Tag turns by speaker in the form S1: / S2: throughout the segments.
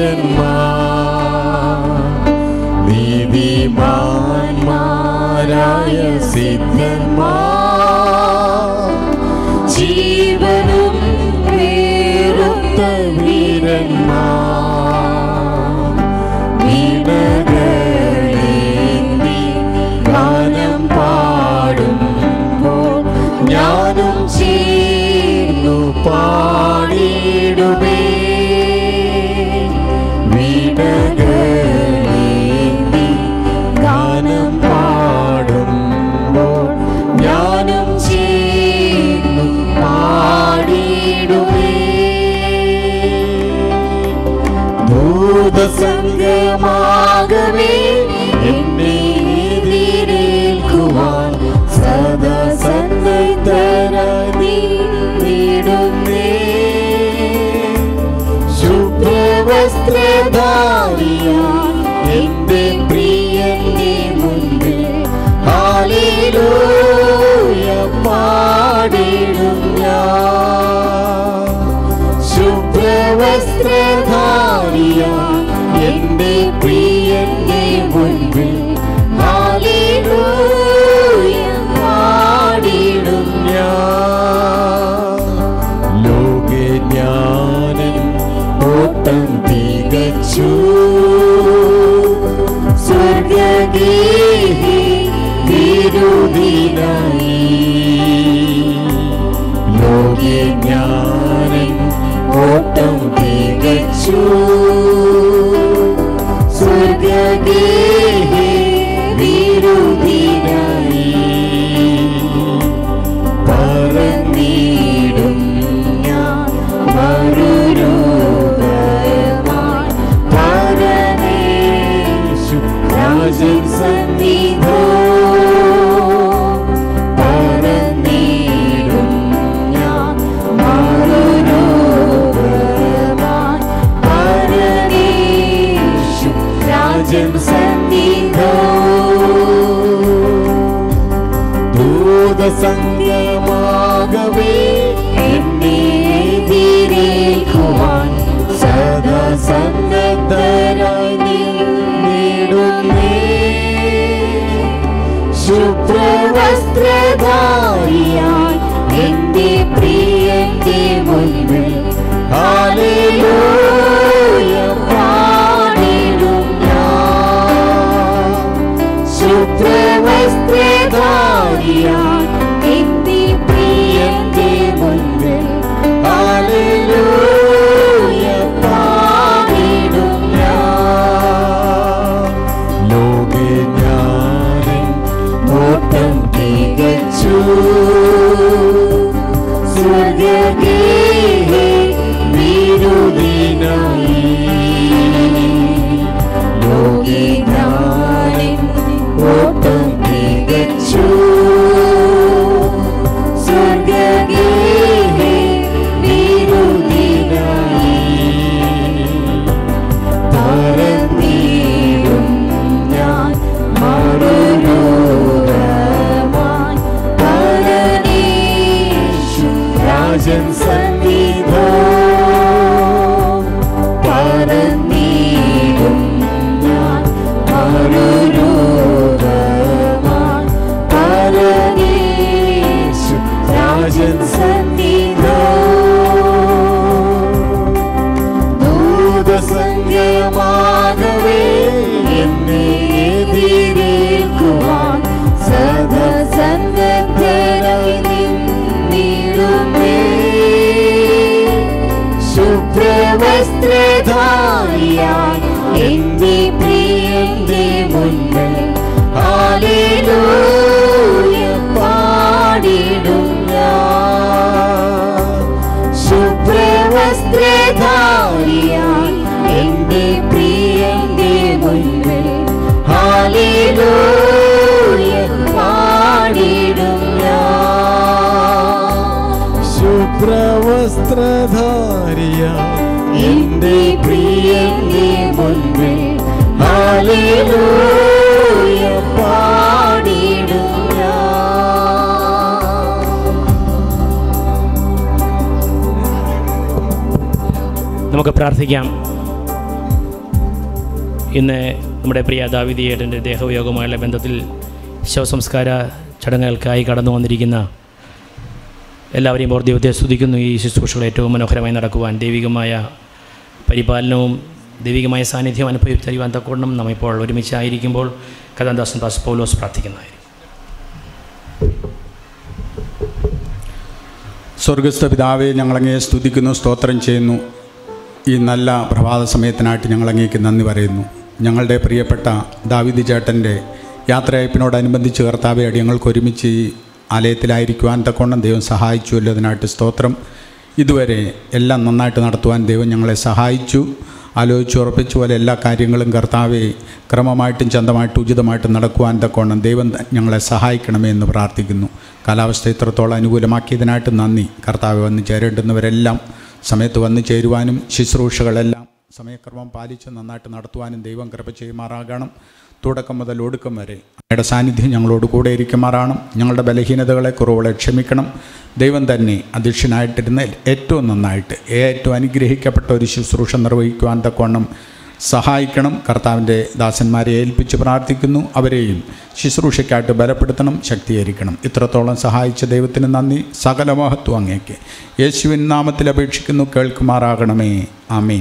S1: നീതിമാന്മാരായ സിദ്ധന്മാർ ജീവനും വേറുത്ത വീരന്മാർ വീണകളേന്തി ഗാനം പാടുമ്പോൾ ഞാനും ചേർന്നു പാടിയിടുമേ വീണകളേന്തി ഗാനം പാടുമ്പോൾ ഞാനും ചേർന്നു പാടിയിടുമേ ഭൂതസംഗമാകവേ എന്നെ എതിരേൽക്കുവാൻ സദാ സന്നദ്ധരായി നീടുന്നേ ശുഭ്രവസ്ത്രധാരിയാൻ എന്റെ പ്രിയന്റെ മുൻപിൽ ഹാലേലൂയ പാടിടും ഞാൻ ശുഭ്രവസ്ത്രധാരിയാൻ എന്റെ പ്രിയന്റെ മുൻപിൽ ഹാലേലൂയ പാടിടും ഞാൻ ലോകെ ജ്ഞാനൻ ഓട്ടം തികച്ചു സ്വർഗീഹി തിരുദിനായി ലോകെ ജ്ഞാനൻ ഓട്ടം തികച്ചു സ്വർഗീഹി വിരുദിനായി പറന്നിടും ഞാൻ മറുരൂപമായി പരമേശു രാജൻ സന്നിധോ പറന്നിടും ഞാൻ മറുരൂപമായി പരമേശു രാജൻ സന്നിധോ ദൂതസംഗമാകവേ എന്നെ എതിരേൽക്കുവാൻ സദാ സന്നദ്ധരായി നീടുന്നേ ശുഭ്രവസ്ത്രധാരിയായി എന്റെ പ്രിയന്റെ മുൻപിൽ ഹാലേലൂയ പാടിടും ഞാൻ ശുഭ്രവസ്ത്രധാരിയാൻ എന്റെ പ്രിയന്റെ മുൻപിൽ ഹാലേലൂയ പാടിടും ഞാൻ ലോകെ ഞാനൻ ഓട്ടം തികച്ചു സ്വർഗീഹി വിരുദിനായി ലോകെ ഞാനൻ ഓട്ടം തികച്ചു സ്വർഗീഹി വിരുദിനായി പറന്നിടും ഞാൻ മറുരൂപമായി പരനേശു രാജൻ സന്നിധോ പറന്നിടും ഞാൻ മറുരൂപമായി പരനേശു രാജൻ സന്നിധോ ദൂതസംഗമാകവേ എന്നെ എതിരേൽക്കുവാൻ സദാ സന്നദ്ധരായി നിന്നിടുന്നേ ശുഭ്രവസ്ത്രധാരിയായി എന്റെ പ്രിയന്റെ മുൻപിൽ ഹാലേലൂയ പാടിടും ഞാൻ ശുഭ്രവസ്ത്രധാരിയായി എന്റെ പ്രിയന്റെ മുൻപിൽ ഹാലേലൂയ പാടിടും ഞാൻ ശുഭ്രവസ്ത്രധാരിയായി എന്റെ പ്രിയന്റെ മുൻപിൽ ഹാലേലൂയ പാടിടും ഞാൻ
S2: നമുക്ക് പ്രാർത്ഥിക്കാം ഇന്ന് നമ്മുടെ പ്രിയ ദാവിദിയേട്ടൻ്റെ ദേഹവിയോഗമായുള്ള ബന്ധത്തിൽ ശവസംസ്കാര ചടങ്ങുകൾക്കായി കടന്നു വന്നിരിക്കുന്ന എല്ലാവരെയും ഓർ ദൈവത്തെ സ്തുതിക്കുന്നു ഈ ശുശ്രൂഷകൾ ഏറ്റവും മനോഹരമായി നടക്കുവാൻ ദൈവികമായ പരിപാലനവും ദൈവികമായ സാന്നിധ്യം അനുഭവിച്ചറിയുവാൻ തക്കോണം നാം ഇപ്പോൾ ഒരുമിച്ചായിരിക്കുമ്പോൾ കഥാദാസൻ ദാസ് പൗലോസ് പ്രാർത്ഥിക്കുന്നതായിരിക്കും
S3: സ്വർഗസ്ഥ പിതാവെ ഞങ്ങളങ്ങേ സ്തുതിക്കുന്നു സ്തോത്രം ചെയ്യുന്നു ഈ നല്ല പ്രഭാത സമയത്തിനായിട്ട് ഞങ്ങളങ്ങേക്ക് നന്ദി പറയുന്നു ഞങ്ങളുടെ പ്രിയപ്പെട്ട ദാവിദ് ചേട്ടൻ്റെ യാത്രയപ്പിനോടനുബന്ധിച്ച് കർത്താവെ അടിയങ്ങൾക്ക് ഒരുമിച്ച് ഈ ആലയത്തിലായിരിക്കുവാൻ തക്കോണം ദൈവം സഹായിച്ചുവല്ലോ അതിനായിട്ട് സ്തോത്രം ഇതുവരെ എല്ലാം നന്നായിട്ട് നടത്തുവാൻ ദൈവം ഞങ്ങളെ സഹായിച്ചു ആലോചിച്ച് ഉറപ്പിച്ച പോലെ എല്ലാ കാര്യങ്ങളും കർത്താവെ ക്രമമായിട്ടും ചന്തമായിട്ടും ഉചിതമായിട്ടും നടക്കുവാൻ തക്കോണം ദൈവം ത- ഞങ്ങളെ സഹായിക്കണമേ എന്ന് പ്രാർത്ഥിക്കുന്നു കാലാവസ്ഥ ഇത്രത്തോളം അനുകൂലമാക്കിയതിനായിട്ട് നന്ദി കർത്താവ് വന്ന് ചേരേണ്ടുന്നവരെല്ലാം സമയത്ത് വന്നു ചേരുവാനും ശുശ്രൂഷകളെല്ലാം സമയക്രമം പാലിച്ച് നന്നായിട്ട് നടത്തുവാനും ദൈവം കൃപ ചെയ്യുമാറാകണം തുടക്കം മുതൽ ഒടുക്കം വരെ അങ്ങയുടെ സാന്നിധ്യം ഞങ്ങളോട് കൂടെ ഇരിക്കുമാറാണ് ഞങ്ങളുടെ ബലഹീനതകളെ കുറവുകളെ ക്ഷമിക്കണം ദൈവം തന്നെ അധ്യക്ഷനായിട്ടിരുന്ന ഏറ്റവും നന്നായിട്ട് ഏറ്റവും അനുഗ്രഹിക്കപ്പെട്ട ഒരു ശുശ്രൂഷ നിർവഹിക്കുവാൻ തക്കവണ്ണം സഹായിക്കണം കർത്താവിൻ്റെ ദാസന്മാരെ ഏൽപ്പിച്ച് പ്രാർത്ഥിക്കുന്നു അവരെയും ശുശ്രൂഷയ്ക്കായിട്ട് ബലപ്പെടുത്തണം ശക്തീകരിക്കണം ഇത്രത്തോളം സഹായിച്ച ദൈവത്തിന് നന്ദി സകല മഹത്വം അങ്ങേക്ക് യേശുവിൻ നാമത്തിൽ അപേക്ഷിക്കുന്നു കേൾക്കുമാറാകണമേ ആമീൻ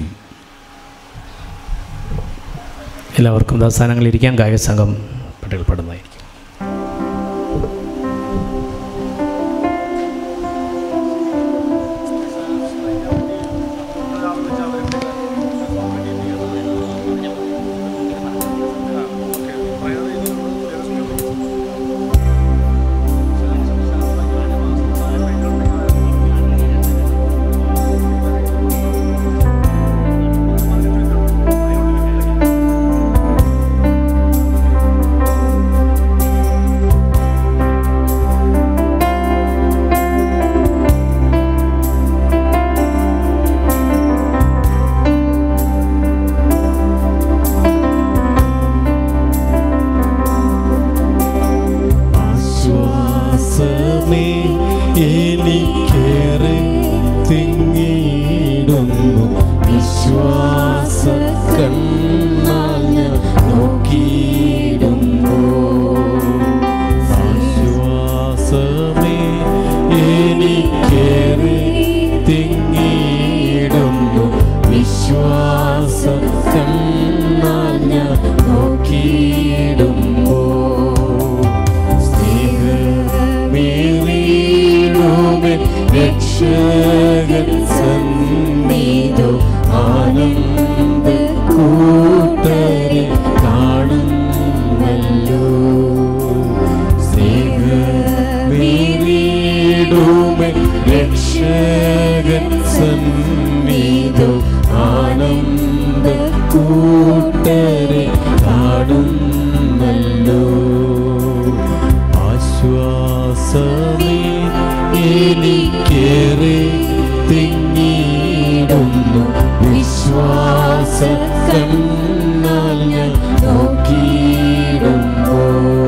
S2: എല്ലാവർക്കും ദാസ്ഥാനങ്ങളിരിക്കാൻ ഗായക സംഘം പട്ടികപ്പെടുന്നതായിരിക്കും
S1: ആശ്വാസമേ എനിക്കേറെ തിങ്ങിടുന്നു വിശ്വാസ കണ്ണാൽ ഞാൻ നോക്കിയിടുന്നു ആശ്വാസമേ എനിക്കേറെ തിങ്ങിടുന്നു വിശ്വാസ കണ്ണാൽ ഞാൻ നോക്കിയിടുന്നു സ്നേഹമേറിയിടുമേ രക്ഷകൻ സന്നിധോ ആനന്ദ കൂട്ടരെ കാണുന്നല്ലോ സ്നേഹമേറിയിടുമേ രക്ഷകൻ സന്നിധോ ആനന്ദ കൂട്ടരെ കാണുന്നല്ലോ ആശ്വാസമേ എനിക്കേറെ തിങ്ങിടുന്നു വിശ്വാസ കണ്ണാൽ ഞാൻ നോക്കിയിടുന്നു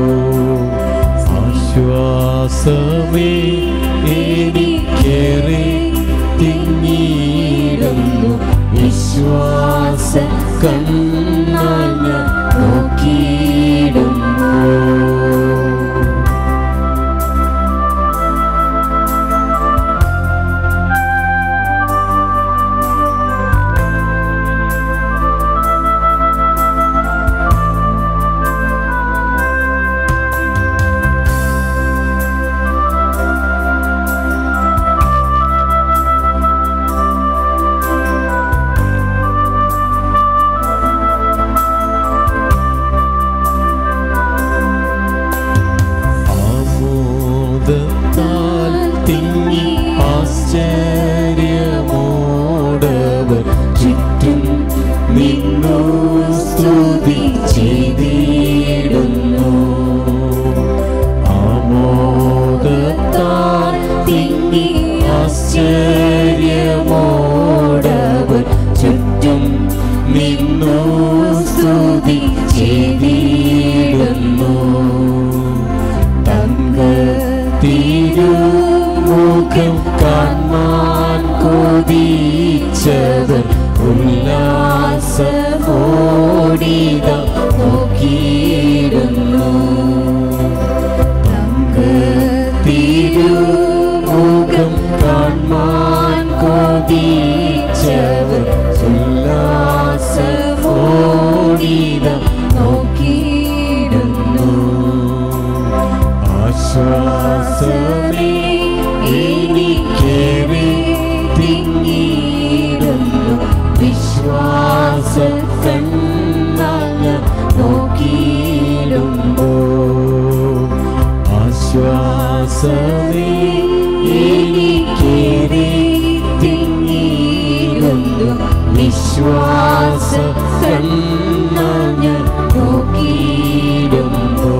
S1: ആശ്വാസമേ എനിക്കേറെ തിങ്ങിടുന്നു വിശ്വാസ കണ്ണാൽ ഞാൻ നോക്കിയിടുന്നു ആമോദത്താൽ തിങ്ങി ആശ്ചര്യമോടവർ ചുറ്റും നിന്നു സ്തുതി ചെയ്തിടുന്നു ആമോദത്താൽ തിങ്ങി ആശ്ചര്യമോടവർ ചുറ്റും നിന്നു സ്തുതി ചെയ്തിടുന്നു തങ്ക തിരുമുഖം കാണാൻ കൊതിച്ചവർ ഉല്ലാസമോ ഓടിത നോക്കിയിടുന്നു തിരുമുഖം കാൺമാൻ കൊതിച്ചവർ ഉല്ലാസമോടിത നോക്കിയിടുന്നു ആശ്വാസമേ എനിക്കേറെ തിങ്ങിയിടുന്നു വിശ്വാസ കണ്ണാൽ നോക്കിയിടുമ്പോ ആശ്വാസമേ എനിക്കേറെ തിങ്ങിയിടുന്നു വിശ്വാസ കണ്ണാൽ നോക്കിയിടുമ്പോ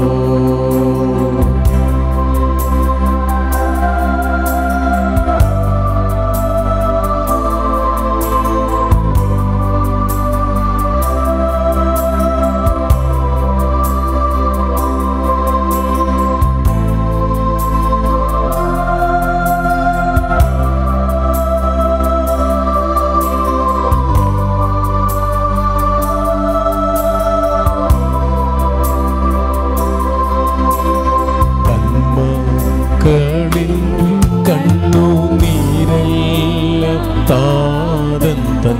S3: കൺമക്കളിൽ കണ്ണു നീരെല്ലാം താതൻ തൻ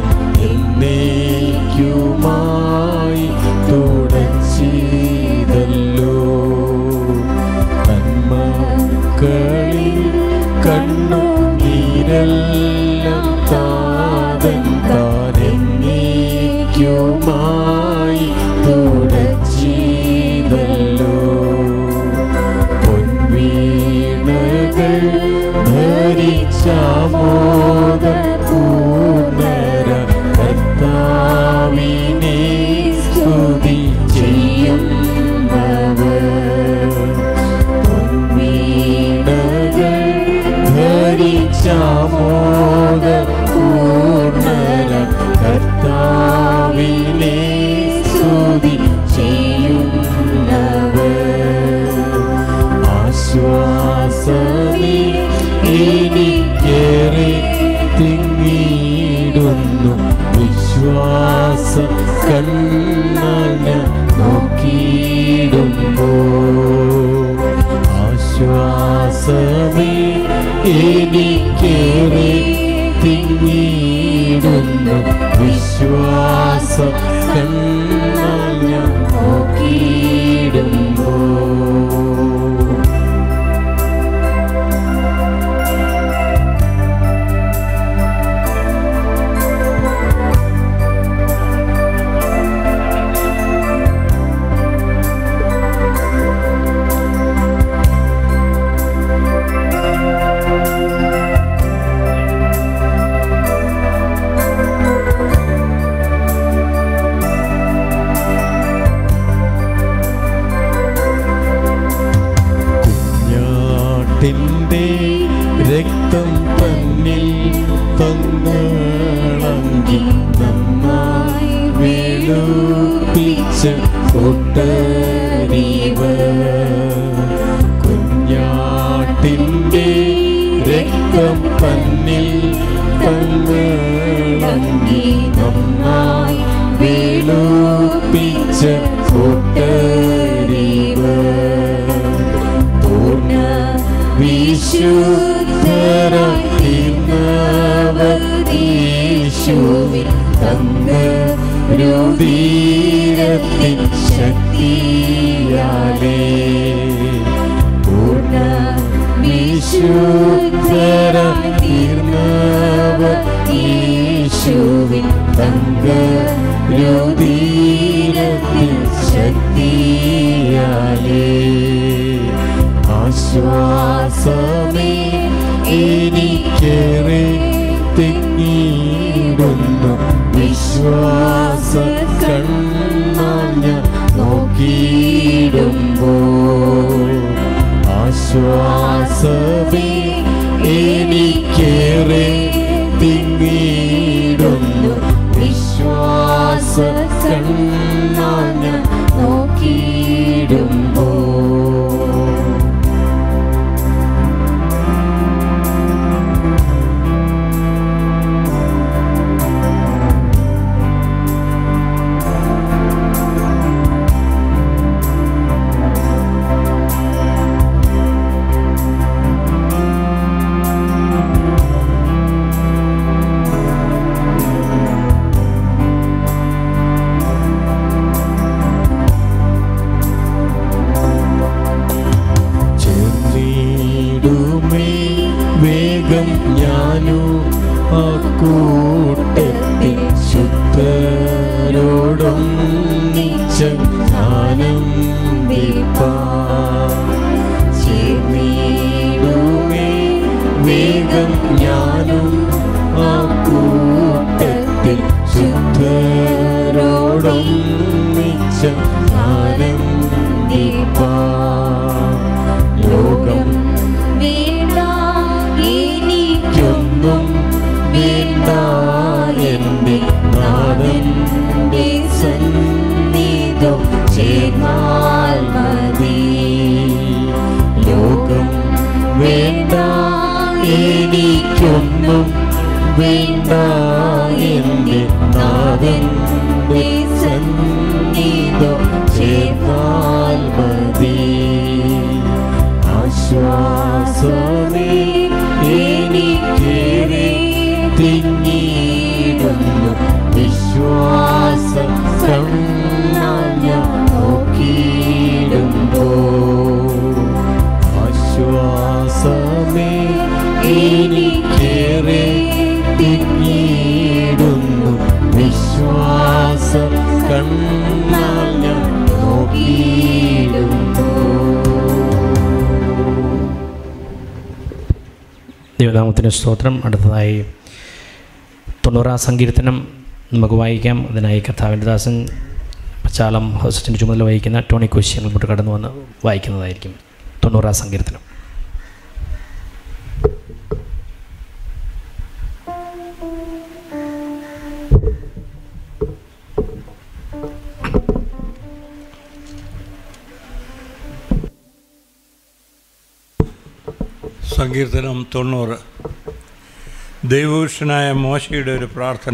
S3: എന്നേക്കുമായി തുടച്ചിതല്ലോ കൺമക്കളിൽ കണ്ണു നീരെല്ലാം താതൻ താൻ എന്നേക്കുമായി തുടച്ചിതല്ലോ പൊൻവീണകൾ ധരിച്ചാമോദ പൂർണ്ണര കർത്താവിനെ സ്തുതി ചെയ്യുന്നവർ പൊൻവീണകൾ ധരിച്ചാമോദ പൂർണ്ണര കർത്താവിനെ സ്തുതി ചെയ്യുന്നവർ ആശ്വാസമേ എനിക്കേറെ തിങ്ങിയിടുന്നു വിശ്വാസ കണ്ണാൽ ഞാൻ നോക്കിയിടുമ്പോ ആശ്വാസമേ എനിക്കേറെ തിങ്ങിയിടുന്നു വിശ്വാസ കണ്ണാൽ ഞാൻ നോക്കിയിടുമ്പോ കുഞ്ഞാട്ടിൻ്റെ രക്തം തന്നിൽ തങ്ങളങ്കി നന്നായി വേളുപ്പിച്ച കൊട്ടരീവ കുഞ്ഞാട്ടിൻ്റെ രക്തം തന്നിൽ തങ്ങളങ്കി നന്നായി വേളുപ്പിച്ച കൊട്ടരീവ പൂർണ്ണ വിശുദ്ധരായിരുന്നവീശുവിൽ തന്ന രുദീരത്തിൻ ശക്തിയാലേ പൂർണ്ണ വിശുദ്ധരായിരുന്നവീശുവിൽ തങ്ക രുദീരത്തിൻ ശക്തിയാലേ ആശ്വാസമേ എനിക്കേറെ തിങ്ങിയിടുന്നു വിശ്വാസ കണ്ണാൽ ഞാൻ നോക്കിയിടുമ്പോ ആശ്വാസമേ എനിക്കേറെ തിങ്ങിയിടുന്നു വിശ്വാസ കണ്ണാൽ ഞാൻ നോക്കിയിടുമ്പോ
S1: ും ഞാനും ആ കൂട്ടത്തിൽ ശുദ്ധരോടും നിച്ചം ചേർന്നിടുമേ വേഗം ഞാനും ആ കൂട്ടത്തിൽ ശുദ്ധരോടും നിച്ചം ലോകം
S4: വേണ്ട
S1: എനിക്കൊന്നും വേണ്ട എൻ്റെ നാഥൻ്റെ സന്നിധം ചേർന്നാൽ മതി ലോകം വേണ്ട എനിക്കൊന്നും വേണ്ട എൻ്റെ നാഥൻ്റെ സന്നിധം ചേർന്നാൽ മതി ആശ്വാസമേ എനിക്കേറെ തിങ്ങിയിടുന്നു വിശ്വാസം കണ്ണാൽ ഞാൻ നോക്കിയിടുമ്പോ ആശ്വാസമേ എനിക്കേറെ തിങ്ങിയിടുന്നു വിശ്വാസം കണ്ണാൽ ഞാൻ നോക്കിയിടുമ്പോ
S2: ദൈവനാമത്തിന് സ്തോത്രം അടുത്തതായി തൊണ്ണൂറാം സങ്കീർത്തനം നമുക്ക് വായിക്കാം അതിനായി കർത്താവിൻ്റെ ദാസൻ പച്ചാളം ഹോസ്റ്റൻ്റെ ചുമതല വഹിക്കുന്ന ടോണി കോശി മുമ്പോട്ട് കടന്നു വന്ന് വായിക്കുന്നതായിരിക്കും തൊണ്ണൂറാം സങ്കീർത്തനം
S5: സങ്കീർത്തനം തൊണ്ണൂറ് ദൈവപുരുഷനായ മോശയുടെ ഒരു പ്രാർത്ഥന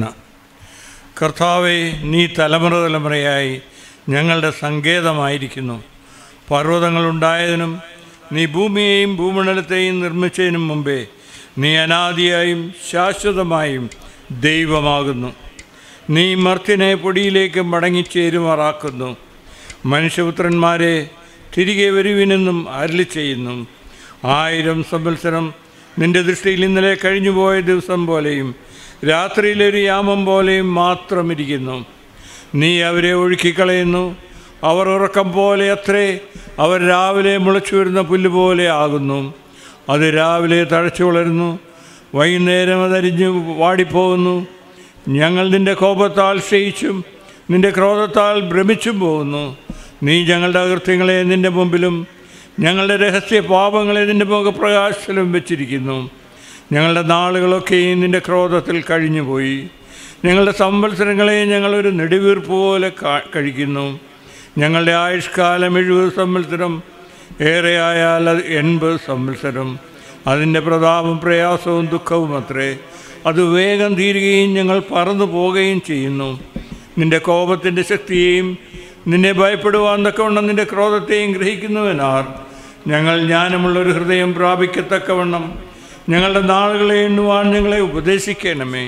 S5: കർത്താവെ നീ തലമുറ തലമുറയായി ഞങ്ങളുടെ സങ്കേതമായിരിക്കുന്നു പർവ്വതങ്ങളുണ്ടായതിനും നീ ഭൂമിയെയും ഭൂമണ്ഡലത്തെയും നിർമ്മിച്ചതിനും മുമ്പേ നീ അനാദിയായും ശാശ്വതമായും ദൈവമാകുന്നു നീ മർത്തിനെ പൊടിയിലേക്ക് മടങ്ങിച്ചേരുമാറാക്കുന്നു മനുഷ്യപുത്രന്മാരെ തിരികെ വരുവിനെന്നും അരളി ചെയ്യുന്നു ആയിരം സംവത്സരം നിന്റെ ദൃഷ്ടിയിൽ ഇന്നലെ കഴിഞ്ഞുപോയ ദിവസം പോലെയും രാത്രിയിലൊരു യാമം പോലെയും മാത്രം ഇരിക്കുന്നു നീ അവരെ ഒഴുക്കിക്കളയുന്നു അവർ ഉറക്കം പോലെ അത്രേ അവർ രാവിലെ മുളച്ചു വരുന്ന പുല്ല് പോലെ ആകുന്നു അത് രാവിലെ തഴച്ചു വളരുന്നു വൈകുന്നേരം അതരിഞ്ഞ് വാടിപ്പോകുന്നു ഞങ്ങൾ നിന്റെ കോപത്താൽ ക്ഷയിച്ചും നിന്റെ ക്രോധത്താൽ ഭ്രമിച്ചും പോകുന്നു നീ ഞങ്ങളുടെ അകൃത്യങ്ങളെ നിന്റെ മുമ്പിലും ഞങ്ങളുടെ രഹസ്യ പാപങ്ങളെ നിന്റെ മുഖപ്രകാശത്തിലും വെച്ചിരിക്കുന്നു ഞങ്ങളുടെ നാളുകളൊക്കെയും നിന്റെ ക്രോധത്തിൽ കഴിഞ്ഞുപോയി ഞങ്ങളുടെ സംവത്സരങ്ങളെ ഞങ്ങളൊരു നെടുവീർപ്പ് പോലെ കാ- കഴിക്കുന്നു ഞങ്ങളുടെ ആയുഷ്കാലം എഴുപത് സംവത്സരം ഏറെയായാൽ അത് എൺപത് സംവത്സരം അതിൻ്റെ പ്രതാപം പ്രയാസവും ദുഃഖവും അത്രേ അത് വേഗം തീരുകയും ഞങ്ങൾ പറന്നു പോവുകയും ചെയ്യുന്നു നിന്റെ കോപത്തിൻ്റെ ശക്തിയെയും നിന്നെ ഭയപ്പെടുവാൻ തക്കവണ്ണം നിന്റെ ക്രോധത്തെയും ഗ്രഹിക്കുന്നവനാർ ഞങ്ങൾ ജ്ഞാനമുള്ളൊരു ഹൃദയം പ്രാപിക്കത്തക്കവണ്ണം ഞങ്ങളുടെ നാളുകളെ എണ്ണുവാൻ ഞങ്ങളെ ഉപദേശിക്കണമേ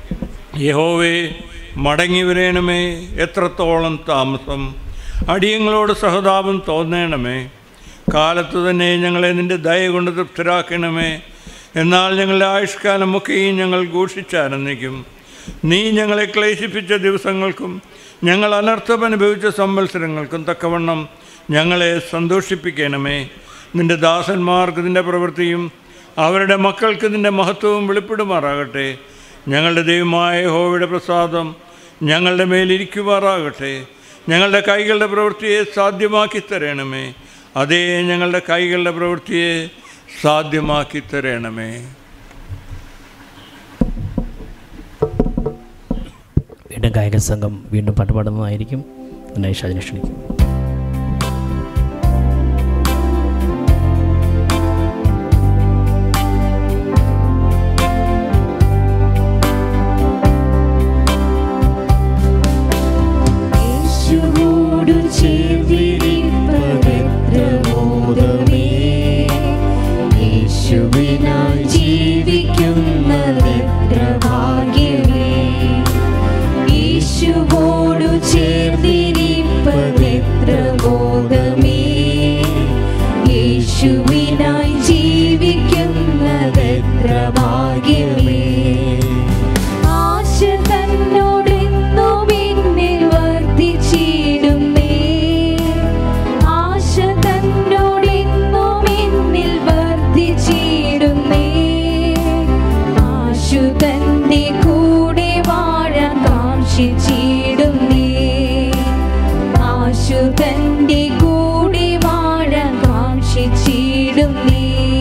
S5: യഹോവേ മടങ്ങി വരേണമേ എത്രത്തോളം താമസം അടിയങ്ങളോട് സഹതാപം തോന്നണമേ കാലത്ത് തന്നെ ഞങ്ങളെ നിന്റെ ദയ കൊണ്ട് തൃപ്തരാക്കണമേ എന്നാൽ ഞങ്ങളുടെ ആയുഷ്കാലമൊക്കെയും ഞങ്ങൾ ഘോഷിച്ചാനന്ദിക്കും നീ ഞങ്ങളെ ക്ലേശിപ്പിച്ച ദിവസങ്ങൾക്കും ഞങ്ങൾ അനർത്ഥം അനുഭവിച്ച സംവത്സരങ്ങൾക്കും തക്കവണ്ണം ഞങ്ങളെ സന്തോഷിപ്പിക്കണമേ നിന്റെ ദാസന്മാർക്ക് നിന്റെ പ്രവൃത്തിയും അവരുടെ മക്കൾക്ക് നിന്റെ മഹത്വവും വെളിപ്പെടുമാറാകട്ടെ ഞങ്ങളുടെ ദൈവമായ ഹോവയുടെ പ്രസാദം ഞങ്ങളുടെ മേലിരിക്കുമാറാകട്ടെ ഞങ്ങളുടെ കൈകളുടെ പ്രവൃത്തിയെ സാധ്യമാക്കി തരണമേ അതേ ഞങ്ങളുടെ കൈകളുടെ പ്രവൃത്തിയെ സാധ്യമാക്കി തരണമേ
S2: വീണ്ടും ഗായക സംഘം വീണ്ടും പാട്ട് പാടുന്നതായിരിക്കും അതിനായി ഷാജിനെ ക്ഷണിക്കും
S1: യേശുവോടു ചേർന്നിരിപ്പതെത്ര മോദമേ യേശുവിനായി ജീവിക്കുന്നതെത്ര ഭാഗ്യമേ യേശുവോടു ചേർന്നിരിപ്പതെത്ര ഭാഗ്യമേ ആശ തന്നോടെന്നും എന്നിൽ വർദ്ധിച്ചിടുന്നേ ആശ തന്നോടെന്നും എന്നിൽ വർദ്ധിച്ചിടുന്നേ ആശു തന്റെ കൂടെ വാഴാൻ കാക്ഷിച്ചിടുന്നേ ആശു തന്റെ കൂടെ വാഴാൻ കാക്ഷിച്ചിടുന്നേ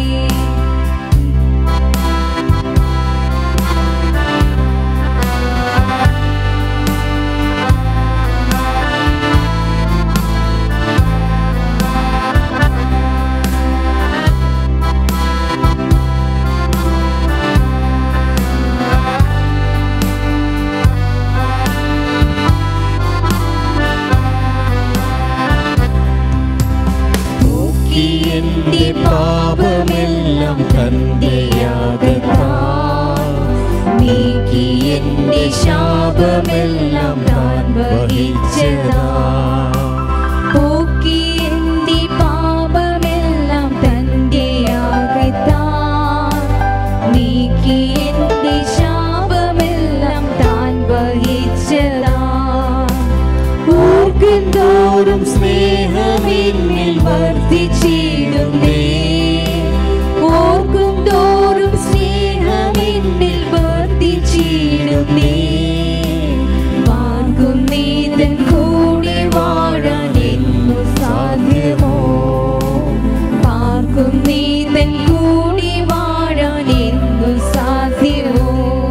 S2: നോക്കി എന്റെ പാപമെല്ലാം തന്റെ യാഗത്താൽ
S1: നീക്കി എന്റെ ശാപമെല്ലാം താൻ വഹിച്ചതാ പോക്കി എന്റെ പാപമെല്ലാം തന്റെ യാഗത്താൽ നീക്കി എന്റെ ശാപമെല്ലാം താൻ വഹിച്ചതാ ഓർക്കും തോറും സ്നേഹമെന്നിൽ വർദ്ധിച്ചിടുന്നേ ഓർക്കും തോറും സ്നേഹമെന്നിൽ വർദ്ധിച്ചിടുന്നേ വാങ്ങും നീതൻ കൂടെ വാഴാൻ എന്നു സാധ്യമോ പാർക്കും നീതൻ കൂടെ വാഴാൻ എന്നു സാധ്യമോ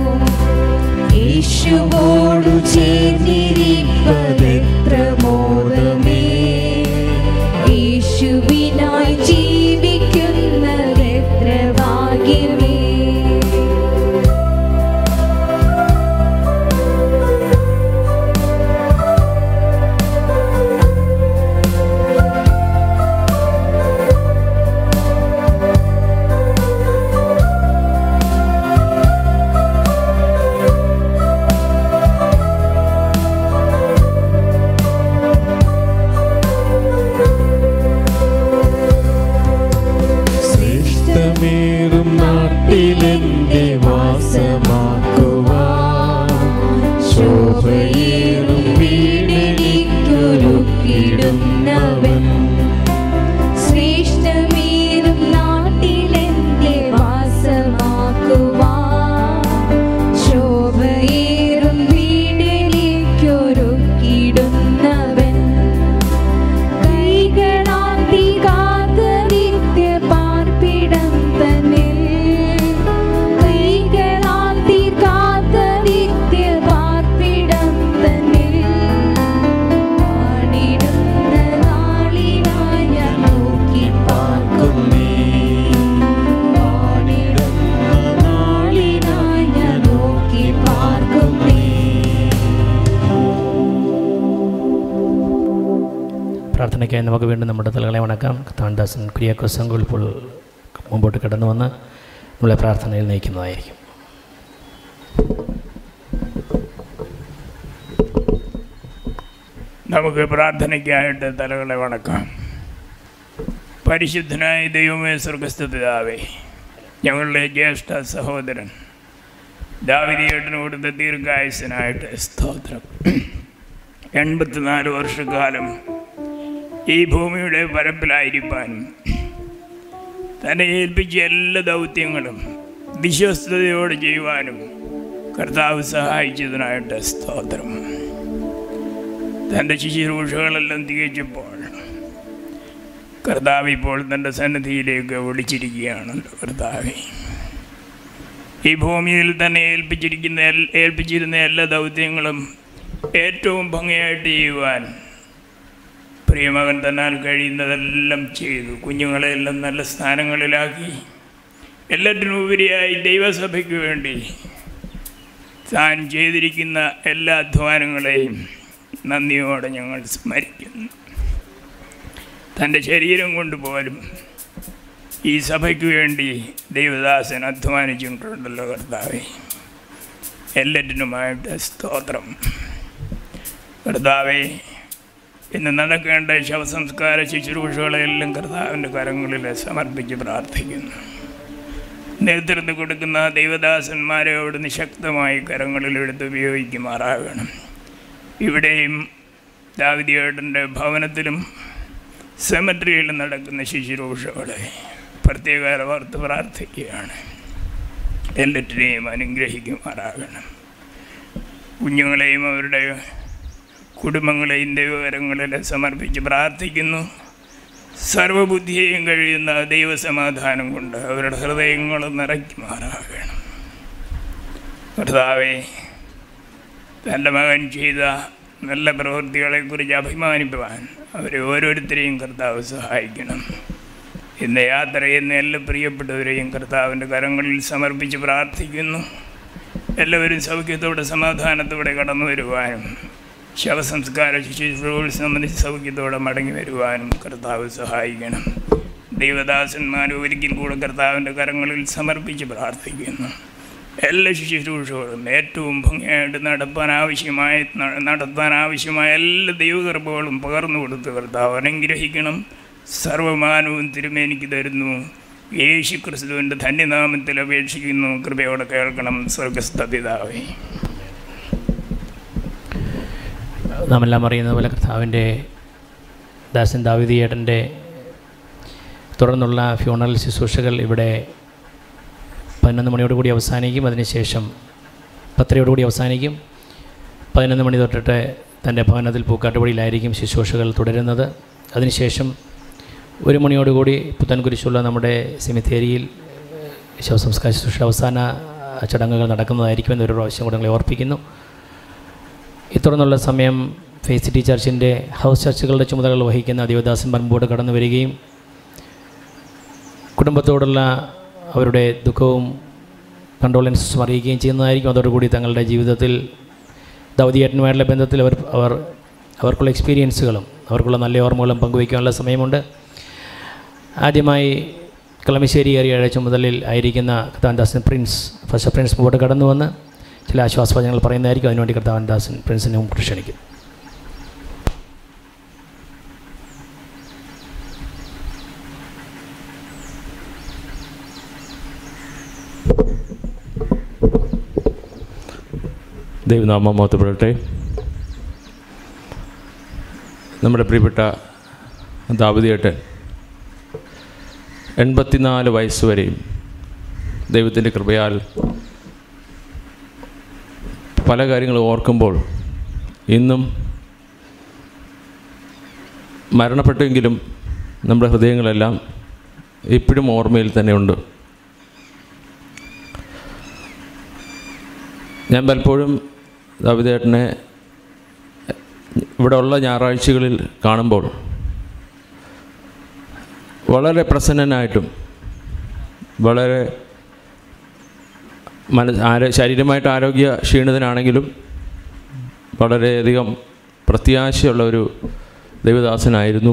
S1: യേശുവോടു ചേർന്നിരിപ്പതെത്ര മോദമേ യേശുവിനായി ജീവിക്കുന്നതെത്ര ഭാഗ്യമേ
S2: ശ്രേഷ്ഠമേറും നാട്ടിലെന്റെ വാസമാക്കുവാൻ ശോഭയേറും വീടെനിക്കൊരുക്കിടുന്നവൻ
S1: ശ്രേഷ്ഠമേറും നാട്ടിലെന്റെ വാസമാക്കുവാൻ ശോഭയേറും വീടെനിക്കൊരുക്കിടുന്നവൻ കൈകളാന്തി കാത്തനിത്യ പാർപ്പിടം തന്നിൽ കൈകളാന്തി കാത്തനിത്യ പാർപ്പിടം തന്നിൽ പാടിടുന്ന നാളിനായി ഞാൻ നോക്കി പാർക്കുന്നേ പാടിടുന്ന നാളിനായി ഞാൻ നോക്കി പാർക്കുന്നേ
S2: പ്രാർത്ഥനയ്ക്കായി നമുക്ക് വീണ്ടും നമ്മുടെ തലകളെ വണക്കാം താൻദാസൻ കുര്യാക്കോ സംഘം ഇപ്പോൾ മുമ്പോട്ട് കടന്നു വന്ന് നമ്മളെ പ്രാർത്ഥനയിൽ നയിക്കുന്നതായിരിക്കും
S4: നമുക്ക് പ്രാർത്ഥനയ്ക്കായിട്ട് തലകളെ വണക്കാം പരിശുദ്ധനായ ദൈവമേ സ്വർഗസ്ഥ പിതാവേ ഞങ്ങളുടെ ജ്യേഷ്ഠ സഹോദരൻ ദാവിദിയേട്ടന് കൊടുത്ത ദീർഘായുസനായിട്ട് സ്തോത്രം എൺപത്തിനാല് വർഷക്കാലം ഈ ഭൂമിയുടെ പരപ്പിലായിരിക്കാനും തന്നെ ഏൽപ്പിച്ച എല്ലാ ദൗത്യങ്ങളും വിശ്വസ്തയോടെ ചെയ്യുവാനും കർത്താവ് സഹായിച്ചതിനായിട്ട് സ്തോത്രം തൻ്റെ ശുശ്രൂഷകളെല്ലാം തികച്ചപ്പോൾ കർത്താവ് ഇപ്പോൾ തൻ്റെ സന്നിധിയിലേക്ക് വിളിച്ചിരിക്കുകയാണ് കർത്താവെ ഈ ഭൂമിയിൽ തന്നെ ഏൽപ്പിച്ചിരിക്കുന്ന എൽ- ഏൽപ്പിച്ചിരുന്ന എല്ലാ ദൗത്യങ്ങളും ഏറ്റവും ഭംഗിയായിട്ട് ചെയ്യുവാൻ പ്രിയമകൻ തന്നാൽ കഴിയുന്നതെല്ലാം ചെയ്തു കുഞ്ഞുങ്ങളെല്ലാം നല്ല സ്ഥാനങ്ങളിലാക്കി എല്ലാറ്റിനും ഉപരിയായി ദൈവസഭയ്ക്ക് വേണ്ടി താൻ ചെയ്തിരിക്കുന്ന എല്ലാ അധ്വാനങ്ങളെയും നന്ദിയോടെ ഞങ്ങൾ സ്മരിക്കുന്നു തൻ്റെ ശരീരം കൊണ്ട് പോലും ഈ സഭയ്ക്ക് വേണ്ടി ദൈവദാസൻ അധ്വാനിച്ചിട്ടുണ്ടല്ലോ കർത്താവെ എല്ലാറ്റിനുമായിട്ട് സ്തോത്രം കർത്താവെ ഇന്ന് നടക്കേണ്ട ശവസംസ്കാര ശുശ്രൂഷകളെല്ലാം കർത്താവിൻ്റെ കരങ്ങളിൽ സമർപ്പിച്ച് പ്രാർത്ഥിക്കുന്നു നേതൃത്വം കൊടുക്കുന്ന ദൈവദാസന്മാരെ അവിടുന്ന് ശക്തമായി കരങ്ങളിലെടുത്ത് ഉപയോഗിക്കുമാറാകണം ഇവിടെയും ദാവിദിയേട്ടൻ്റെ ഭവനത്തിലും സെമട്രിയിലും നടക്കുന്ന ശുശ്രൂഷകളെ പ്രത്യേക ഓർത്ത് പ്രാർത്ഥിക്കുകയാണ് എല്ലാറ്റിനെയും അനുഗ്രഹിക്കുമാറാകണം കുഞ്ഞുങ്ങളെയും അവരുടെ കുടുംബങ്ങളെയും ദൈവകരങ്ങളിൽ സമർപ്പിച്ച് പ്രാർത്ഥിക്കുന്നു സർവബുദ്ധിയെയും കഴിയുന്ന ദൈവസമാധാനം കൊണ്ട് അവരുടെ ഹൃദയങ്ങൾ നിറയ്ക്കുമാറാകണം കർത്താവെ തൻ്റെ മകൻ ചെയ്ത നല്ല പ്രവൃത്തികളെക്കുറിച്ച് അഭിമാനിക്കുവാൻ അവരെ ഓരോരുത്തരെയും കർത്താവ് സഹായിക്കണം ഇന്ന് യാത്ര ചെയ്യുന്ന എല്ലാ പ്രിയപ്പെട്ടവരെയും കർത്താവിൻ്റെ കരങ്ങളിൽ സമർപ്പിച്ച് പ്രാർത്ഥിക്കുന്നു എല്ലാവരും സൗഖ്യത്തോടെ സമാധാനത്തോടെ കടന്നു വരുവാനും ശവസംസ്കാര ശുശ്രൂഷകൾ സംബന്ധിച്ച് സൗഖ്യത്തോടെ മടങ്ങി വരുവാനും കർത്താവ് സഹായിക്കണം ദൈവദാസന്മാർ ഒരിക്കൽ കൂടെ കർത്താവിൻ്റെ കരങ്ങളിൽ സമർപ്പിച്ച് പ്രാർത്ഥിക്കുന്നു എല്ലാ ശുശ്രൂഷകളും ഏറ്റവും ഭംഗിയായിട്ട് നടത്താൻ ആവശ്യമായ ന- നടത്താൻ ആവശ്യമായ എല്ലാ ദൈവകൃപകളും പകർന്നു കൊടുത്ത് കർത്താവ് അനുഗ്രഹിക്കണം സർവമാനവും തിരുമേനിക്ക് തരുന്നു യേശു ക്രിസ്തുവിൻ്റെ ധന്യനാമത്തിൽ അപേക്ഷിക്കുന്നു കൃപയോടെ കേൾക്കണം സ്വർഗസ്ഥ പിതാവേ
S2: നാം എല്ലാം അറിയുന്ന പോലെ കർത്താവിൻ്റെ ദാസൻ ദാവിദിയേട്ടൻ്റെ തുടർന്നുള്ള ഫ്യൂണറൽ ശുശ്രൂഷകൾ ഇവിടെ പതിനൊന്ന് മണിയോടുകൂടി അവസാനിക്കും അതിനുശേഷം പത്തരയോടുകൂടി അവസാനിക്കും പതിനൊന്ന് മണി തൊട്ടിട്ട് തൻ്റെ ഭവനത്തിൽ പൂക്കാട്ടുപടിയിലായിരിക്കും ശുശ്രൂഷകൾ തുടരുന്നത് അതിനുശേഷം ഒരു മണിയോടുകൂടി പുത്തൻകുരിശുള്ള നമ്മുടെ സെമിത്തേരിയിൽ ശവസംസ്കാര ശുശ്രൂഷ അവസാന ചടങ്ങുകൾ നടക്കുന്നതായിരിക്കുമെന്ന് ഒരു പ്രാവശ്യം കൂടെ നിങ്ങളെ ഓർപ്പിക്കുന്നു ഇത്തുടർന്നുള്ള സമയം ഫേസ് സിറ്റി ചർച്ചിൻ്റെ ഹൗസ് ചർച്ചുകളുടെ ചുമതലകൾ വഹിക്കുന്ന ദേവദാസൻ മുൻപോട്ട് കടന്നു വരികയും കുടുംബത്തോടുള്ള അവരുടെ ദുഃഖവും കണ്ടോളൻസും അറിയിക്കുകയും ചെയ്യുന്നതായിരിക്കും അതോടുകൂടി തങ്ങളുടെ ജീവിതത്തിൽ ദൗതിയേട്ടനുമായിട്ടുള്ള ബന്ധത്തിൽ അവർ അവർ അവർക്കുള്ള എക്സ്പീരിയൻസുകളും അവർക്കുള്ള നല്ല ഓർമ്മകളും പങ്കുവയ്ക്കാനുള്ള സമയമുണ്ട് ആദ്യമായി കളമശ്ശേരി ഏരിയയുടെ ചുമതലയിൽ ആയിരിക്കുന്ന കഥാൻദാസൻ പ്രിൻസ് ഫസ്റ്റ് പ്രിൻസ് മുമ്പോട്ട് കടന്നു വന്ന് ചില ആശ്വാസവചനങ്ങൾ പറയുന്നതായിരിക്കും അതിനുവേണ്ടി കർത്താവൻദാസൻ പ്രിൻസിനെ മുമ്പോട്ട് ക്ഷണിക്കും
S6: ദൈവനാമം മോത്തപ്പെടട്ടെ നമ്മുടെ പ്രിയപ്പെട്ട ദാവതിയേട്ടൻ എൺപത്തിനാല് വയസ്സ് വരെയും ദൈവത്തിൻ്റെ കൃപയാൽ പല കാര്യങ്ങൾ ഓർക്കുമ്പോൾ ഇന്നും മരണപ്പെട്ടെങ്കിലും നമ്മുടെ ഹൃദയങ്ങളെല്ലാം ഇപ്പോഴും ഓർമ്മയിൽ തന്നെയുണ്ട് ഞാൻ പലപ്പോഴും ദാവിദേട്ടനെ ഇവിടെ ഉള്ള ഞായറാഴ്ചകളിൽ കാണുമ്പോൾ വളരെ പ്രസന്നനായിട്ടും വളരെ മന ആരോ ശാരീരമായിട്ട് ആരോഗ്യ ക്ഷീണിതനാണെങ്കിലും വളരെയധികം പ്രത്യാശയുള്ള ഒരു ദൈവദാസനായിരുന്നു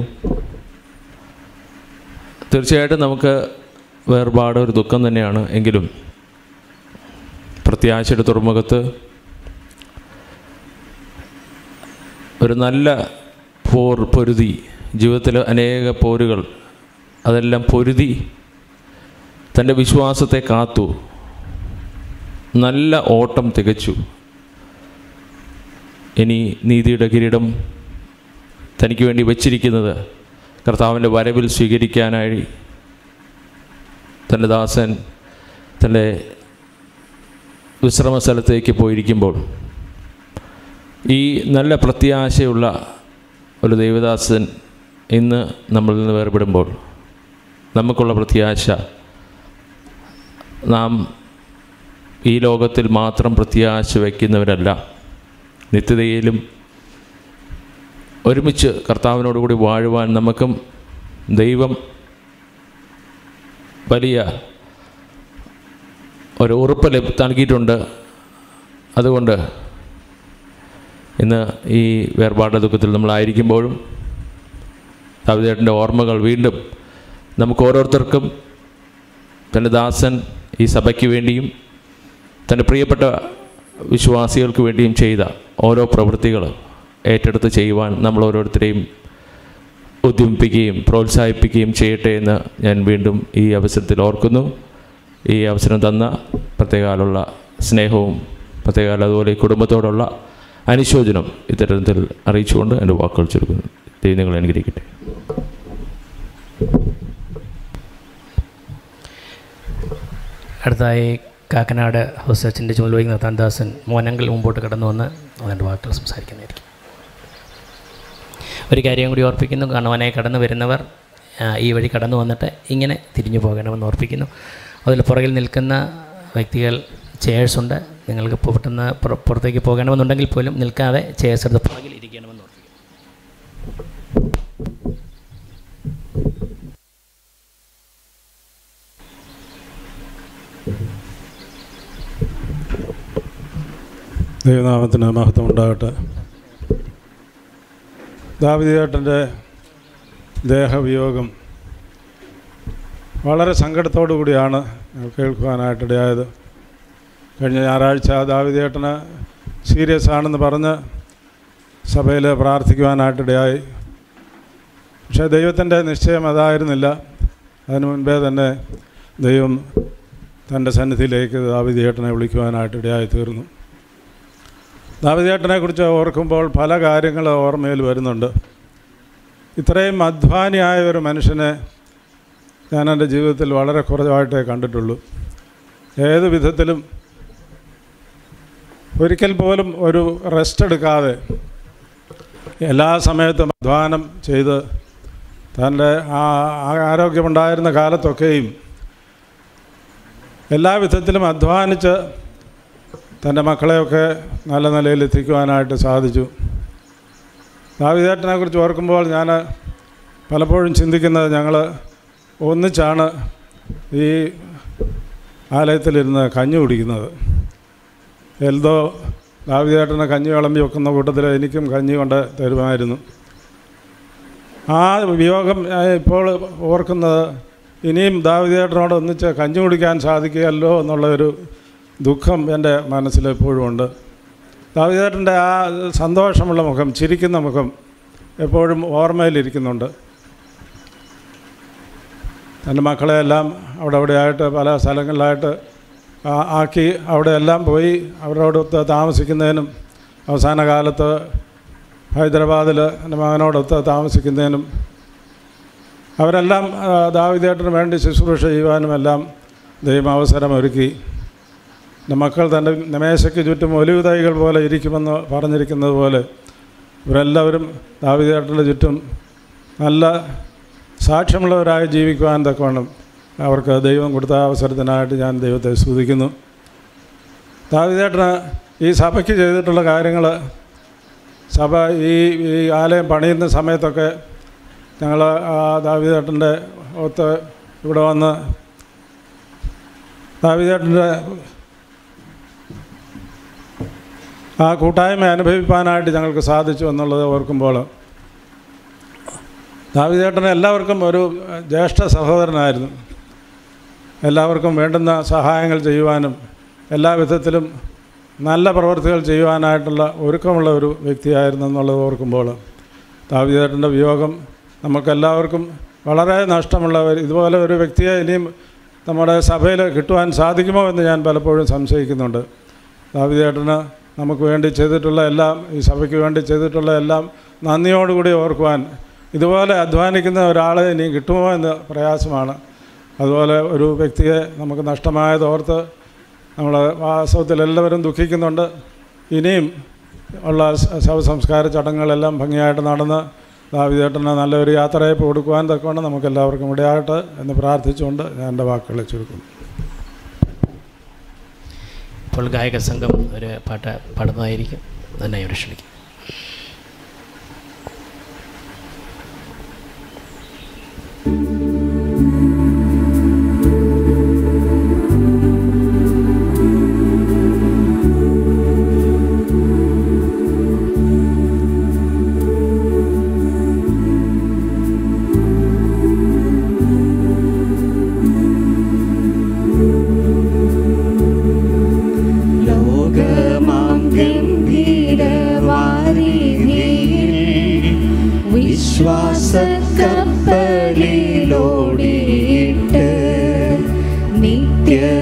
S6: തീർച്ചയായിട്ടും നമുക്ക് വേർപാട് ഒരു ദുഃഖം തന്നെയാണ് എങ്കിലും പ്രത്യാശയുടെ തുറമുഖത്ത് ഒരു നല്ല പോർ പൊരുതി ജീവിതത്തിൽ അനേക പോരുകൾ അതെല്ലാം പൊരുതി തൻ്റെ വിശ്വാസത്തെ കാത്തു നല്ല ഓട്ടം തികച്ചു ഇനി നീതിയുടെ കിരീടം തനിക്ക് വേണ്ടി വച്ചിരിക്കുന്നത് കർത്താവിൻ്റെ വരവിൽ സ്വീകരിക്കാനായി തൻ്റെ ദാസൻ തൻ്റെ വിശ്രമ സ്ഥലത്തേക്ക് പോയിരിക്കുമ്പോൾ ഈ നല്ല പ്രത്യാശയുള്ള ഒരു ദൈവദാസൻ ഇന്ന് നമ്മളിൽ നിന്ന് വേർപെടുമ്പോൾ നമുക്കുള്ള പ്രത്യാശ നാം ഈ ലോകത്തിൽ മാത്രം പ്രത്യാശ വയ്ക്കുന്നവരല്ല നിത്യതയിലും ഒരുമിച്ച് കർത്താവിനോടുകൂടി വാഴുവാൻ നമുക്കും ദൈവം വലിയ ഒരു ഉറപ്പ് ലഭ- നൽകിയിട്ടുണ്ട് അതുകൊണ്ട് ഇന്ന് ഈ വേർപാട് ദുഃഖത്തിൽ നമ്മളായിരിക്കുമ്പോഴും ദാവിദേട്ടൻ്റെ ഓർമ്മകൾ വീണ്ടും നമുക്ക് ഓരോരുത്തർക്കും തൻ്റെ ദാസൻ ഈ സഭയ്ക്ക് വേണ്ടിയും തൻ്റെ പ്രിയപ്പെട്ട വിശ്വാസികൾക്ക് വേണ്ടിയും ചെയ്ത ഓരോ പ്രവൃത്തികൾ ഏറ്റെടുത്ത് ചെയ്യുവാൻ നമ്മൾ ഓരോരുത്തരെയും ഉദ്യമിപ്പിക്കുകയും പ്രോത്സാഹിപ്പിക്കുകയും ചെയ്യട്ടെ എന്ന് ഞാൻ വീണ്ടും ഈ അവസരത്തിൽ ഓർക്കുന്നു ഈ അവസരം തന്ന പ്രത്യേകാലുള്ള സ്നേഹവും പ്രത്യേകാല അതുപോലെ ഈ കുടുംബത്തോടുള്ള അനുശോചനം ഇത്തരത്തിൽ അറിയിച്ചുകൊണ്ട് എൻ്റെ വാക്കുകൾ ചുരുക്കുന്നു ദൈവം നിങ്ങളെ അനുഗ്രഹിക്കട്ടെ
S2: അടുത്തതായി കാക്കനാട് ഹൗസ് അച്ഛൻ്റെ ചുമതല വഹിക്കുന്ന താൻദാസൻ മോനങ്കൽ മുമ്പോട്ട് കടന്നു വന്ന് അതിൻ്റെ വാക്കുകൾ സംസാരിക്കുന്നതായിരിക്കും ഒരു കാര്യം കൂടി ഓർപ്പിക്കുന്നു കാണുവാനായി കടന്നു വരുന്നവർ ആ, ഈ വഴി കടന്നു വന്നിട്ട് ഇങ്ങനെ തിരിഞ്ഞു പോകണമെന്ന് ഓർപ്പിക്കുന്നു അതിൽ പുറകിൽ നിൽക്കുന്ന വ്യക്തികൾ ചെയേഴ്സ് ഉണ്ട് നിങ്ങൾക്ക് പെട്ടെന്ന് പുറ- പുറത്തേക്ക് പോകണമെന്നുണ്ടെങ്കിൽ പോലും നിൽക്കാതെ ചെയേഴ്സ് എടുത്ത് പുറകിൽ ഇരിക്കണമെന്ന് ഓർപ്പിക്കുന്നു
S7: ദൈവനാമത്തിന് മഹത്വം ഉണ്ടാകട്ടെ ദാവിദേട്ടൻ്റെ ദേഹവിയോഗം വളരെ സങ്കടത്തോടു കൂടിയാണ് ഞങ്ങൾ കേൾക്കുവാനായിട്ടിടയായത് കഴിഞ്ഞ ഞായറാഴ്ച ദാവിദേട്ടന് സീരിയസ് ആണെന്ന് പറഞ്ഞ് സഭയിൽ പ്രാർത്ഥിക്കുവാനായിട്ടിടയായി പക്ഷേ ദൈവത്തിൻ്റെ നിശ്ചയം അതായിരുന്നില്ല അതിനു മുൻപേ തന്നെ ദൈവം തൻ്റെ സന്നിധിയിലേക്ക് ദാവിദേട്ടനെ വിളിക്കുവാനായിട്ടിടയായി തീർന്നു ദാവിദേട്ടനെ കുറിച്ച് ഓർക്കുമ്പോൾ പല കാര്യങ്ങൾ ഓർമ്മയിൽ വരുന്നുണ്ട് ഇത്രയും അധ്വാനിയായ ഒരു മനുഷ്യനെ ഞാൻ എൻ്റെ ജീവിതത്തിൽ വളരെ കുറവായിട്ടേ കണ്ടിട്ടുള്ളൂ ഏത് വിധത്തിലും ഒരിക്കൽ പോലും ഒരു റെസ്റ്റ് എടുക്കാതെ എല്ലാ സമയത്തും അധ്വാനം ചെയ്ത് തൻ്റെ ആ ആ ആരോഗ്യമുണ്ടായിരുന്ന കാലത്തൊക്കെയും എല്ലാ വിധത്തിലും അധ്വാനിച്ച് തൻ്റെ മക്കളെയൊക്കെ നല്ല നിലയിൽ എത്തിക്കുവാനായിട്ട് സാധിച്ചു ദാവിദേട്ടനെ കുറിച്ച് ഓർക്കുമ്പോൾ ഞാൻ പലപ്പോഴും ചിന്തിക്കുന്നത് ഞങ്ങൾ ഒന്നിച്ചാണ് ഈ ആലയത്തിലിരുന്ന് കഞ്ഞി കുടിക്കുന്നത് എൽദോ ദാവിദേട്ടന് കഞ്ഞി വിളമ്പി വെക്കുന്ന കൂട്ടത്തിൽ എനിക്കും കഞ്ഞി കൊണ്ട് തരുമായിരുന്നു ആ വിയോഗം ഞാൻ ഇപ്പോൾ ഓർക്കുന്നത് ഇനിയും ദാവിദേട്ടനോട് ഒന്നിച്ച് കഞ്ഞി കുടിക്കാൻ സാധിക്കുകയല്ലോ എന്നുള്ളൊരു ദുഃഖം എൻ്റെ മനസ്സിൽ എപ്പോഴും ഉണ്ട് ദാവിദേട്ടൻ്റെ ആ സന്തോഷമുള്ള മുഖം ചിരിക്കുന്ന മുഖം എപ്പോഴും ഓർമ്മയിലിരിക്കുന്നുണ്ട് തൻ്റെ മക്കളെയെല്ലാം അവിടെ അവിടെയായിട്ട് പല സ്ഥലങ്ങളിലായിട്ട് ആ- ആക്കി അവിടെയെല്ലാം പോയി അവരോടൊത്ത് താമസിക്കുന്നതിനും അവസാന കാലത്ത് ഹൈദരാബാദിൽ എൻ്റെ മകനോടൊത്ത് താമസിക്കുന്നതിനും അവരെല്ലാം ആ, ദാവിദേട്ടന് വേണ്ടി ശുശ്രൂഷ ചെയ്യുവാനും എല്ലാം ദൈവം അവസരമൊരുക്കി എൻ്റെ മക്കൾ തൻ്റെ നിമേശയ്ക്ക് ചുറ്റും ഒലിവ് തൈകൾ പോലെ ഇരിക്കുമെന്ന് പറഞ്ഞിരിക്കുന്നത് പോലെ ഇവരെല്ലാവരും ദാവിദേട്ടൻ്റെ ചുറ്റും നല്ല സാക്ഷ്യമുള്ളവരായി ജീവിക്കുവാൻ തക്കവണ്ണം അവർക്ക് ദൈവം കൊടുത്ത അവസരത്തിനായിട്ട് ഞാൻ ദൈവത്തെ സ്തുതിക്കുന്നു ദാവിദേട്ടന് ഈ സഭയ്ക്ക് ചെയ്തിട്ടുള്ള കാര്യങ്ങൾ സഭ ഈ ഈ ആലയം പണിയുന്ന സമയത്തൊക്കെ ഞങ്ങൾ ദാവിദേട്ടൻ്റെ ഒത്ത് ഇവിടെ വന്ന് ദാവിദേട്ടൻ്റെ ആ കൂട്ടായ്മ അനുഭവിപ്പാനായിട്ട് ഞങ്ങൾക്ക് സാധിച്ചു എന്നുള്ളത് ഓർക്കുമ്പോൾ ദാവിദേട്ടൻ എല്ലാവർക്കും ഒരു ജ്യേഷ്ഠ സഹോദരനായിരുന്നു എല്ലാവർക്കും വേണ്ടുന്ന സഹായങ്ങൾ ചെയ്യുവാനും എല്ലാ വിധത്തിലും നല്ല പ്രവൃത്തികൾ ചെയ്യുവാനായിട്ടുള്ള ഒരുക്കമുള്ള ഒരു വ്യക്തിയായിരുന്നു എന്നുള്ളത് ഓർക്കുമ്പോൾ ദാവിദേട്ടൻ്റെ വിയോഗം നമുക്കെല്ലാവർക്കും വളരെ നഷ്ടമുള്ള ഒരു ഇതുപോലെ ഒരു വ്യക്തിയെ ഇനിയും നമ്മുടെ സഭയിൽ കിട്ടുവാൻ സാധിക്കുമോ എന്ന് ഞാൻ പലപ്പോഴും സംശയിക്കുന്നുണ്ട് ദാവിദേട്ടന് നമുക്ക് വേണ്ടി ചെയ്തിട്ടുള്ള എല്ലാം ഈ സഭയ്ക്ക് വേണ്ടി ചെയ്തിട്ടുള്ള എല്ലാം നന്ദിയോടുകൂടി ഓർക്കുവാൻ ഇതുപോലെ അധ്വാനിക്കുന്ന ഒരാളെ ഇനി കിട്ടുമോ എന്ന് പ്രയാസമാണ് അതുപോലെ ഒരു വ്യക്തിയെ നമുക്ക് നഷ്ടമായത് ഓർത്ത് നമ്മൾ വാസ്തവത്തിൽ എല്ലാവരും ദുഃഖിക്കുന്നുണ്ട് ഇനിയും ഉള്ള സ- ശവസംസ്കാര ചടങ്ങുകളെല്ലാം ഭംഗിയായിട്ട് നടന്ന് ദാവിദേട്ടന് നല്ലൊരു യാത്രയപ്പ് കൊടുക്കുവാൻ തക്കവണ്ണം നമുക്ക് എല്ലാവർക്കും ഇടയാകട്ടെ എന്ന് പ്രാർത്ഥിച്ചുകൊണ്ട് ഞാൻ എൻ്റെ വാക്കുകളെ ചുരുക്കുന്നു
S2: ഇപ്പോൾ ഗായക സംഘം ഒരു പാട്ട് പാടുന്നതായിരിക്കും തന്നെ ഇവിടെ ക്ഷണിക്കും
S1: ലോകമാം ഗംഭീരവാരിധിയിൽ വിശ്വാസക്കപ്പലിലോടിയിട്ട് നിത്യ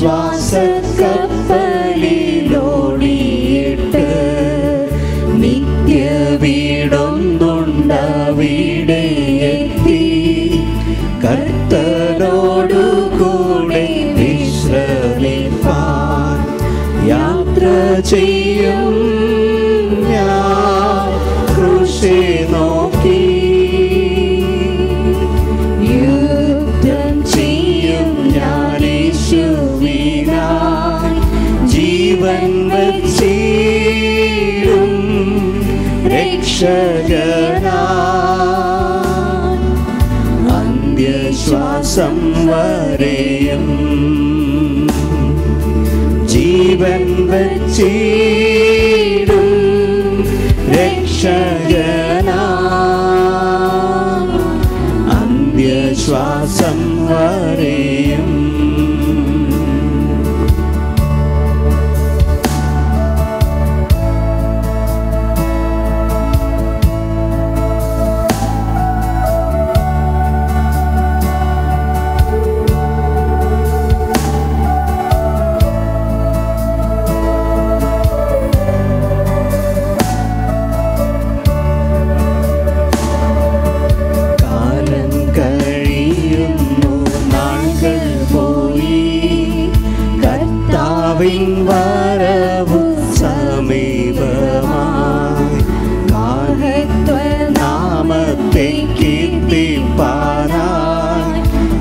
S1: ശ്വാസക്കപ്പലിലോടിയിട്ട് നിത്യ വീടൊന്നുണ്ടവിടെ എത്തി കർത്തനോടു കൂടെ വിശ്രമിപ്പാൻ യാത്ര ചെയ്യും ഞാൻ കൃഷി നോക്കി യുദ്ധം ചെയ്യും ഞാൻ യേശുവിനായി ജീവൻ വച്ചിടും രക്ഷകനായി അന്ത്യശ്വാസം വരെയും ജീവൻ വച്ചിടും രക്ഷകനാ അന്ത്യശ്വാസം വരെയും കാലം കഴിയുന്നു നാളുകൾ പോയി കർത്താവിൻ വരവു സമീപമായി നാമത്തെ കീർത്തിപ്പാനായി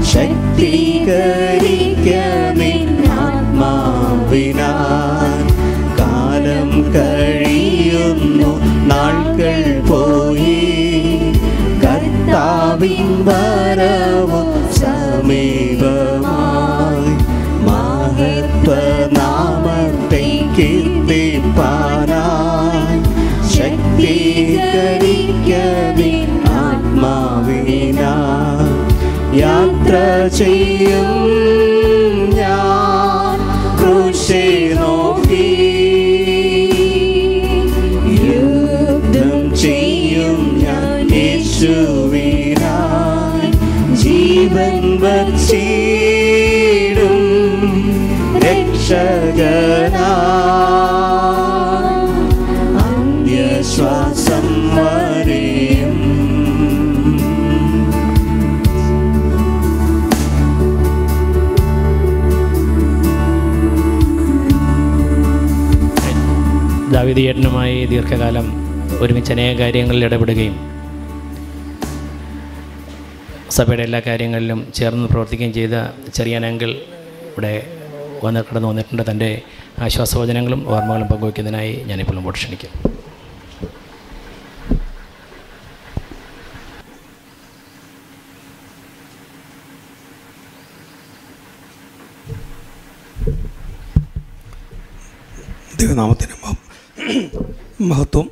S1: ശക്തീകരിക്കാത്മാവിനാൽ കാലം കഴിയുന്നു നാളുകൾ പോയി കർത്താവിൻ വരവു സമീപമായി മഹത്വനാമത്തെ കീർത്തിപ്പാനായി ശക്തീകരിക്കവി ആത്മാവിനാ യാത്ര ചെയ്യും ഞാൻ കൃഷി നോക്കി യുദ്ധം ചെയ്യും ഞാൻ യേശുവിനായി ജീവൻ വച്ചിടും രക്ഷകനാ അന്ത്യശ്വാസം വരെയും
S2: ദാവിദിയേട്ടനുമായി ദീർഘകാലം ഒരുമിച്ച് അനേക കാര്യങ്ങളിൽ ഇടപെടുകയും സഭയുടെ എല്ലാ കാര്യങ്ങളിലും ചേർന്ന് പ്രവർത്തിക്കുകയും ചെയ്ത ചെറിയാനെങ്കിൽ ഇവിടെ വന്ന് കടന്നു വന്നിട്ടുണ്ട് തൻ്റെ ആശ്വാസവചനങ്ങളും ഓർമ്മകളും പങ്കുവയ്ക്കുന്നതിനായി ഞാനിപ്പോൾ മുമ്പോട്ട് ക്ഷണിക്കും
S8: ദൈവനാമത്തിന് മഹ- മഹത്വം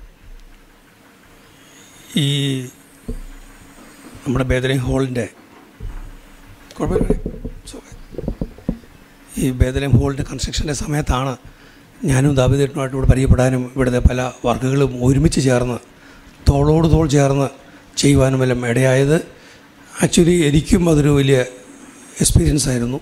S8: ഈ നമ്മുടെ ബേദലിംഗ് ഹോളിൻ്റെ കുഴപ്പമില്ല സുഖം. ഈ ബേദലിംഗ് ഹോളിൻ്റെ കൺസ്ട്രക്ഷൻ്റെ സമയത്താണ് ഞാനും ദാവിദേട്ടനുമായിട്ട് ഇവിടെ പരിചയപ്പെടാനും ഇവിടുത്തെ പല വർക്കുകളും ഒരുമിച്ച് ചേർന്ന് തോളോട് തോൾ ചേർന്ന് ചെയ്യുവാനും എല്ലാം ഇടയായത് ആക്ച്വലി എനിക്കും അതൊരു വലിയ എക്സ്പീരിയൻസ് ആയിരുന്നു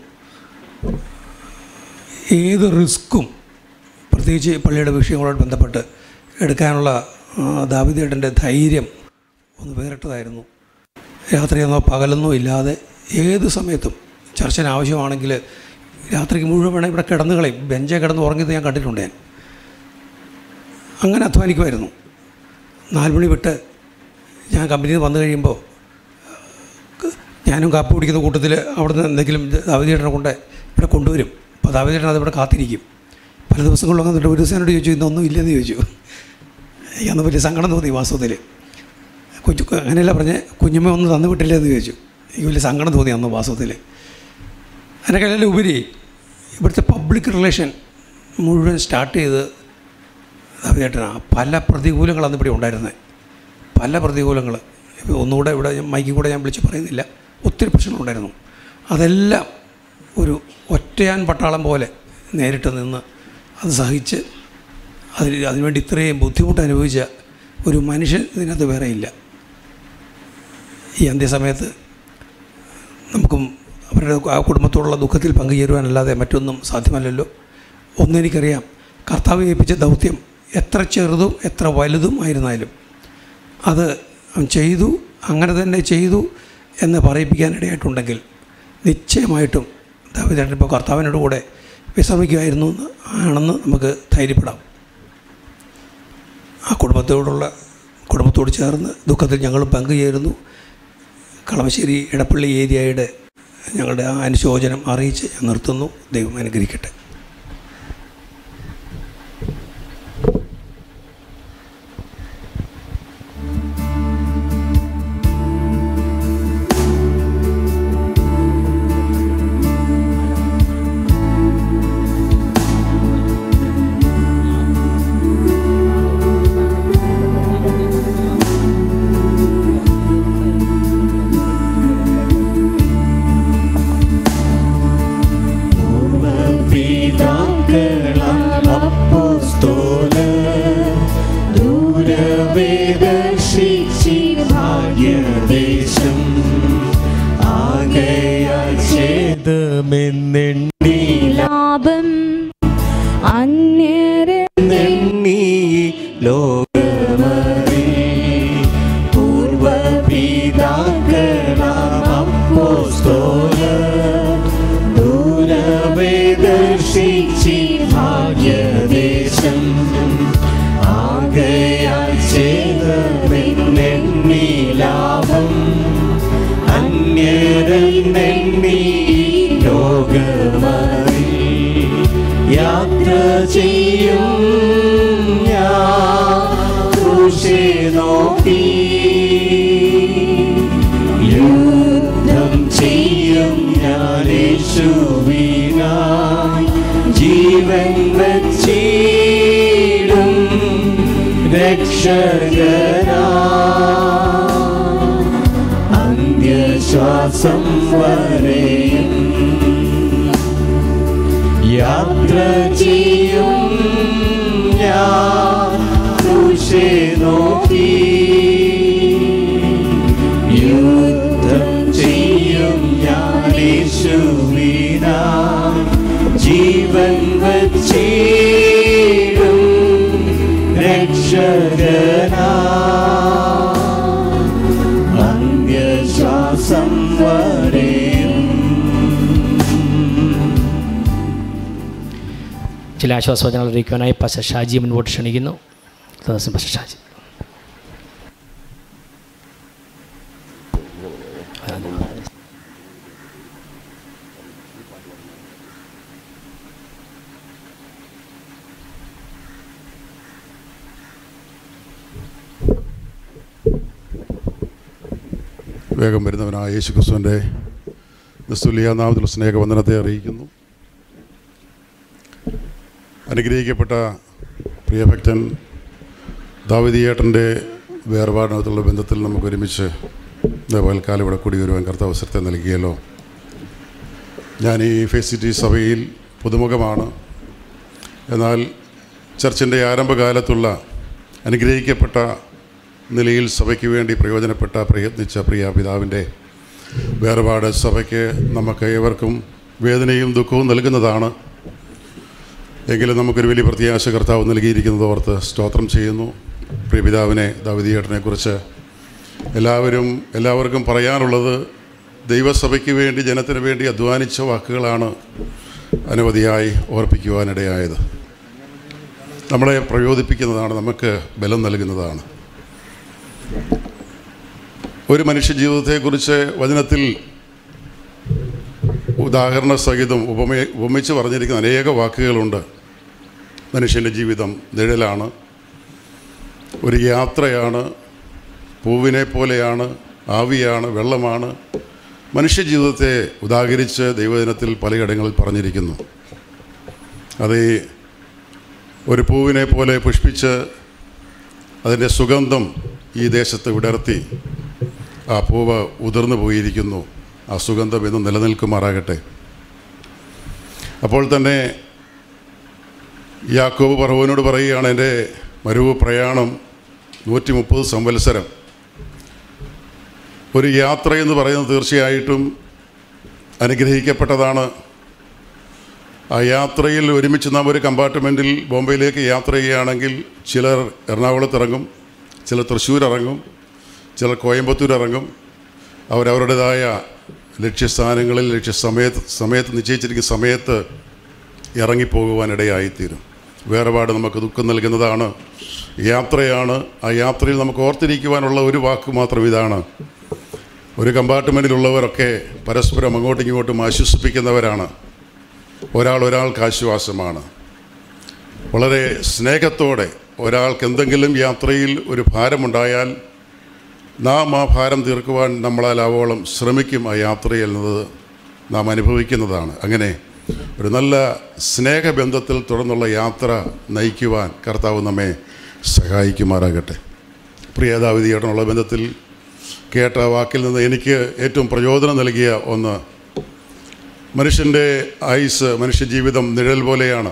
S8: ഏത് റിസ്ക്കും പ്രത്യേകിച്ച് പള്ളിയുടെ വിഷയങ്ങളോട് ബന്ധപ്പെട്ട് എടുക്കാനുള്ള ദാവിദേട്ടൻ്റെ ധൈര്യം ഒന്ന് വേറിട്ടതായിരുന്നു രാത്രിയെന്നോ പകലെന്നോ ഇല്ലാതെ ഏത് സമയത്തും ചർച്ചന് ആവശ്യമാണെങ്കിൽ രാത്രിക്ക് മുഴുവൻ വേണേൽ ഇവിടെ കിടന്ന് കളയും ബെഞ്ചേ കിടന്ന് ഉറങ്ങിയത് ഞാൻ കണ്ടിട്ടുണ്ട് ഞാൻ അങ്ങനെ അധ്വാനിക്കുമായിരുന്നു നാല് മണി വിട്ട് ഞാൻ കമ്പനിയിൽ നിന്ന് വന്നു കഴിയുമ്പോൾ ഞാനും കാപ്പി കുടിക്കുന്ന കൂട്ടത്തിൽ അവിടുന്ന് എന്തെങ്കിലും ദാവിദേട്ടനെ കൊണ്ട് ഇവിടെ കൊണ്ടുവരും അപ്പോൾ ദാവിദേട്ടൻ അതിവിടെ കാത്തിരിക്കും പല ദിവസങ്ങളിലും അങ്ങനെ ഒരു ദിവസം എന്നോട് ചോദിച്ചു ഇന്നൊന്നും ഇല്ലെന്ന് ചോദിച്ചു എനിക്ക് അന്ന് വലിയ സങ്കടം തോന്നി വാസ്തവത്തിൽ കൊച്ചു അങ്ങനെയല്ല പറഞ്ഞ് കുഞ്ഞുമ്മ ഒന്ന് തന്നു വിട്ടില്ലേ എന്ന് ചോദിച്ചു എനിക്ക് വലിയ സങ്കടം തോന്നി അന്ന് വാസ്തവത്തിൽ അതിനേക്കാളും ഉപരി ഇവിടുത്തെ പബ്ലിക് റിലേഷൻ മുഴുവൻ സ്റ്റാർട്ട് ചെയ്ത് ദാവിദേട്ടനാണ് പല പ്രതികൂലങ്ങൾ അന്ന് ഇവിടെ ഉണ്ടായിരുന്നത് പല പ്രതികൂലങ്ങൾ ഇപ്പോൾ ഒന്നുകൂടെ ഇവിടെ ഞാൻ മൈക്കിൽ കൂടെ ഞാൻ വിളിച്ച് പറയുന്നില്ല ഒത്തിരി പ്രശ്നങ്ങളുണ്ടായിരുന്നു അതെല്ലാം ഒരു ഒറ്റയാൻ പട്ടാളം പോലെ നേരിട്ട് നിന്ന് അത് സഹിച്ച് അതിന് അതിനുവേണ്ടി ഇത്രയും ബുദ്ധിമുട്ട് അനുഭവിച്ച ഒരു മനുഷ്യൻ ഇതിനകത്ത് വേറെ ഇല്ല ഈ അന്ത്യസമയത്ത് നമുക്കും അവരുടെ ആ കുടുംബത്തോടുള്ള ദുഃഖത്തിൽ പങ്കുചേരുവാനല്ലാതെ മറ്റൊന്നും സാധ്യമല്ലല്ലോ ഒന്നെനിക്കറിയാം കർത്താവ് ഏൽപ്പിച്ച ദൗത്യം എത്ര ചെറുതും എത്ര വലുതും ആയിരുന്നാലും അത് അവൻ ചെയ്തു അങ്ങനെ തന്നെ ചെയ്തു എന്ന് പറയിപ്പിക്കാനിടയായിട്ടുണ്ടെങ്കിൽ നിശ്ചയമായിട്ടും ദാവിദേട്ടൻ ഇപ്പോൾ കർത്താവിനോട് കൂടെ വിശ്രമിക്കുമായിരുന്നു എന്ന് ആണെന്ന് നമുക്ക് ധൈര്യപ്പെടാം ആ കുടുംബത്തോടുള്ള കുടുംബത്തോട് ചേർന്ന് ദുഃഖത്തിൽ ഞങ്ങളും പങ്കുചേരുന്നു കളമശ്ശേരി ഇടപ്പള്ളി ഏരിയയുടെ ഞങ്ങളുടെ ആ അനുശോചനം അറിയിച്ച് ഞാൻ നിർത്തുന്നു ദൈവം അനുഗ്രഹിക്കട്ടെ
S1: പിതാക്കളാം അപ്പോസ്തോലർ ദൂരവേ ദർശിച്ചി ഭാഗ്യദേശം ആകയാൽ ഛേദമെന്നെണ്ണി
S9: ലാഭം അന്യരെ
S1: നെണ്ണി ലോകമറി പൂർവ പിതാക്കളാം അപ്പോസ്തോലർ ദൂരവേ ദർശിച്ചി ഭാഗ്യദേശം ആകയാൽ ഛേദമെന്നെണ്ണി ലാഭം അന്യരെന്നെണ്ണി ലോകമറി യാത്ര ചെയ്യും ഞാൻ ക്രൂശെ നോക്കി യുദ്ധം ചെയ്യും ഞാൻ യേശുവിനായി ജീവൻ വച്ചിടും രക്ഷകനാ അന്ത്യശ്വാസം വരെയും യാത്ര ചെയ്യും ഞാൻ ക്രൂശെ നോക്കി യുദ്ധം ചെയ്യും ഞാൻ യേശുവിനാ ജീവൻ വച്ചിടും രക്ഷകനാ അന്ത്യശ്വാസം വരെയും
S2: ചില ആശ്വാസവചനങ്ങൾ അറിയിക്കുവാനായി പശ ഷാജി മുൻപോട്ട് ക്ഷണിക്കുന്നു ദിവസം പശ ഷാജി
S10: വേഗം വരുന്നവനായ യേശു ക്രിസ്തുവിൻ്റെ നിസ്തുല്യ നാമത്തിലുള്ള സ്നേഹവന്ദനത്തെ അറിയിക്കുന്നു അനുഗ്രഹിക്കപ്പെട്ട പ്രിയഭക്തൻ ദാവിദിയേട്ടൻ്റെ വേർപാടിനകത്തുള്ള ബന്ധത്തിൽ നമുക്ക് ഒരുമിച്ച് പകൽക്കാലം ഇവിടെ കൂടി വരുവാൻ കർത്ത അവസരത്തെ നൽകിയല്ലോ ഞാൻ ഈ ഫെസിറ്റി സഭയിൽ പുതുമുഖമാണ് എന്നാൽ ചർച്ചിൻ്റെ ആരംഭകാലത്തുള്ള അനുഗ്രഹിക്കപ്പെട്ട നിലയിൽ സഭയ്ക്ക് വേണ്ടി പ്രയോജനപ്പെട്ട പ്രയത്നിച്ച പ്രിയ പിതാവിൻ്റെ വേർപാട് സഭയ്ക്ക് നമുക്ക് ഏവർക്കും വേദനയും ദുഃഖവും നൽകുന്നതാണ് എങ്കിലും നമുക്കൊരു വലിയ പ്രത്യാശ കർത്താവ് നൽകിയിരിക്കുന്നത് ഓർത്ത് സ്തോത്രം ചെയ്യുന്നു പ്രിയ പിതാവിനെ ദാവിദിയേട്ടനെക്കുറിച്ച് എല്ലാവരും എല്ലാവർക്കും പറയാനുള്ളത് ദൈവസഭയ്ക്ക് വേണ്ടി ജനത്തിന് വേണ്ടി അധ്വാനിച്ച വാക്കുകളാണ് അനവധിയായി ഓർപ്പിക്കുവാനിടയായത് നമ്മളെ പ്രചോദിപ്പിക്കുന്നതാണ് നമുക്ക് ബലം നൽകുന്നതാണ് ഒരു മനുഷ്യ ജീവിതത്തെക്കുറിച്ച് വചനത്തിൽ ഉദാഹരണ സഹിതം ഉപമ ഉപമിച്ച് പറഞ്ഞിരിക്കുന്ന അനേക വാക്കുകളുണ്ട് മനുഷ്യൻ്റെ ജീവിതം നിഴലാണ് ഒരു യാത്രയാണ് പൂവിനെ പോലെയാണ് ആവിയാണ് വെള്ളമാണ് മനുഷ്യ ജീവിതത്തെ ഉദാഹരിച്ച് ദൈവദിനത്തിൽ പലയിടങ്ങളിൽ പറഞ്ഞിരിക്കുന്നു അത് ഈ ഒരു പൂവിനെ പോലെ പുഷ്പിച്ച് അതിൻ്റെ സുഗന്ധം ഈ ദേശത്ത് വിടർത്തി ആ പൂവ് ഉതിർന്നു പോയിരിക്കുന്നു ആ സുഗന്ധം എന്നും നിലനിൽക്കുമാറാകട്ടെ അപ്പോൾ തന്നെ യാക്കോബ് പറവനോട് പറയുകയാണ് എൻ്റെ മരുവ് പ്രയാണം നൂറ്റി മുപ്പത് സംവത്സരം ഒരു യാത്ര എന്ന് പറയുന്നത് തീർച്ചയായിട്ടും അനുഗ്രഹിക്കപ്പെട്ടതാണ് ആ യാത്രയിൽ ഒരുമിച്ച് നാം ഒരു കമ്പാർട്ട്മെൻറ്റിൽ ബോംബെയിലേക്ക് യാത്ര ചെയ്യുകയാണെങ്കിൽ ചിലർ എറണാകുളത്ത് ഇറങ്ങും ചിലർ തൃശ്ശൂർ ഇറങ്ങും ചിലർ കോയമ്പത്തൂർ ഇറങ്ങും അവരവരുടേതായ ലക്ഷ്യസ്ഥാനങ്ങളിൽ ലക്ഷ്യ സമയത്ത് സമയത്ത് നിശ്ചയിച്ചിരിക്കുന്ന സമയത്ത് ഇറങ്ങിപ്പോകുവാനിടയായിത്തീരും വേറെപാട് നമുക്ക് ദുഃഖം നൽകുന്നതാണ് യാത്രയാണ് ആ യാത്രയിൽ നമുക്ക് ഓർത്തിരിക്കുവാനുള്ള ഒരു വാക്ക് മാത്രം ഇതാണ് ഒരു കമ്പാർട്ട്മെൻറ്റിലുള്ളവരൊക്കെ പരസ്പരം അങ്ങോട്ടും ഇങ്ങോട്ടും ആശ്വസിപ്പിക്കുന്നവരാണ് ഒരാൾ ഒരാൾക്ക് ആശ്വാസമാണ് വളരെ സ്നേഹത്തോടെ ഒരാൾക്ക് എന്തെങ്കിലും യാത്രയിൽ ഒരു ഭാരമുണ്ടായാൽ നാം ആ ഭാരം തീർക്കുവാൻ നമ്മളാൽ ആവോളം ശ്രമിക്കും ആ യാത്രയിൽ എന്നത് നാം അനുഭവിക്കുന്നതാണ് അങ്ങനെ ഒരു നല്ല സ്നേഹബന്ധത്തിൽ തുടർന്നുള്ള യാത്ര നയിക്കുവാൻ കർത്താവ് നമ്മെ സഹായിക്കുമാറാകട്ടെ പ്രിയതാവിധിയായിട്ടുള്ള ബന്ധത്തിൽ കേട്ട വാക്കിൽ നിന്ന് എനിക്ക് ഏറ്റവും പ്രചോദനം നൽകിയ ഒന്ന് മനുഷ്യൻ്റെ ആയുസ് മനുഷ്യജീവിതം നിഴൽ പോലെയാണ്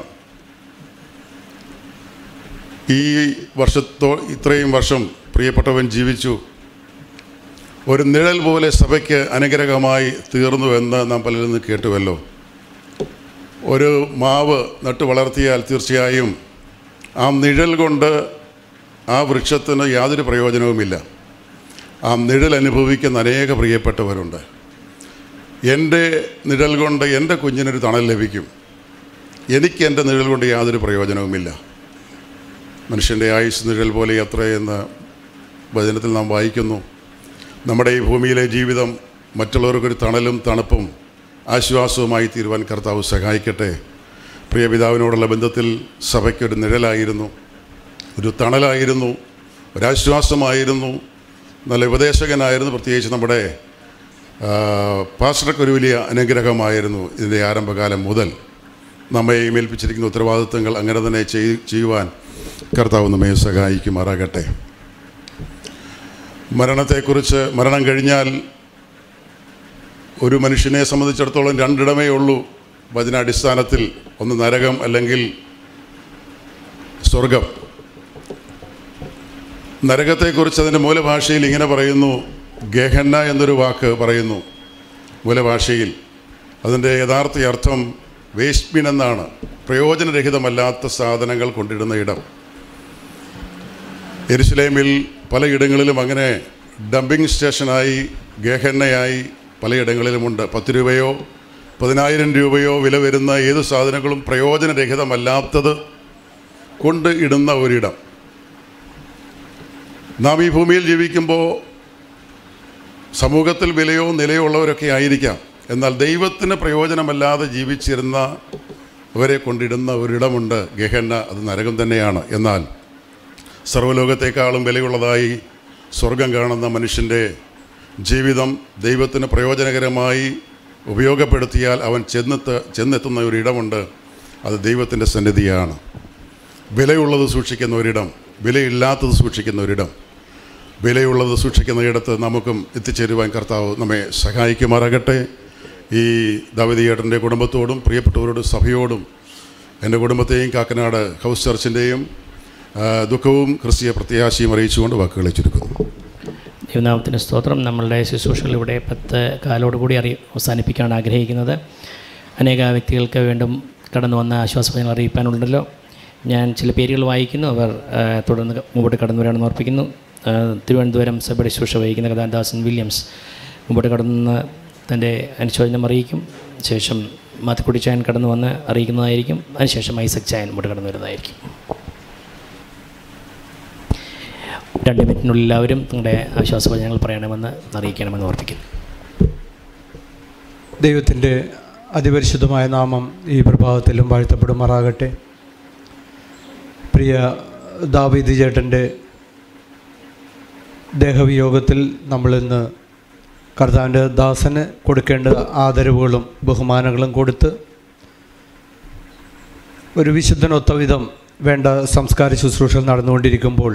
S10: ഈ വർഷത്തോ ഇത്രയും വർഷം പ്രിയപ്പെട്ടവൻ ജീവിച്ചു ഒരു നിഴൽ പോലെ സഭയ്ക്ക് അനുഗ്രഹമായി തീർന്നു എന്ന് നാം പലരിൽ നിന്ന് കേട്ടുവല്ലോ ഒരു മാവ് നട്ടു വളർത്തിയാൽ തീർച്ചയായും ആ നിഴൽ കൊണ്ട് ആ വൃക്ഷത്തിന് യാതൊരു പ്രയോജനവുമില്ല ആ നിഴൽ അനുഭവിക്കുന്ന അനേക പ്രിയപ്പെട്ടവരുണ്ട് എൻ്റെ നിഴൽ കൊണ്ട് എൻ്റെ കുഞ്ഞിനൊരു തണൽ ലഭിക്കും എനിക്ക് എൻ്റെ നിഴൽ കൊണ്ട് യാതൊരു പ്രയോജനവുമില്ല മനുഷ്യൻ്റെ ആയുസ് നിഴൽ പോലെ എത്രയെന്ന് വചനത്തിൽ നാം വായിക്കുന്നു നമ്മുടെ ഈ ഭൂമിയിലെ ജീവിതം മറ്റുള്ളവർക്കൊരു തണലും തണുപ്പും ആശ്വാസവുമായി തീരുവാൻ കർത്താവ് സഹായിക്കട്ടെ പ്രിയ പിതാവിനോടുള്ള ബന്ധത്തിൽ സഭയ്ക്കൊരു നിഴലായിരുന്നു ഒരു തണലായിരുന്നു ഒരാശ്വാസമായിരുന്നു നല്ല ഉപദേശകനായിരുന്നു പ്രത്യേകിച്ച് നമ്മുടെ പാസ്റ്റർക്ക് ഒരു വലിയ അനുഗ്രഹമായിരുന്നു ഇതിൻ്റെ ആരംഭകാലം മുതൽ നമ്മെ ഏൽപ്പിച്ചിരിക്കുന്ന ഉത്തരവാദിത്തങ്ങൾ അങ്ങനെ തന്നെ ചെയ് ചെയ്യുവാൻ കർത്താവ് നമ്മെ സഹായിക്കുമാറാകട്ടെ മരണത്തെക്കുറിച്ച് മരണം കഴിഞ്ഞാൽ ഒരു മനുഷ്യനെ സംബന്ധിച്ചിടത്തോളം രണ്ടിടമേ ഉള്ളൂ വചനാടിസ്ഥാനത്തിൽ ഒന്ന് നരകം അല്ലെങ്കിൽ സ്വർഗം നരകത്തെക്കുറിച്ച് അതിൻ്റെ മൂലഭാഷയിൽ ഇങ്ങനെ പറയുന്നു ഗഹന്ന എന്നൊരു വാക്ക് പറയുന്നു മൂലഭാഷയിൽ അതിൻ്റെ യഥാർത്ഥ അർത്ഥം വേസ്റ്റ് ബിൻ എന്നാണ് പ്രയോജനരഹിതമല്ലാത്ത സാധനങ്ങൾ കൊണ്ടിടുന്ന ഇടം എരുസലേമിൽ പലയിടങ്ങളിലും അങ്ങനെ ഡംപിങ് സ്റ്റേഷനായി ഗഹന്നയായി പലയിടങ്ങളിലുമുണ്ട് പത്ത് രൂപയോ പതിനായിരം രൂപയോ വില വരുന്ന ഏത് സാധനങ്ങളും പ്രയോജനരഹിതമല്ലാത്തത് കൊണ്ട് ഇടുന്ന ഒരിടം നാം ഈ ഭൂമിയിൽ ജീവിക്കുമ്പോൾ സമൂഹത്തിൽ വിലയോ നിലയോ ഉള്ളവരൊക്കെ ആയിരിക്കാം എന്നാൽ ദൈവത്തിന് പ്രയോജനമല്ലാതെ ജീവിച്ചിരുന്ന അവരെ കൊണ്ടിടുന്ന ഒരിടമുണ്ട് ഗഹന്ന അത് നരകം തന്നെയാണ് എന്നാൽ സർവ്വലോകത്തെക്കാളും വിലയുള്ളതായി സ്വർഗം കാണുന്ന മനുഷ്യൻ്റെ ജീവിതം ദൈവത്തിന് പ്രയോജനകരമായി ഉപയോഗപ്പെടുത്തിയാൽ അവൻ ചെന്നെത്ത ചെന്നെത്തുന്ന ഒരിടമുണ്ട് അത് ദൈവത്തിൻ്റെ സന്നിധിയാണ് വിലയുള്ളത് സൂക്ഷിക്കുന്ന ഒരിടം വിലയില്ലാത്തത് സൂക്ഷിക്കുന്ന ഒരിടം വിലയുള്ളത് സൂക്ഷിക്കുന്ന ഇടത്ത് നമുക്കും എത്തിച്ചേരുവാൻ കർത്താവ് നമ്മെ സഹായിക്കുമാറാകട്ടെ ഈ ദാവതിയേട്ടൻ്റെ കുടുംബത്തോടും പ്രിയപ്പെട്ടവരോടും സഭയോടും എൻ്റെ കുടുംബത്തെയും കാക്കനാട് ഹൗസ് ചർച്ചിൻ്റെയും ആ, ദുഃഖവും ക്രിസ്തീയ പ്രത്യാശയും അറിയിച്ചുകൊണ്ട് വാക്കുകളെ ചുരുക്കുന്നു
S2: ദൈവനാമത്തിന് സ്തോത്രം നമ്മളുടെ ശുശ്രൂഷകൾ ഇവിടെ പത്ത് കാലോടുകൂടി അറി അവസാനിപ്പിക്കാനാണ് ആഗ്രഹിക്കുന്നത് അനേക വ്യക്തികൾക്ക് വീണ്ടും കടന്നു വന്ന ആശ്വാസപദങ്ങൾ അറിയിക്കാനുണ്ടല്ലോ ഞാൻ ചില പേരുകൾ വായിക്കുന്നു അവർ ആ, തുടർന്ന് മുമ്പോട്ട് കടന്നു വരാണെന്ന് ഓർപ്പിക്കുന്നു ആ, തിരുവനന്തപുരം സഭയുടെ ശുശ്രൂഷ വഹിക്കുന്ന കഥാദാസൻ വില്യംസ് മുമ്പോട്ട് കടന്ന് തൻ്റെ അനുശോചനം അറിയിക്കും ശേഷം മാത്തുക്കുടി ചായൻ കടന്നു വന്ന് അറിയിക്കുന്നതായിരിക്കും അതിനുശേഷം ഐസക് ചായൻ മുമ്പോട്ട് കടന്നു വരുന്നതായിരിക്കും രണ്ട് മിനിറ്റിനുള്ളിൽ എല്ലാവരും നിങ്ങളുടെ ആശ്വാസവചനങ്ങൾ പറയണമെന്ന് അറിയിക്കണമെന്ന് ഓർപ്പിക്കുന്നു
S9: ദൈവത്തിൻ്റെ അതിപരിശുദ്ധമായ നാമം ഈ പ്രഭാതത്തിലും വാഴ്ത്തപ്പെടുമാറാകട്ടെ പ്രിയ ദാവീദ് ചേട്ടൻ്റെ ദേഹവിയോഗത്തിൽ നമ്മളിന്ന് കർത്താവിൻ്റെ ദാസന് കൊടുക്കേണ്ട ആദരവുകളും ബഹുമാനങ്ങളും കൊടുത്ത് ഒരു വിശുദ്ധനൊത്ത വിധം വേണ്ട സംസ്കാര ശുശ്രൂഷ നടന്നുകൊണ്ടിരിക്കുമ്പോൾ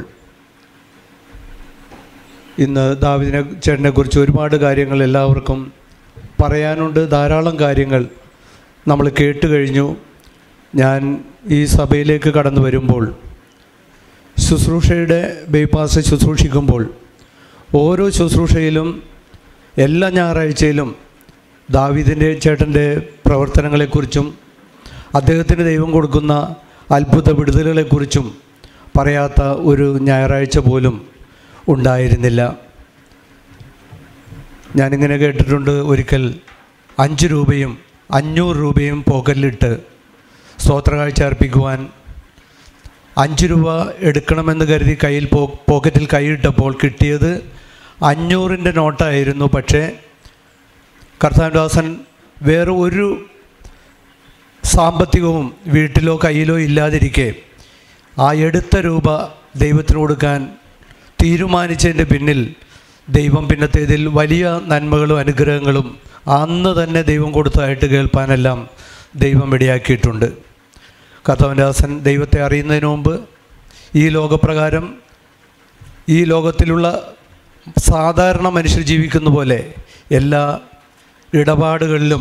S9: ഇന്ന് ദാവിദിനെ ചേട്ടനെ കുറിച്ച് ഒരുപാട് കാര്യങ്ങൾ എല്ലാവർക്കും പറയാനുണ്ട് ധാരാളം കാര്യങ്ങൾ നമ്മൾ കേട്ട് കഴിഞ്ഞു ഞാൻ ഈ സഭയിലേക്ക് കടന്നു വരുമ്പോൾ ശുശ്രൂഷയുടെ ബൈപ്പാസ് ശുശ്രൂഷിക്കുമ്പോൾ ഓരോ ശുശ്രൂഷയിലും എല്ലാ ഞായറാഴ്ചയിലും ദാവീദിൻ്റെ ചേട്ടൻ്റെ പ്രവർത്തനങ്ങളെക്കുറിച്ചും അദ്ദേഹത്തിന് ദൈവം കൊടുക്കുന്ന അത്ഭുത വിടുതലുകളെക്കുറിച്ചും പറയാത്ത ഒരു ഞായറാഴ്ച പോലും ഉണ്ടായിരുന്നില്ല ഞാനിങ്ങനെ കേട്ടിട്ടുണ്ട് ഒരിക്കൽ അഞ്ച് രൂപയും അഞ്ഞൂറ് രൂപയും പോക്കറ്റിലിട്ട് സ്തോത്രകാഴ്ച അർപ്പിക്കുവാൻ അഞ്ച് രൂപ എടുക്കണമെന്ന് കരുതി കയ്യിൽ പോ പോക്കറ്റിൽ കൈയിട്ടപ്പോൾ കിട്ടിയത് അഞ്ഞൂറിൻ്റെ നോട്ടായിരുന്നു പക്ഷേ കർത്താൻദാസൻ വേറെ ഒരു സാമ്പത്തികവും വീട്ടിലോ കയ്യിലോ ഇല്ലാതിരിക്കെ ആ എടുത്ത രൂപ ദൈവത്തിന് കൊടുക്കാൻ തീരുമാനിച്ചതിൻ്റെ പിന്നിൽ ദൈവം പിന്നത്തേതിൽ വലിയ നന്മകളും അനുഗ്രഹങ്ങളും അന്ന് തന്നെ ദൈവം കൊടുത്തതായിട്ട് കേൾപ്പാനെല്ലാം ദൈവം ഇടയാക്കിയിട്ടുണ്ട് കർത്താവൻദാസൻ ദൈവത്തെ അറിയുന്നതിന് മുമ്പ് ഈ ലോകപ്രകാരം ഈ ലോകത്തിലുള്ള സാധാരണ മനുഷ്യർ ജീവിക്കുന്ന പോലെ എല്ലാ ഇടപാടുകളിലും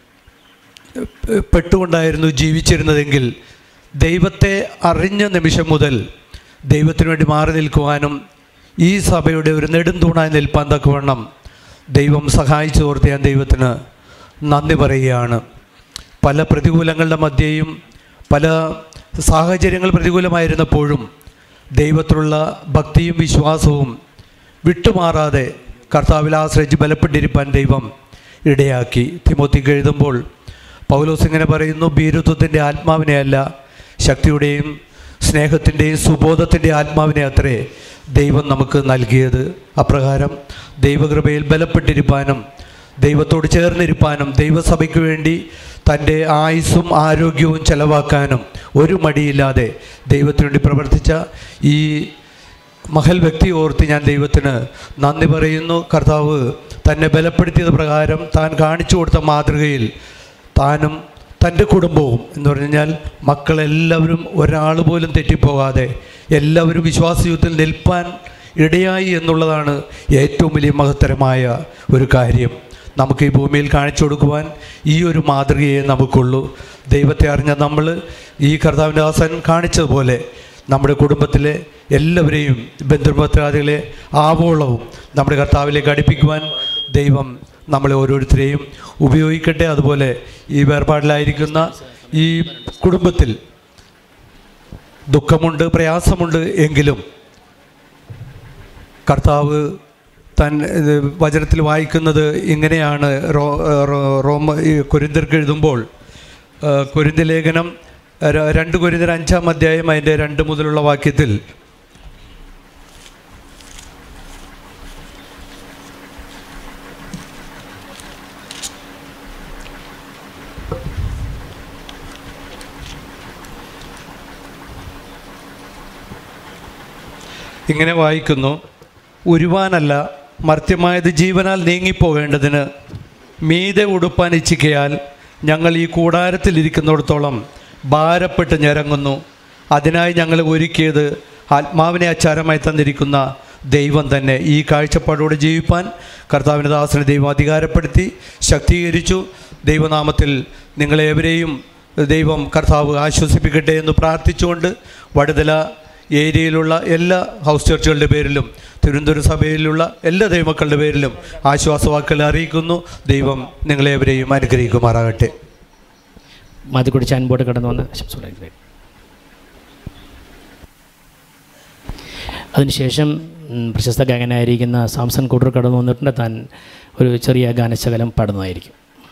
S9: പെട്ടുകൊണ്ടായിരുന്നു ജീവിച്ചിരുന്നതെങ്കിൽ ദൈവത്തെ അറിഞ്ഞ നിമിഷം മുതൽ ദൈവത്തിനു വേണ്ടി മാറി നിൽക്കുവാനും ഈ സഭയുടെ ഒരു നെടുന്തൂണായി നിൽപ്പാൻ തക്കവണ്ണം ദൈവം സഹായിച്ചു ഓർത്ത് ഞാൻ ദൈവത്തിന് നന്ദി പറയുകയാണ് പല പ്രതികൂലങ്ങളുടെ മധ്യേയും പല സാഹചര്യങ്ങൾ പ്രതികൂലമായിരുന്നപ്പോഴും ദൈവത്തിലുള്ള ഭക്തിയും വിശ്വാസവും വിട്ടുമാറാതെ കർത്താവിൽ ആശ്രയിച്ച് ബലപ്പെട്ടിരിപ്പാൻ ദൈവം ഇടയാക്കി തിമോത്തിക്ക് എഴുതുമ്പോൾ പൗലോസ് ഇങ്ങനെ പറയുന്നു ഭീരുത്വത്തിൻ്റെ ആത്മാവിനെ അല്ല ശക്തിയുടെയും സ്നേഹത്തിൻ്റെയും സുബോധത്തിൻ്റെ ആത്മാവിനെ അത്രേ ദൈവം നമുക്ക് നൽകിയത് അപ്രകാരം ദൈവകൃപയിൽ ബലപ്പെട്ടിരിപ്പാനും ദൈവത്തോട് ചേർന്നിരിപ്പാനും ദൈവസഭയ്ക്ക് വേണ്ടി തൻ്റെ ആയുസ്സും ആരോഗ്യവും ചെലവാക്കാനും ഒരു മടിയില്ലാതെ ദൈവത്തിനു വേണ്ടി പ്രവർത്തിച്ച ഈ മഹൽ വ്യക്തി ഓർത്ത് ഞാൻ ദൈവത്തിന് നന്ദി പറയുന്നു കർത്താവ് തന്നെ ബലപ്പെടുത്തിയത് പ്രകാരം താൻ കാണിച്ചു കൊടുത്ത മാതൃകയിൽ താനും തൻ്റെ കുടുംബവും എന്ന് പറഞ്ഞു കഴിഞ്ഞാൽ മക്കളെല്ലാവരും ഒരാൾ പോലും തെറ്റിപ്പോകാതെ എല്ലാവരും വിശ്വാസയുദ്ധത്തിൽ നിൽപ്പാൻ ഇടയായി എന്നുള്ളതാണ് ഏറ്റവും വലിയ മഹത്തരമായ ഒരു കാര്യം നമുക്ക് ഈ ഭൂമിയിൽ കാണിച്ചു കൊടുക്കുവാൻ ഈ ഒരു മാതൃകയെ നമുക്കുള്ളൂ ദൈവത്തെ അറിഞ്ഞ നമ്മൾ ഈ കർത്താവിൻ്റെ ദാസൻ കാണിച്ചതുപോലെ നമ്മുടെ കുടുംബത്തിലെ എല്ലാവരെയും ബന്ധുപത്രാദികളെ ആവോളവും നമ്മുടെ കർത്താവിലേക്ക് അടുപ്പിക്കുവാൻ ദൈവം നമ്മളെ ഓരോരുത്തരെയും ഉപയോഗിക്കട്ടെ അതുപോലെ ഈ വേർപാടിലായിരിക്കുന്ന ഈ കുടുംബത്തിൽ ദുഃഖമുണ്ട് പ്രയാസമുണ്ട് എങ്കിലും കർത്താവ് തൻ ഇത് വചനത്തിൽ വായിക്കുന്നത് ഇങ്ങനെയാണ് റോ റോ- റോമ ഈ കൊരിന്തിർക്ക് എഴുതുമ്പോൾ ആ, കൊരിന്ത ലേഖനം ര- രണ്ട് കൊരിന്തർ അഞ്ചാം അധ്യായം അതിൻ്റെ രണ്ട് മുതലുള്ള വാക്യത്തിൽ ഇങ്ങനെ വായിക്കുന്നു ഉരുവാനല്ല മർത്യമായത് ജീവനാൽ നീങ്ങിപ്പോകേണ്ടതിന് മീതെ ഉടുപ്പാൻ ഇച്ഛിക്കയാൽ ഞങ്ങൾ ഈ കൂടാരത്തിലിരിക്കുന്നിടത്തോളം ഭാരപ്പെട്ട് ഞരങ്ങുന്നു അതിനായി ഞങ്ങൾ ഒരുക്കിയത് ആത്മാവിനെ അച്ചാരമായി തന്നിരിക്കുന്ന ദൈവം തന്നെ ഈ കാഴ്ചപ്പാടോടെ ജീവിപ്പാൻ കർത്താവിൻ്റെ ദാസനെ ദൈവം അധികാരപ്പെടുത്തി ശക്തീകരിച്ചു ദൈവനാമത്തിൽ നിങ്ങളേവരെയും ദൈവം കർത്താവ് ആശ്വസിപ്പിക്കട്ടെ എന്ന് പ്രാർത്ഥിച്ചുകൊണ്ട് വടുതല ഏരിയയിലുള്ള എല്ലാ ഹൗസ് ചർച്ചുകളുടെ പേരിലും തിരുവനന്തപുരം സഭയിലുള്ള എല്ലാ ദൈവമക്കളുടെ പേരിലും ആശ്വാസവാക്കുകൾ അറിയിക്കുന്നു ദൈവം നിങ്ങളേവരെയും അനുഗ്രഹിക്കുമാറാകട്ടെ
S2: മാതിക്കുടി ചാൻബോർഡ് കടന്നു വന്ന് ആശംസകളായി അതിനുശേഷം ഉം, പ്രശസ്ത ഗായകനായിരിക്കുന്ന സാംസൺ കൂട്ടർ കടന്നു വന്നിട്ടുണ്ട് താൻ ഒരു ചെറിയ ഗാനശകലം പാടുന്നതായിരിക്കും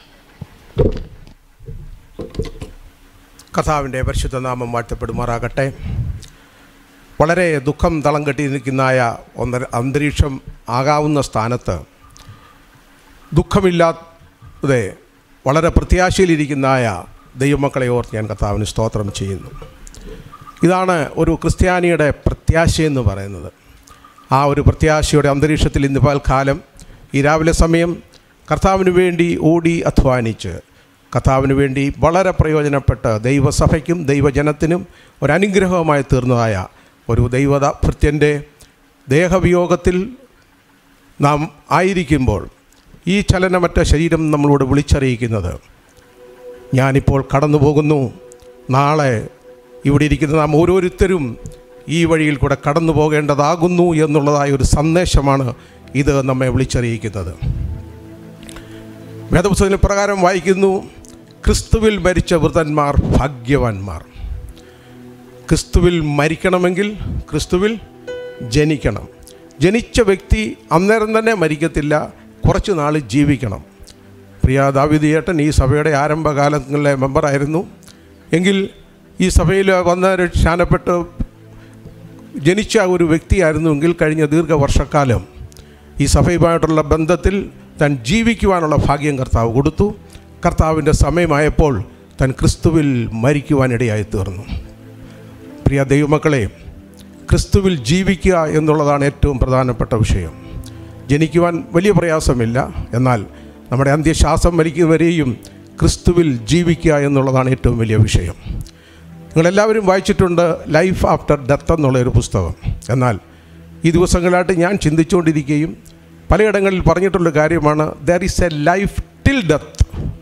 S11: കഥാവിൻ്റെ പരിശുദ്ധ നാമം വാഴ്ത്തപ്പെടുമാറാകട്ടെ വളരെ ദുഃഖം തളം കെട്ടി നിൽക്കുന്നതായ ഒന്നര അന്തരീക്ഷം ആകാവുന്ന സ്ഥാനത്ത് ദുഃഖമില്ലാതെ വളരെ പ്രത്യാശയിലിരിക്കുന്നതായ ദൈവമക്കളെ ഓർത്ത് ഞാൻ കർത്താവിന് സ്തോത്രം ചെയ്യുന്നു ഇതാണ് ഒരു ക്രിസ്ത്യാനിയുടെ പ്രത്യാശയെന്ന് പറയുന്നത് ആ ഒരു പ്രത്യാശയുടെ അന്തരീക്ഷത്തിൽ ഇന്ന് പൽക്കാലം ഈ രാവിലെ സമയം കർത്താവിന് വേണ്ടി ഓടി അധ്വാനിച്ച് കർത്താവിന് വേണ്ടി വളരെ പ്രയോജനപ്പെട്ട് ദൈവസഭയ്ക്കും ദൈവജനത്തിനും ഒരനുഗ്രഹമായി തീർന്നതായ ഒരു ദൈവഭൃത്യൻ്റെ ദേഹവിയോഗത്തിൽ നാം ആയിരിക്കുമ്പോൾ ഈ ചലനമറ്റ ശരീരം നമ്മളോട് വിളിച്ചറിയിക്കുന്നത് ഞാനിപ്പോൾ കടന്നു പോകുന്നു നാളെ ഇവിടെ ഇരിക്കുന്ന നാം ഓരോരുത്തരും ഈ വഴിയിൽ കൂടെ കടന്നു പോകേണ്ടതാകുന്നു എന്നുള്ളതായ ഒരു സന്ദേശമാണ് ഇത് നമ്മെ വിളിച്ചറിയിക്കുന്നത് വേദപുസ്തകത്തിൽ പ്രകാരം വായിക്കുന്നു ക്രിസ്തുവിൽ മരിച്ച വൃതന്മാർ ഭാഗ്യവാന്മാർ ക്രിസ്തുവിൽ മരിക്കണമെങ്കിൽ ക്രിസ്തുവിൽ ജനിക്കണം ജനിച്ച വ്യക്തി അന്നേരം തന്നെ മരിക്കത്തില്ല കുറച്ച് നാൾ ജീവിക്കണം പ്രിയ ദാവിദിയേട്ടൻ ഈ സഭയുടെ ആരംഭകാലങ്ങളിലെ മെമ്പറായിരുന്നു എങ്കിൽ ഈ സഭയിൽ വന്ന ക്ഷാനപ്പെട്ട് ജനിച്ച ഒരു വ്യക്തിയായിരുന്നുവെങ്കിൽ കഴിഞ്ഞ ദീർഘവർഷക്കാലം ഈ സഭയുമായിട്ടുള്ള ബന്ധത്തിൽ താൻ ജീവിക്കുവാനുള്ള ഭാഗ്യം കർത്താവ് കൊടുത്തു കർത്താവിൻ്റെ സമയമായപ്പോൾ താൻ ക്രിസ്തുവിൽ മരിക്കുവാനിടയായി തീർന്നു പ്രിയ ദൈവമക്കളെ ക്രിസ്തുവിൽ ജീവിക്കുക എന്നുള്ളതാണ് ഏറ്റവും പ്രധാനപ്പെട്ട വിഷയം ജനിക്കുവാൻ വലിയ പ്രയാസമില്ല എന്നാൽ നമ്മുടെ അന്ത്യശ്വാസം വലിക്കുന്നവരെയും ക്രിസ്തുവിൽ ജീവിക്കുക എന്നുള്ളതാണ് ഏറ്റവും വലിയ വിഷയം നിങ്ങളെല്ലാവരും വായിച്ചിട്ടുണ്ട് ലൈഫ് ആഫ്റ്റർ ഡെത്ത് എന്നുള്ളൊരു പുസ്തകം എന്നാൽ ഈ ദിവസങ്ങളായിട്ട് ഞാൻ ചിന്തിച്ചുകൊണ്ടിരിക്കുകയും പലയിടങ്ങളിൽ പറഞ്ഞിട്ടുള്ള കാര്യമാണ് there is a life till death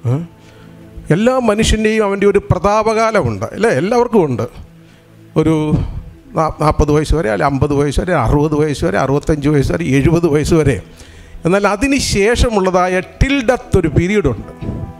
S11: എല്ലാ മനുഷ്യൻ്റെയും അവൻ്റെ ഒരു പ്രതാപകാലമുണ്ട് അല്ലേ എല്ലാവർക്കും ഉണ്ട് ഒരു നാ- നാൽപ്പത് വയസ്സ് വരെ അല്ലെ അമ്പത് വയസ്സ് വരെ അറുപത് വയസ്സ് വരെ അറുപത്തഞ്ച് വയസ്സ് വരെ എഴുപത് വയസ്സ് വരെ എന്നാൽ അതിന് ശേഷമുള്ളതായ ടിൽ ഡെത്ത് ഒരു പീരീഡുണ്ട്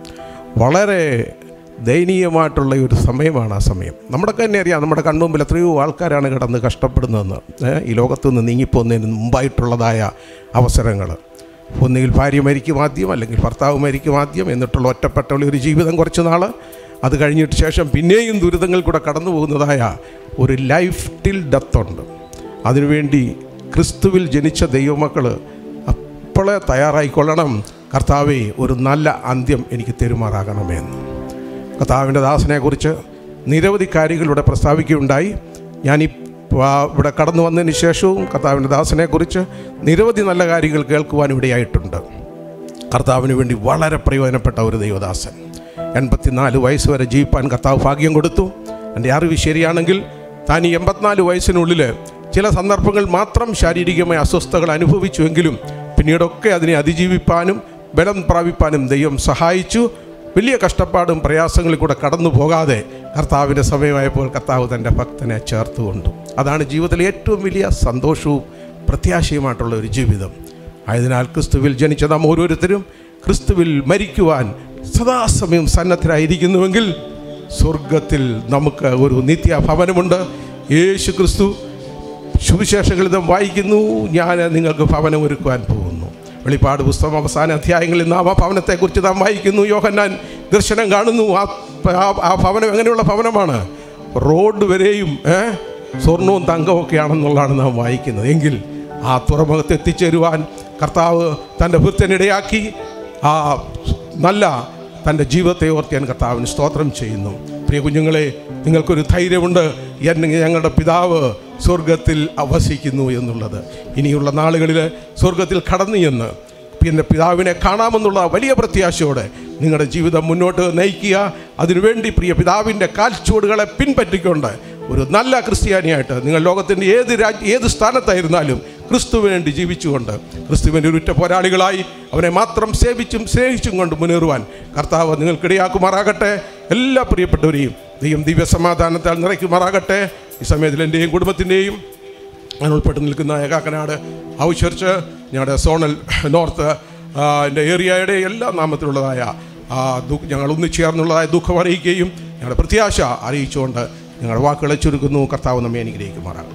S11: വളരെ ദയനീയമായിട്ടുള്ള ഒരു സമയമാണ് ആ സമയം നമ്മുടെയൊക്കെ തന്നെ അറിയാം നമ്മുടെ കൺമുമ്പിൽ എത്രയോ ആൾക്കാരാണ് കിടന്ന് കഷ്ടപ്പെടുന്നതെന്ന് ഏ, ഈ ലോകത്തു നിന്ന് നീങ്ങിപ്പോകുന്നതിന് മുമ്പായിട്ടുള്ളതായ അവസരങ്ങൾ ഒന്നുകിൽ ഭാര്യ മരിക്കും ആദ്യം അല്ലെങ്കിൽ ഭർത്താവ് മരിക്കും ആദ്യം എന്നിട്ടുള്ള ഒറ്റപ്പെട്ടുള്ള ഒരു ജീവിതം കുറച്ച് നാൾ അത് കഴിഞ്ഞിട്ട് ശേഷം പിന്നെയും ദുരിതങ്ങൾ കൂടെ കടന്നു പോകുന്നതായ ഒരു ലൈഫ് ടിൽ ഡെത്ത് ഉണ്ട് അതിനുവേണ്ടി ക്രിസ്തുവിൽ ജനിച്ച ദൈവമക്കൾ അപ്പോഴേ തയ്യാറായിക്കൊള്ളണം കർത്താവെ ഒരു നല്ല അന്ത്യം എനിക്ക് തെരുമാറാകണമെന്ന് കർത്താവിൻ്റെ ദാസനെക്കുറിച്ച് നിരവധി കാര്യങ്ങൾ ഇവിടെ പ്രസ്താവിക്കുകയുണ്ടായി ഞാൻ ഈ പ- ഇവിടെ കടന്നു വന്നതിന് ശേഷവും കർത്താവിൻ്റെ ദാസനെക്കുറിച്ച് നിരവധി നല്ല കാര്യങ്ങൾ കേൾക്കുവാൻ ഇവിടെയായിട്ടുണ്ട് കർത്താവിന് വേണ്ടി വളരെ പ്രയോജനപ്പെട്ട ഒരു ദൈവദാസൻ എൺപത്തിനാല് വയസ്സ് വരെ ജീവിപ്പാൻ കർത്താവ് ഭാഗ്യം കൊടുത്തു എൻ്റെ അറിവ് ശരിയാണെങ്കിൽ താൻ ഈ എൺപത്തിനാല് വയസ്സിനുള്ളിൽ ചില സന്ദർഭങ്ങൾ മാത്രം ശാരീരികമായ അസ്വസ്ഥതകൾ അനുഭവിച്ചുവെങ്കിലും പിന്നീടൊക്കെ അതിനെ അതിജീവിപ്പാനും ബലം പ്രാപിപ്പാനും ദൈവം സഹായിച്ചു വലിയ കഷ്ടപ്പാടും പ്രയാസങ്ങളിൽ കൂടെ കടന്നു പോകാതെ കർത്താവിൻ്റെ സമയമായപ്പോൾ കർത്താവ് തൻ്റെ ഭക്തനെ ചേർത്തുകൊണ്ടു അതാണ് ജീവിതത്തിലെ ഏറ്റവും വലിയ സന്തോഷവും പ്രത്യാശയുമായിട്ടുള്ള ഒരു ജീവിതം ആയതിനാൽ ക്രിസ്തുവിൽ ജനിച്ച നാം ഓരോരുത്തരും ക്രിസ്തുവിൽ മരിക്കുവാൻ സദാസമയം സന്നദ്ധരായിരിക്കുന്നുവെങ്കിൽ സ്വർഗത്തിൽ നമുക്ക് ഒരു നിത്യഭവനമുണ്ട് യേശു ക്രിസ്തു സുവിശേഷങ്ങളിൽ നാം വായിക്കുന്നു ഞാൻ നിങ്ങൾക്ക് ഭവനം ഒരുക്കുവാൻ പോകുന്നു വെളിപ്പാട് പുസ്തകം അവസാന അധ്യായങ്ങളിൽ നാം ആ ഭവനത്തെക്കുറിച്ച് നാം വായിക്കുന്നു യോഹന്നാൻ ദർശനം കാണുന്നു ആ ആ- ആ ഭവനം എങ്ങനെയുള്ള ഭവനമാണ് റോഡ് വരെയും ഏ, സ്വർണവും തങ്കവും ഒക്കെയാണെന്നുള്ളതാണ് നാം വായിക്കുന്നത് എങ്കിൽ ആ തുറമുഖത്ത് എത്തിച്ചേരുവാൻ കർത്താവ് തൻ്റെ ഭൃത്യനിടയാക്കി ആ നല്ല തൻ്റെ ജീവിതത്തെ ഓർത്ത് ഞാൻ കർത്താവിന് സ്തോത്രം ചെയ്യുന്നു പ്രിയ കുഞ്ഞുങ്ങളെ നിങ്ങൾക്കൊരു ധൈര്യമുണ്ട് എന്നെ ഞങ്ങളുടെ പിതാവ് സ്വർഗത്തിൽ അവസിക്കുന്നു എന്നുള്ളത് ഇനിയുള്ള നാളുകളിൽ സ്വർഗത്തിൽ കടന്നു ചെന്ന് പിന്നെ പിതാവിനെ കാണാമെന്നുള്ള വലിയ പ്രത്യാശയോടെ നിങ്ങളുടെ ജീവിതം മുന്നോട്ട് നയിക്കുക അതിനുവേണ്ടി പ്രിയ പിതാവിൻ്റെ കാൽച്ചുവടുകളെ പിൻപറ്റിക്കൊണ്ട് ഒരു നല്ല ക്രിസ്ത്യാനിയായിട്ട് നിങ്ങൾ ലോകത്തിൻ്റെ ഏത് രാജ്യ ഏത് സ്ഥാനത്തായിരുന്നാലും ക്രിസ്തുവിന് വേണ്ടി ജീവിച്ചുകൊണ്ട് ക്രിസ്തുവിൻ്റെ ഉറ്റ പോരാളികളായി അവനെ മാത്രം സേവിച്ചും സ്നേഹിച്ചും കൊണ്ട് മുന്നേറുവാൻ കർത്താവ് നിങ്ങൾക്കിടയാക്കുമാറാകട്ടെ എല്ലാ പ്രിയപ്പെട്ടവരെയും ദൈവം ദിവ്യ സമാധാനത്താൽ നിറയ്ക്കുമാറാകട്ടെ ഈ സമയത്തിൽ എൻ്റെയും കുടുംബത്തിൻ്റെയും ഞാൻ ഉൾപ്പെട്ട് നിൽക്കുന്ന ഏകാക്കനാട് ഹൗസ് ചർച്ച് ഞങ്ങളുടെ സോണൽ നോർത്ത് ആ, എൻ്റെ ഏരിയയുടെ എല്ലാ നാമത്തിലുള്ളതായ ആ, ദു- ഞങ്ങൾ ഒന്നിച്ചേർന്നുള്ളതായ ദുഃഖം അറിയിക്കുകയും ഞങ്ങളുടെ പ്രത്യാശ അറിയിച്ചുകൊണ്ട് ഞങ്ങളുടെ വാക്കുകളെ ചുരുക്കുന്നു കർത്താവ് നമ്മെ അനുഗ്രഹിക്കുമാറാകും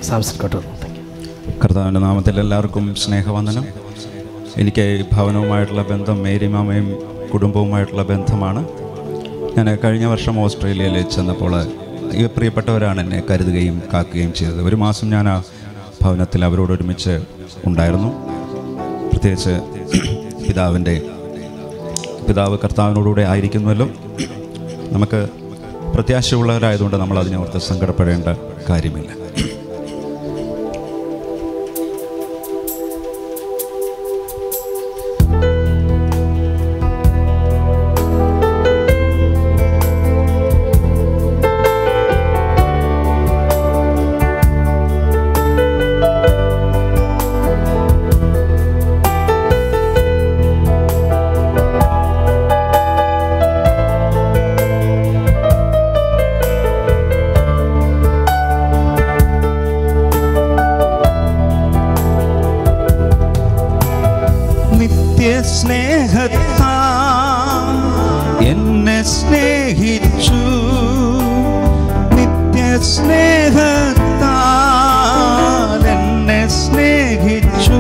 S12: കർത്താവിൻ്റെ നാമത്തിൽ എല്ലാവർക്കും സ്നേഹവന്ദനം എനിക്ക് ഈ ഭവനവുമായിട്ടുള്ള ബന്ധം മേരി മാമയും കുടുംബവുമായിട്ടുള്ള ബന്ധമാണ് ഞാൻ കഴിഞ്ഞ വർഷം ഓസ്ട്രേലിയയിൽ ചെന്നപ്പോൾ ഈ പ്രിയപ്പെട്ടവരാണ് എന്നെ കരുതുകയും കാക്കുകയും ചെയ്തത് ഒരു മാസം ഞാൻ ആ ഭവനത്തിൽ അവരോട് ഒരുമിച്ച് ഉണ്ടായിരുന്നു പ്രത്യേകിച്ച് പിതാവിൻ്റെ പിതാവ് കർത്താവിനോടുകൂടെ ആയിരിക്കുന്നുവല്ലോ നമുക്ക് പ്രത്യാശയുള്ളവരായതുകൊണ്ട് നമ്മൾ അതിനോർത്ത് സങ്കടപ്പെടേണ്ട കാര്യമില്ല
S1: യേശുവേ സ്നേഹത്താൽ എന്നെ സ്നേഹിച്ചു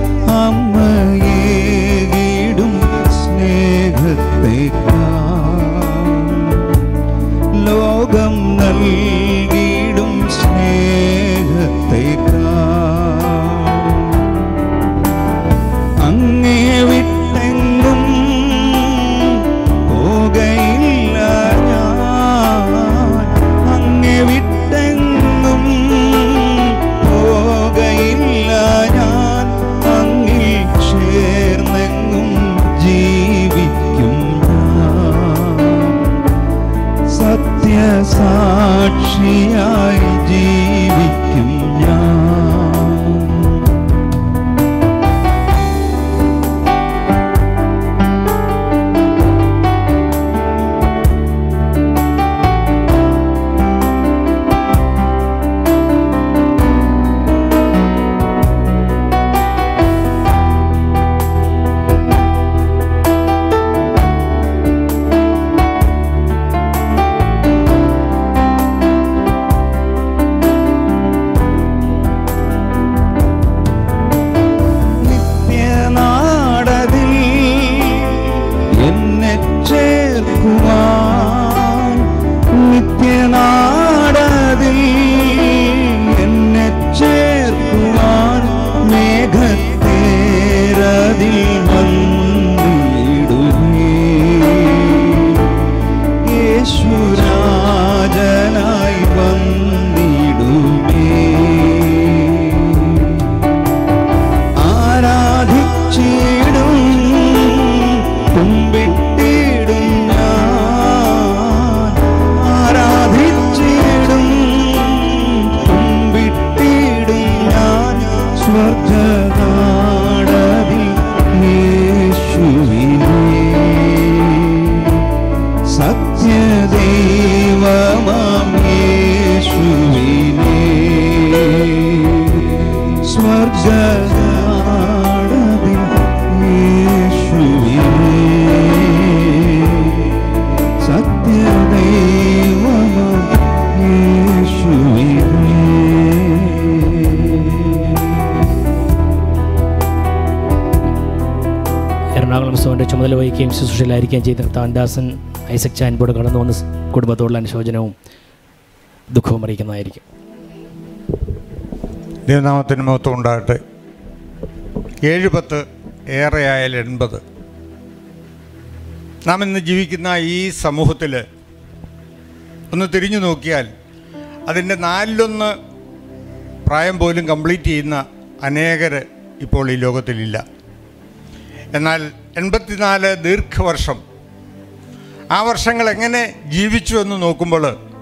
S1: അമ്മയേകിടും സ്നേഹത്തേക്കാൾ ലോകം നൽകിയിടും സ്നേഹത്തേക്കാൾ അങ്ങേ വിട്ടെങ്കും പോകയില്ല ഞാൻ അങ്ങേ വിട്ടെങ്കും പോകയില്ല ഞാൻ അങ്ങിൽ ചേർന്നെങ്ങും ജീവിക്കും ഞാൻ സത്യസാക്ഷിയായി ജീവിക്കും ഞാൻ നിത്യനാടതിൽ എന്നെ ചേർക്കുവാൻ നിത്യനാടതിൽ എന്നെ ചേർക്കുവാൻ മേഘത്തേരതിൽ വന്നിടുമേ യേശുരാജനായി വന്നിടുമേ ആരാധിച്ചിടും കുമ്പിട്ടിടും ഞാൻ ആരാധിച്ചിടും കുമ്പിട്ടിടും ഞാൻ സ്വർഗനാടതിൽ യേശുവിനെ സത്യദൈവമാം യേശുവിനെ സ്വർഗനാടതിൽ യേശുവിനെ സത്യദൈവമാം
S2: എറണാകുളം സോണിൻ്റെ ചുമതല വഹിക്കുകയും ശുശ്രൂഷയിലായിരിക്കുകയും ചെയ്ത താൻദാസൻ ഐസക് ചാൻബോർഡ് കടന്നു വന്ന് കുടുംബത്തോടുള്ള അനുശോചനവും ദുഃഖവും അറിയിക്കുന്നതായിരിക്കും
S13: ദൈവനാമത്തിന് മഹത്വം ഉണ്ടാകട്ടെ ഏഴ് പത്ത് ഏറെയായാൽ എൺപത് നാം ഇന്ന് ജീവിക്കുന്ന ഈ സമൂഹത്തിൽ ഒന്ന് തിരിഞ്ഞു നോക്കിയാൽ അതിൻ്റെ നാലിലൊന്ന് പ്രായം പോലും കംപ്ലീറ്റ് ചെയ്യുന്ന അനേകർ ഇപ്പോൾ ഈ ലോകത്തിലില്ല എന്നാൽ എൺപത്തിനാല് ദീർഘവർഷം ആ വർഷങ്ങൾ എങ്ങനെ ജീവിച്ചു എന്ന് നോക്കുമ്പോൾ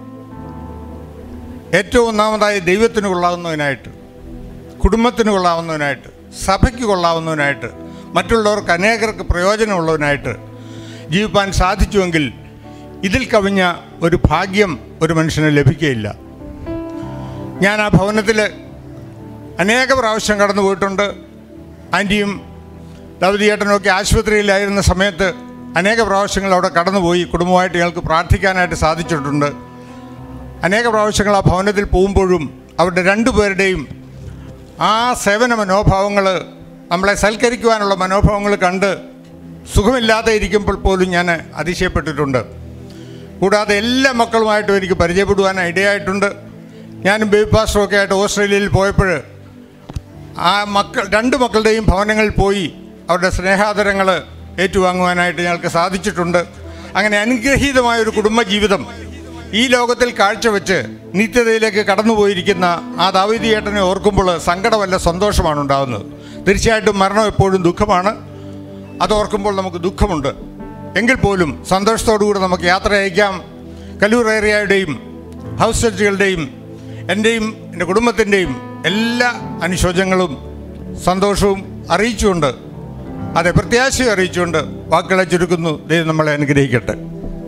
S13: ഏറ്റവും ഒന്നാമതായി ദൈവത്തിന് കൊള്ളാവുന്നതിനായിട്ട് കുടുംബത്തിന് കൊള്ളാവുന്നതിനായിട്ട് സഭയ്ക്ക് കൊള്ളാവുന്നതിനായിട്ട് മറ്റുള്ളവർക്ക് അനേകർക്ക് പ്രയോജനമുള്ളതിനായിട്ട് ജീവിപ്പാൻ സാധിച്ചുവെങ്കിൽ ഇതിൽ കവിഞ്ഞ ഒരു ഭാഗ്യം ഒരു മനുഷ്യന് ലഭിക്കുകയില്ല ഞാൻ ആ ഭവനത്തിൽ അനേക പ്രാവശ്യം കടന്നു പോയിട്ടുണ്ട് ആൻറ്റിയും ദൗതിയേട്ടനൊക്കെ ആശുപത്രിയിലായിരുന്ന സമയത്ത് അനേക പ്രാവശ്യങ്ങൾ അവിടെ കടന്നുപോയി കുടുംബമായിട്ട് ഞങ്ങൾക്ക് പ്രാർത്ഥിക്കാനായിട്ട് സാധിച്ചിട്ടുണ്ട് അനേക പ്രാവശ്യങ്ങൾ ആ ഭവനത്തിൽ പോകുമ്പോഴും അവരുടെ രണ്ടുപേരുടെയും ആ സേവന മനോഭാവങ്ങൾ നമ്മളെ സൽക്കരിക്കുവാനുള്ള മനോഭാവങ്ങൾ കണ്ട് സുഖമില്ലാതെ ഇരിക്കുമ്പോൾ പോലും ഞാൻ അതിശയപ്പെട്ടിട്ടുണ്ട് കൂടാതെ എല്ലാ മക്കളുമായിട്ടും എനിക്ക് പരിചയപ്പെടുവാൻ ഇടയായിട്ടുണ്ട് ഞാനും ബേബി പാസ്റ്ററൊക്കെ ആയിട്ട് ഓസ്ട്രേലിയയിൽ പോയപ്പോൾ ആ മക്കൾ രണ്ട് മക്കളുടെയും ഭവനങ്ങളിൽ പോയി അവരുടെ സ്നേഹാദരങ്ങൾ ഏറ്റുവാങ്ങുവാനായിട്ട് ഞങ്ങൾക്ക് സാധിച്ചിട്ടുണ്ട് അങ്ങനെ അനുഗ്രഹീതമായ ഒരു കുടുംബജീവിതം ഈ ലോകത്തിൽ കാഴ്ചവെച്ച് നിത്യതയിലേക്ക് കടന്നുപോയിരിക്കുന്ന ആ ദാവീതിയേട്ടനെ ഓർക്കുമ്പോൾ സങ്കടമല്ല സന്തോഷമാണ് ഉണ്ടാകുന്നത് തീർച്ചയായിട്ടും മരണം എപ്പോഴും ദുഃഖമാണ് അത് ഓർക്കുമ്പോൾ നമുക്ക് ദുഃഖമുണ്ട് എങ്കിൽ പോലും സന്തോഷത്തോടുകൂടി നമുക്ക് യാത്ര അയക്കാം കല്ലൂർ ഏരിയയുടെയും ഹൗസ് ചർച്ചുകളുടെയും എൻ്റെയും എൻ്റെ കുടുംബത്തിൻ്റെയും എല്ലാ അനുശോചനങ്ങളും സന്തോഷവും അറിയിച്ചുകൊണ്ട് അതെ പ്രത്യാശയും അറിയിച്ചുകൊണ്ട് വാക്കുകളെ ചുരുക്കുന്നു ദൈവം നമ്മളെ അനുഗ്രഹിക്കട്ടെ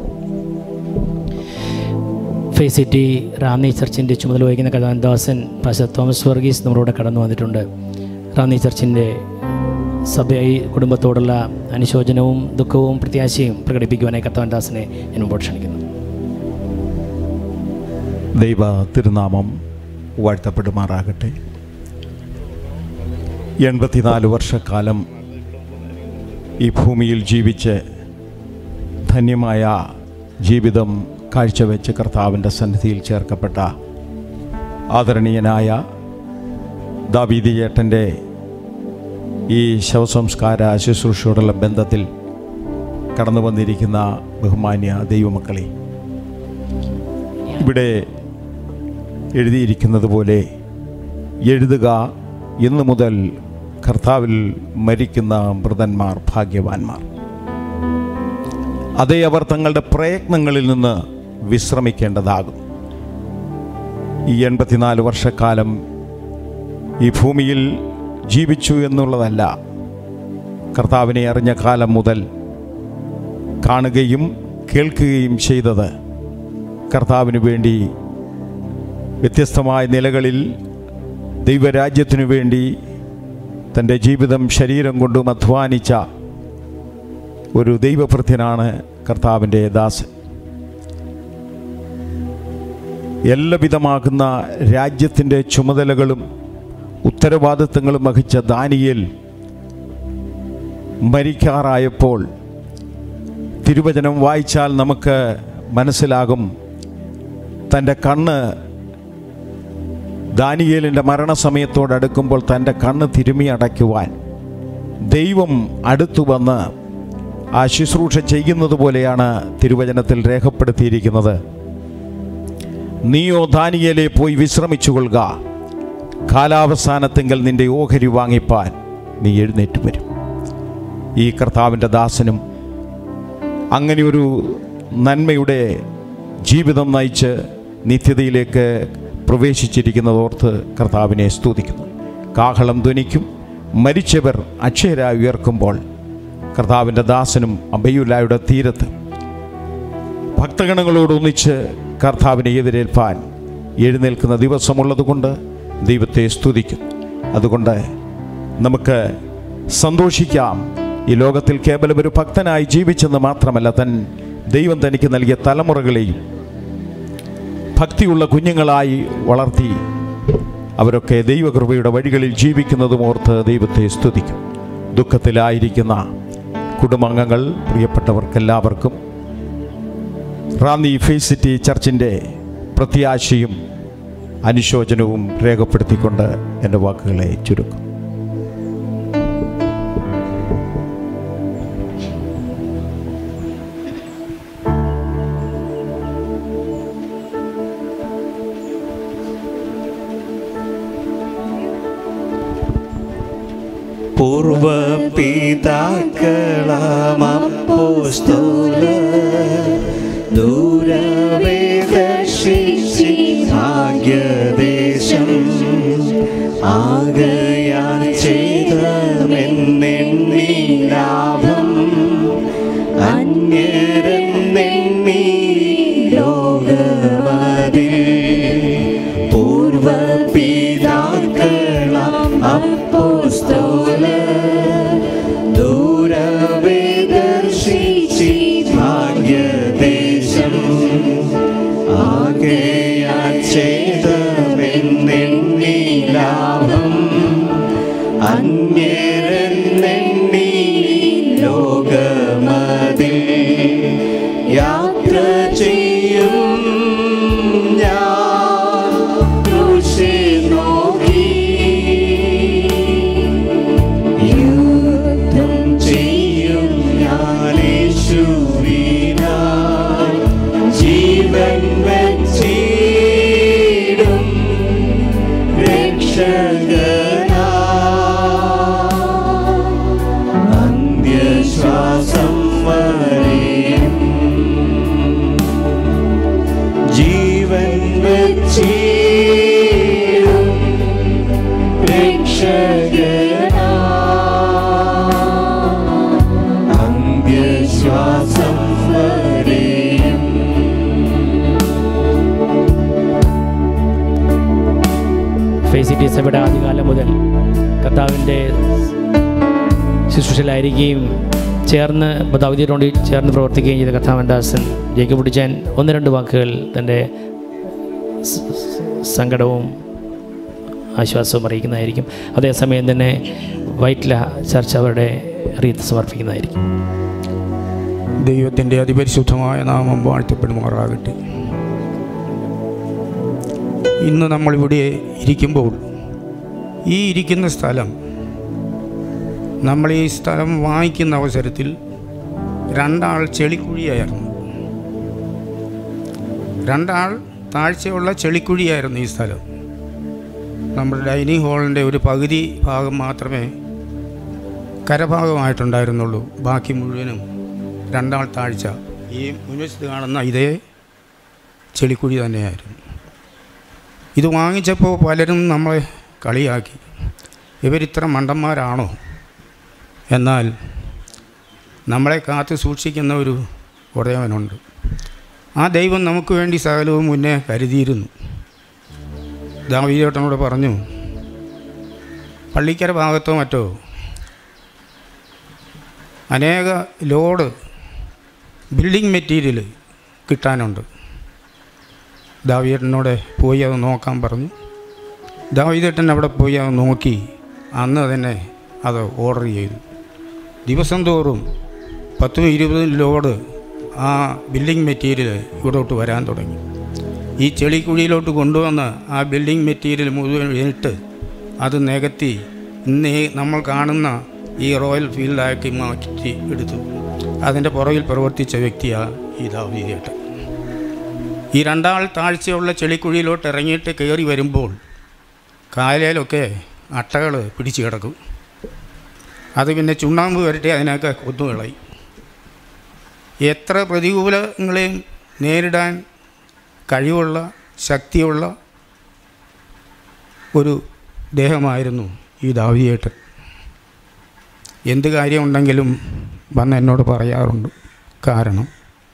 S2: ഫേസ് സിറ്റി റാന്നി ചർച്ചിൻ്റെ ചുമതല വഹിക്കുന്ന കഥാദാസൻ പാസ്റ്റർ തോമസ് വർഗീസ് നമ്മളോട് കടന്നു വന്നിട്ടുണ്ട് റാന്നി ചർച്ചിൻ്റെ സഭയായി കുടുംബത്തോടുള്ള അനുശോചനവും ദുഃഖവും പ്രത്യാശയും പ്രകടിപ്പിക്കുവാനായി കർത്താവൻദാസിനെ ഞാൻ മുമ്പോട്ട് ക്ഷണിക്കുന്നു
S14: ദൈവ തിരുനാമം വാഴ്ത്തപ്പെടുമാറാകട്ടെ എൺപത്തിനാല് വർഷക്കാലം ഈ ഭൂമിയിൽ ജീവിച്ച് ധന്യമായ ജീവിതം കാഴ്ചവെച്ച് കർത്താവിൻ്റെ സന്നിധിയിൽ ചേർക്കപ്പെട്ട ആദരണീയനായ ദാവീദി ചേട്ടൻ്റെ ഈ ശവസംസ്കാര ശുശ്രൂഷയോടുള്ള ബന്ധത്തിൽ കടന്നു വന്നിരിക്കുന്ന ബഹുമാന്യ ദൈവമക്കളെ ഇവിടെ എഴുതിയിരിക്കുന്നത് പോലെ എഴുതുക ഇന്നു മുതൽ കർത്താവിൽ മരിക്കുന്ന മൃതന്മാർ ഭാഗ്യവാന്മാർ അതേ അവർ തങ്ങളുടെ പ്രയത്നങ്ങളിൽ നിന്ന് വിശ്രമിക്കേണ്ടതാകും ഈ എൺപത്തിനാല് വർഷക്കാലം ഈ ഭൂമിയിൽ ജീവിച്ചു എന്നുള്ളതല്ല കർത്താവിനെ അറിഞ്ഞ കാലം മുതൽ കാണുകയും കേൾക്കുകയും ചെയ്തത് കർത്താവിന് വേണ്ടി വ്യത്യസ്തമായ നിലകളിൽ ദൈവരാജ്യത്തിനു വേണ്ടി തൻ്റെ ജീവിതം ശരീരം കൊണ്ടും അധ്വാനിച്ച ഒരു ദൈവഭൃത്യനാണ് കർത്താവിൻ്റെ ദാസൻ എല്ലാവിധമാകുന്ന രാജ്യത്തിൻ്റെ ചുമതലകളും ഉത്തരവാദിത്തങ്ങളും വഹിച്ച ദാനിയേൽ മരിക്കാറായപ്പോൾ തിരുവചനം വായിച്ചാൽ നമുക്ക് മനസ്സിലാകും തൻ്റെ കണ്ണ് ദാനിയേലിൻ്റെ മരണസമയത്തോടടുക്കുമ്പോൾ തൻ്റെ കണ്ണ് തിരുമി അടയ്ക്കുവാൻ ദൈവം അടുത്തു വന്ന് ആ ശുശ്രൂഷ ചെയ്യുന്നത് പോലെയാണ് തിരുവചനത്തിൽ രേഖപ്പെടുത്തിയിരിക്കുന്നത് നീയോ ദാനിയേലെ പോയി വിശ്രമിച്ചു കൊള്ളുക കാലാവസാനത്തെങ്കിൽ നിന്റെ ഓഹരി വാങ്ങിപ്പാൻ നീ എഴുന്നേറ്റ് വരും ഈ കർത്താവിൻ്റെ ദാസനും അങ്ങനെ ഒരു നന്മയുടെ ജീവിതം നയിച്ച് നിത്യതയിലേക്ക് പ്രവേശിച്ചിരിക്കുന്നതോർത്ത് കർത്താവിനെ സ്തുതിക്കുന്നു കാഹളം ധ്വനിക്കും മരിച്ചവർ അക്ഷയരായി ഉയർക്കുമ്പോൾ കർത്താവിൻ്റെ ദാസനും അബയുലായുടെ തീരത്ത് ഭക്തഗണങ്ങളോടൊന്നിച്ച് കർത്താവിനെ എതിരേൽപ്പാൻ എഴുന്നേൽക്കുന്ന ദിവസമുള്ളതുകൊണ്ട് ദൈവത്തെ സ്തുതിക്കും അതുകൊണ്ട് നമുക്ക് സന്തോഷിക്കാം ഈ ലോകത്തിൽ കേവലം ഒരു ഭക്തനായി ജീവിച്ചെന്ന് മാത്രമല്ല തൻ ദൈവം തനിക്ക് നൽകിയ തലമുറകളെയും ഭക്തിയുള്ള കുഞ്ഞുങ്ങളായി വളർത്തി അവരൊക്കെ ദൈവകൃപയുടെ വഴികളിൽ ജീവിക്കുന്നതും ഓർത്ത് ദൈവത്തെ സ്തുതിക്കും ദുഃഖത്തിലായിരിക്കുന്ന കുടുംബാംഗങ്ങൾ പ്രിയപ്പെട്ടവർക്കെല്ലാവർക്കും റാന്നി ഫേസ് സിറ്റി ചർച്ചിൻ്റെ പ്രത്യാശയും അനുശോചനവും രേഖപ്പെടുത്തിക്കൊണ്ട് എൻ്റെ വാക്കുകളെ ചുരുക്കും
S1: പൂർവപിതാക്കളാമപ്പോസ്തോല ദൂരവേ ദർശിച്ചി ഭാഗ്യദേശം ആകയാൽ ചെയ്തമെന്നെണ്ണി ലാഭം അന്യരെന്നെണ്ണി ലോകമതിൽ പൂർവപിതാക്കളാം അപ്പോസ്തോല ദൂരവേ ദർശിച്ചി ഭാഗ്യദേശം ആകയാൽ ചെയ്തമെന്നെണ്ണി ലാഭം അന്യരെന്നെണ്ണി ലോകമതിൽ യാത്ര ചെയ്യും ഞാൻ ക്രൂശെ നോക്കി യുദ്ധം ചെയ്യും ഞാൻ യേശുവിനായി ജീവൻ വച്ചിടും രക്ഷകനാ അന്ത്യശ്വാസം വരെയും ജീവൻ വച്ചിടും രക്ഷകനാ അന്ത്യശ്വാസം വരെയും
S2: ഫേസ് സിറ്റി സഭയുടെ ആദ്യകാലം മുതൽ കർത്താവിൻ്റെ ശുശ്രൂഷയിലായിരിക്കുകയും ചേർന്ന് ദൗത്യത്തോട് ചേർന്ന് പ്രവർത്തിക്കുകയും ചെയ്ത കർത്താവൻ ദാസൻ ജേക്കബ് പിടിച്ചാൻ ഒന്ന് രണ്ട് വാക്കുകൾ തൻ്റെ സ- സങ്കടവും ആശ്വാസവും അറിയിക്കുന്നതായിരിക്കും അതേസമയം തന്നെ വൈറ്റ്ല ചർച്ച അവരുടെ റീത്ത് സമർപ്പിക്കുന്നതായിരിക്കും
S15: ദൈവത്തിൻ്റെ അതിപരിശുദ്ധമായ നാമം വാഴ്ത്തപ്പെടുമാറാകട്ടെ ഇന്ന് നമ്മളിവിടെ ഇരിക്കുമ്പോൾ ഈ ഇരിക്കുന്ന സ്ഥലം നമ്മൾ ഈ സ്ഥലം വാങ്ങിക്കുന്ന അവസരത്തിൽ രണ്ടാൾ ചെളിക്കുഴിയായിരുന്നു രണ്ടാൾ താഴ്ചയുള്ള ചെളിക്കുഴിയായിരുന്നു ഈ സ്ഥലം നമ്മുടെ ഡൈനിങ് ഹാളിൻ്റെ ഒരു പകുതി ഭാഗം മാത്രമേ കരഭാഗമായിട്ടുണ്ടായിരുന്നുള്ളൂ ബാക്കി മുഴുവനും രണ്ടാൾ താഴ്ച ഈ മുൻവശത്ത് കാണുന്ന ഇതേ ചെളിക്കുഴി തന്നെയായിരുന്നു ഇത് വാങ്ങിച്ചപ്പോൾ പലരും നമ്മളെ കളിയാക്കി ഇവരിത്ര മണ്ടന്മാരാണോ എന്നാൽ നമ്മളെ കാത്തു സൂക്ഷിക്കുന്ന ഒരു ഉടയവനുണ്ട് ആ ദൈവം നമുക്ക് വേണ്ടി സകലവും മുന്നേ കരുതിയിരുന്നു ദാവീദേട്ടനോട് പറഞ്ഞു പള്ളിക്കര ഭാഗത്തോ മറ്റോ അനേക ലോഡ് ബിൽഡിംഗ് മെറ്റീരിയൽ കിട്ടാനുണ്ട് ദാവീദേട്ടനോട് പോയി അത് നോക്കാൻ പറഞ്ഞു ദാവീദേട്ടൻ അവിടെ പോയി അത് നോക്കി അന്ന് തന്നെ അത് ഓർഡർ ചെയ്തു ദിവസം തോറും പത്തും ഇരുപതും ലോഡ് ആ ബിൽഡിംഗ് മെറ്റീരിയൽ ഇവിടോട്ട് വരാൻ തുടങ്ങി ഈ ചെളിക്കുഴിയിലോട്ട് കൊണ്ടുവന്ന് ആ ബിൽഡിംഗ് മെറ്റീരിയൽ മുഴുവൻ ഇട്ട് അത് നികത്തി ഇന്ന് ഈ നമ്മൾ കാണുന്ന ഈ റോയൽ ഫീൽഡാക്കി മാറ്റി എടുത്തു അതിൻ്റെ പുറകിൽ പ്രവർത്തിച്ച വ്യക്തിയാണ് ഈ ദാവീദേട്ടൻ ഈ രണ്ടാൾ താഴ്ചയുള്ള ചെളിക്കുഴിയിലോട്ട് ഇറങ്ങിയിട്ട് കയറി വരുമ്പോൾ കാലയിലൊക്കെ അട്ടകൾ പിടിച്ചു കിടക്കും അത് പിന്നെ ചുണ്ണാമ്പ് വരട്ടെ അതിനൊക്കെ കൊന്നുകളയി എത്ര പ്രതികൂലങ്ങളെയും നേരിടാൻ കഴിവുള്ള ശക്തിയുള്ള ഒരു ദേഹമായിരുന്നു ഈ ദാവിയേട്ടൻ എന്ത് കാര്യമുണ്ടെങ്കിലും വന്ന് എന്നോട് പറയാറുണ്ട് കാരണം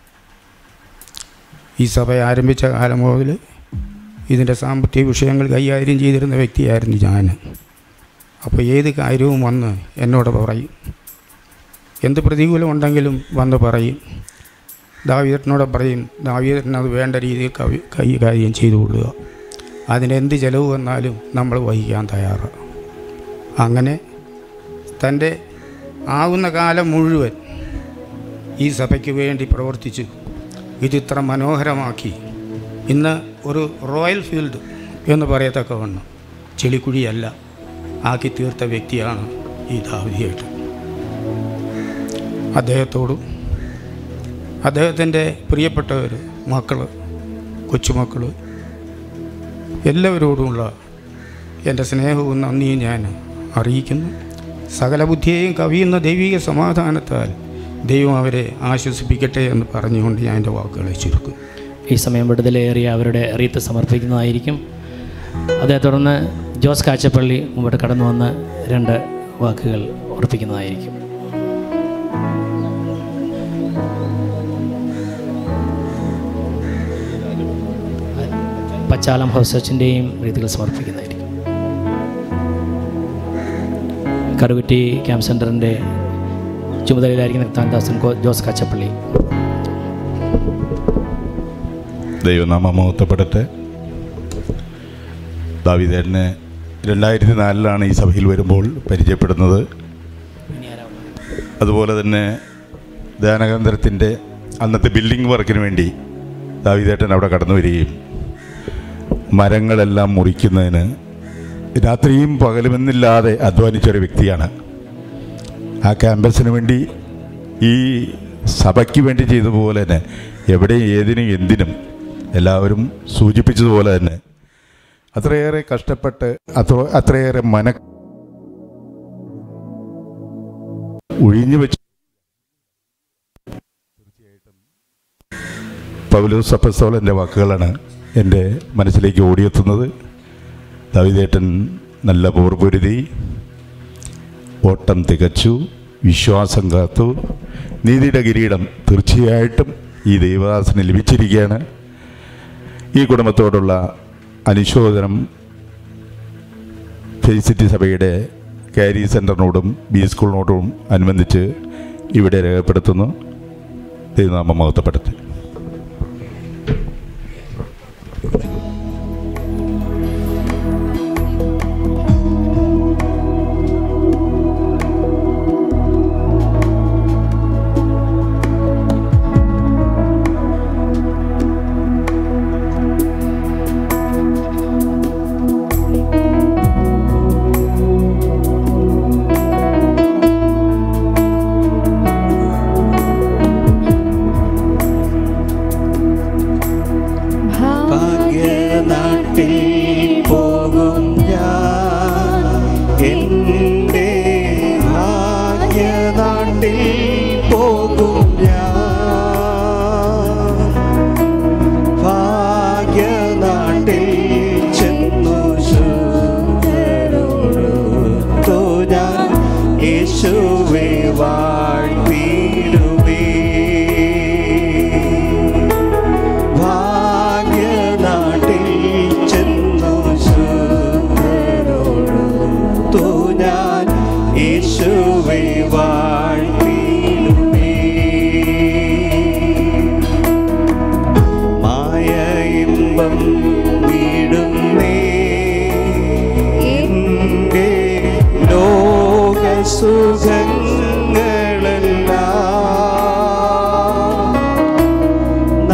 S15: ഈ സഭ ആരംഭിച്ച കാലം മുതൽ ഇതിൻ്റെ സാമ്പത്തിക വിഷയങ്ങൾ കൈകാര്യം ചെയ്തിരുന്ന വ്യക്തിയായിരുന്നു ഞാൻ അപ്പോൾ ഏത് കാര്യവും വന്ന് എന്നോട് പറയും എന്ത് പ്രതികൂലമുണ്ടെങ്കിലും വന്ന് പറയും ദാവീദനോട് പറയും ദാവീദൻ അത് വേണ്ട രീതിയിൽ കവി കൈകാര്യം ചെയ്തു കൊള്ളുക അതിനെന്ത് ചിലവ് വന്നാലും നമ്മൾ വഹിക്കാൻ തയ്യാറാണ് അങ്ങനെ തൻ്റെ ആവുന്ന കാലം മുഴുവൻ ഈ സഭയ്ക്ക് വേണ്ടി പ്രവർത്തിച്ചു ഇതിത്ര മനോഹരമാക്കി ഇന്ന് ഒരു റോയൽ ഫീൽഡ് എന്ന് പറയത്തക്കവണ്ണം ചെളിക്കുഴിയല്ല ആക്കി തീർത്ത വ്യക്തിയാണ് ഈ ദാവിദിയായിട്ട് അദ്ദേഹത്തോടും അദ്ദേഹത്തിൻ്റെ പ്രിയപ്പെട്ടവർ മക്കൾ കൊച്ചുമക്കൾ എല്ലാവരോടുമുള്ള എൻ്റെ സ്നേഹവും നന്ദിയും ഞാൻ അറിയിക്കുന്നു സകല ബുദ്ധിയെയും കവിയുന്ന ദൈവിക സമാധാനത്താൽ ദൈവം അവരെ ആശ്വസിപ്പിക്കട്ടെ എന്ന് പറഞ്ഞുകൊണ്ട് ഞാൻ എൻ്റെ വാക്കുകളെ ചുരുക്കും
S2: ഈ സമയം വിടുതലേറിയ അവരുടെ റീത്ത് സമർപ്പിക്കുന്നതായിരിക്കും അതേ തുടർന്ന് ജോസ് കാച്ചപ്പള്ളി മുമ്പോട്ട് കടന്നു വന്ന് രണ്ട് വാക്കുകൾ ഉറപ്പിക്കുന്നതായിരിക്കും പച്ചാളം ഹൗസച്ചിൻ്റെയും റീതികൾ സമർപ്പിക്കുന്നതായിരിക്കും കറുകുറ്റി ക്യാമ്പ് സെൻറ്ററിൻ്റെ ചുമതലയിലായിരിക്കുന്ന താൻദാസൻ കോ- ജോസ് കാച്ചപ്പള്ളി
S16: ദൈവനാമം മഹത്വപ്പെടട്ടെ ദാവിദേട്ടനെ രണ്ടായിരത്തി നാലിലാണ് ഈ സഭയിൽ വരുമ്പോൾ പരിചയപ്പെടുന്നത് അതുപോലെ തന്നെ ധ്യാനകേന്ദ്രത്തിൻ്റെ അന്നത്തെ ബിൽഡിംഗ് വർക്കിന് വേണ്ടി ദാവിദേട്ടൻ അവിടെ കടന്നു വരികയും മരങ്ങളെല്ലാം മുറിക്കുന്നതിന് രാത്രിയും പകലുമെന്നില്ലാതെ അധ്വാനിച്ചൊരു വ്യക്തിയാണ് ആ ക്യാമ്പസിന് വേണ്ടി ഈ സഭയ്ക്ക് വേണ്ടി ചെയ്തതുപോലെ തന്നെ എവിടെയും ഏതിനും എന്തിനും എല്ലാവരും സൂചിപ്പിച്ചതുപോലെ തന്നെ അത്രയേറെ കഷ്ടപ്പെട്ട് അത്ര അത്രയേറെ മന ഒഴിഞ്ഞു വെച്ച് പൗലോസ് അപ്പസ്തോലൻ്റെ വാക്കുകളാണ് എൻ്റെ മനസ്സിലേക്ക് ഓടിയെത്തുന്നത് ദാവിദേട്ടൻ നല്ല പോർപൊരുതി ഓട്ടം തികച്ചു വിശ്വാസം കാത്തു നീതിയുടെ കിരീടം തീർച്ചയായിട്ടും ഈ ദൈവദാസന് ലഭിച്ചിരിക്കുകയാണ് ഈ കുടുംബത്തോടുള്ള അനുശോചനം ഫെലിസിറ്റി സഭയുടെ കാരി സെൻറ്ററിനോടും ബി സ്കൂളിനോടും അനുബന്ധിച്ച് ഇവിടെ രേഖപ്പെടുത്തുന്നു ദൈവനാമം മഹത്വപ്പെടുത്തി
S1: സുഖങ്ങളെല്ലാം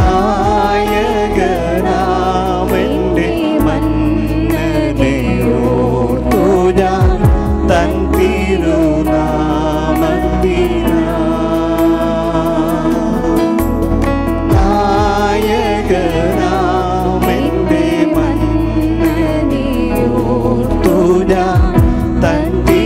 S1: നായകനാമെൻ്റെ മന്നനെ ഓർത്തു ഞാൻ തൻ നായകനാമെൻ്റെ മന്നനെ ഓർത്തു ഞാൻ തൻ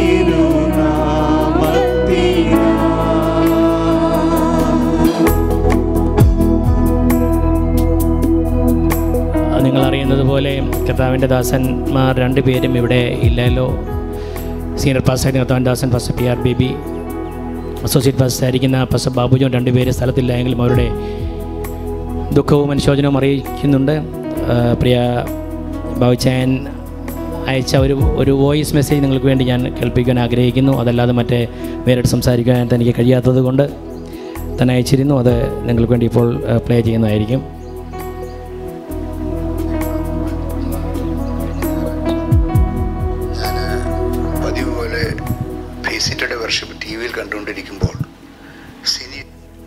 S2: നിങ്ങൾ അറിയുന്നത് പോലെ കർത്താവിൻ്റെ ദാസന്മാർ രണ്ടുപേരും ഇവിടെ ഇല്ലല്ലോ സീനിയർ പാസ്റ്റായിരുന്ന കർത്താവിൻ ദാസൻ first P R Baby associate പാസ്റ്റായിരിക്കുന്ന ഫസ്റ്റ് ബാബുജോൻ രണ്ടുപേര് സ്ഥലത്തില്ല എങ്കിലും അവരുടെ ദുഃഖവും അനുശോചനവും അറിയിക്കുന്നുണ്ട് ആ, പ്രിയ ബാബുച്ചായൻ അയച്ച ഒരു ഒരു വോയിസ് മെസ്സേജ് നിങ്ങൾക്ക് വേണ്ടി ഞാൻ കേൾപ്പിക്കാൻ ആഗ്രഹിക്കുന്നു അതല്ലാതെ മറ്റേ നേരിട്ട് സംസാരിക്കാൻ തനിക്ക് കഴിയാത്തത് കൊണ്ട് തന്നെ അയച്ചിരുന്നു അത് നിങ്ങൾക്ക് വേണ്ടി ഇപ്പോൾ പ്ലേ ചെയ്യുന്നതായിരിക്കും
S17: പതിവ് പോലെ ഫേസിറ്റഡ് വർഷിപ്പ് ടി വിയിൽ കണ്ടുകൊണ്ടിരിക്കുമ്പോൾ സിനി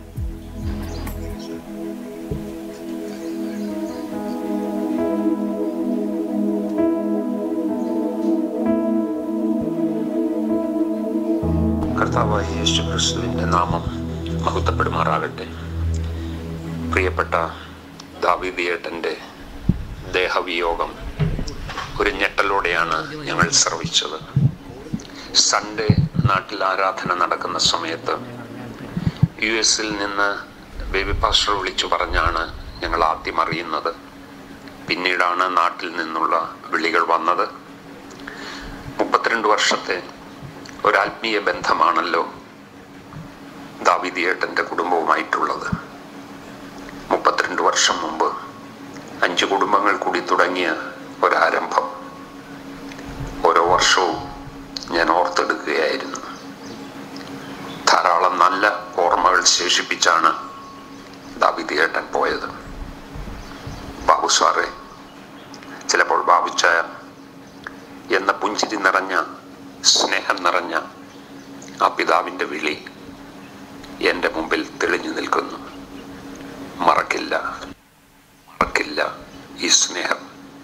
S18: കർത്താവായ യേശു ക്രിസ്തുവിൻ്റെ നാമം മഹത്വപ്പെടുമാറാകട്ടെ പ്രിയപ്പെട്ട ദാവിദിയേട്ടൻ്റെ ദേഹവിയോഗം ഒരു ഞെട്ടലോടെയാണ് ഞങ്ങൾ ശ്രവിച്ചത് സൺഡേ നാട്ടിൽ ആരാധന നടക്കുന്ന സമയത്ത് യു എസിൽ നിന്ന് ബേബി പാസ്റ്റർ വിളിച്ചു പറഞ്ഞാണ് ഞങ്ങൾ ആദ്യം അറിയുന്നത് പിന്നീടാണ് നാട്ടിൽ നിന്നുള്ള വിളികൾ വന്നത് മുപ്പത്തിരണ്ട് വർഷത്തെ ഒരാത്മീയ ബന്ധമാണല്ലോ ദാവിദിയേട്ടൻ്റെ കുടുംബവുമായിട്ടുള്ളത് മുപ്പത്തിരണ്ട് വർഷം മുമ്പ് അഞ്ച് കുടുംബങ്ങൾ കൂടി തുടങ്ങിയ ഒരാരംഭം ഓരോ വർഷവും ഞാൻ ഓർത്തെടുക്കുകയായിരുന്നു ധാരാളം നല്ല ഓർമ്മകൾ ശേഷിപ്പിച്ചാണ് ദാവിദിയേട്ടൻ പോയത് ബാബു സാറേ ചിലപ്പോൾ ബാബുച്ചായ എന്ന പുഞ്ചിരി നിറഞ്ഞ സ്നേഹം നിറഞ്ഞ ആ പിതാവിൻ്റെ വിളി എൻ്റെ മുമ്പിൽ തെളിഞ്ഞു നിൽക്കുന്നു മറക്കില്ല മറക്കില്ല ഈ സ്നേഹം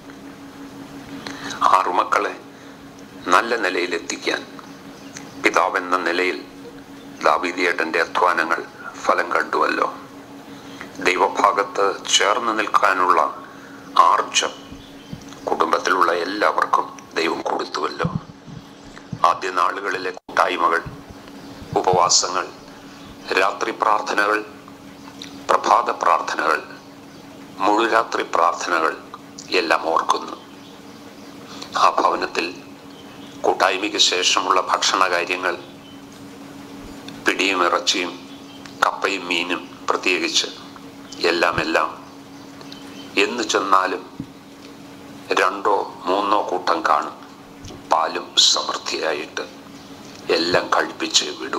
S18: ആറുമക്കളെ നല്ല നിലയിലെത്തിക്കാൻ പിതാവെന്ന നിലയിൽ ദാവീദിയേട്ടൻ്റെ അധ്വാനങ്ങൾ ഫലം കണ്ടുവല്ലോ ദൈവഭാഗത്ത് ചേർന്ന് നിൽക്കാനുള്ള ആർജം കുടുംബത്തിലുള്ള എല്ലാവർക്കും ദൈവം കൊടുത്തുവല്ലോ ആദ്യ നാളുകളിലെ കൂട്ടായ്മകൾ ഉപവാസങ്ങൾ രാത്രി പ്രാർത്ഥനകൾ പ്രഭാത പ്രാർത്ഥനകൾ മുഴുരാത്രി പ്രാർത്ഥനകൾ എല്ലാം ഓർക്കുന്നു ആ ഭവനത്തിൽ കൂട്ടായ്മയ്ക്ക് ശേഷമുള്ള ഭക്ഷണ കാര്യങ്ങൾ പിടിയും ഇറച്ചിയും കപ്പയും മീനും പ്രത്യേകിച്ച് എല്ലാം എല്ലാം എന്ന് ചെന്നാലും രണ്ടോ മൂന്നോ കൂട്ടം കാണും പാലും സമൃദ്ധിയായിട്ട് എല്ലാം കഴിപ്പിച്ച് വിടൂ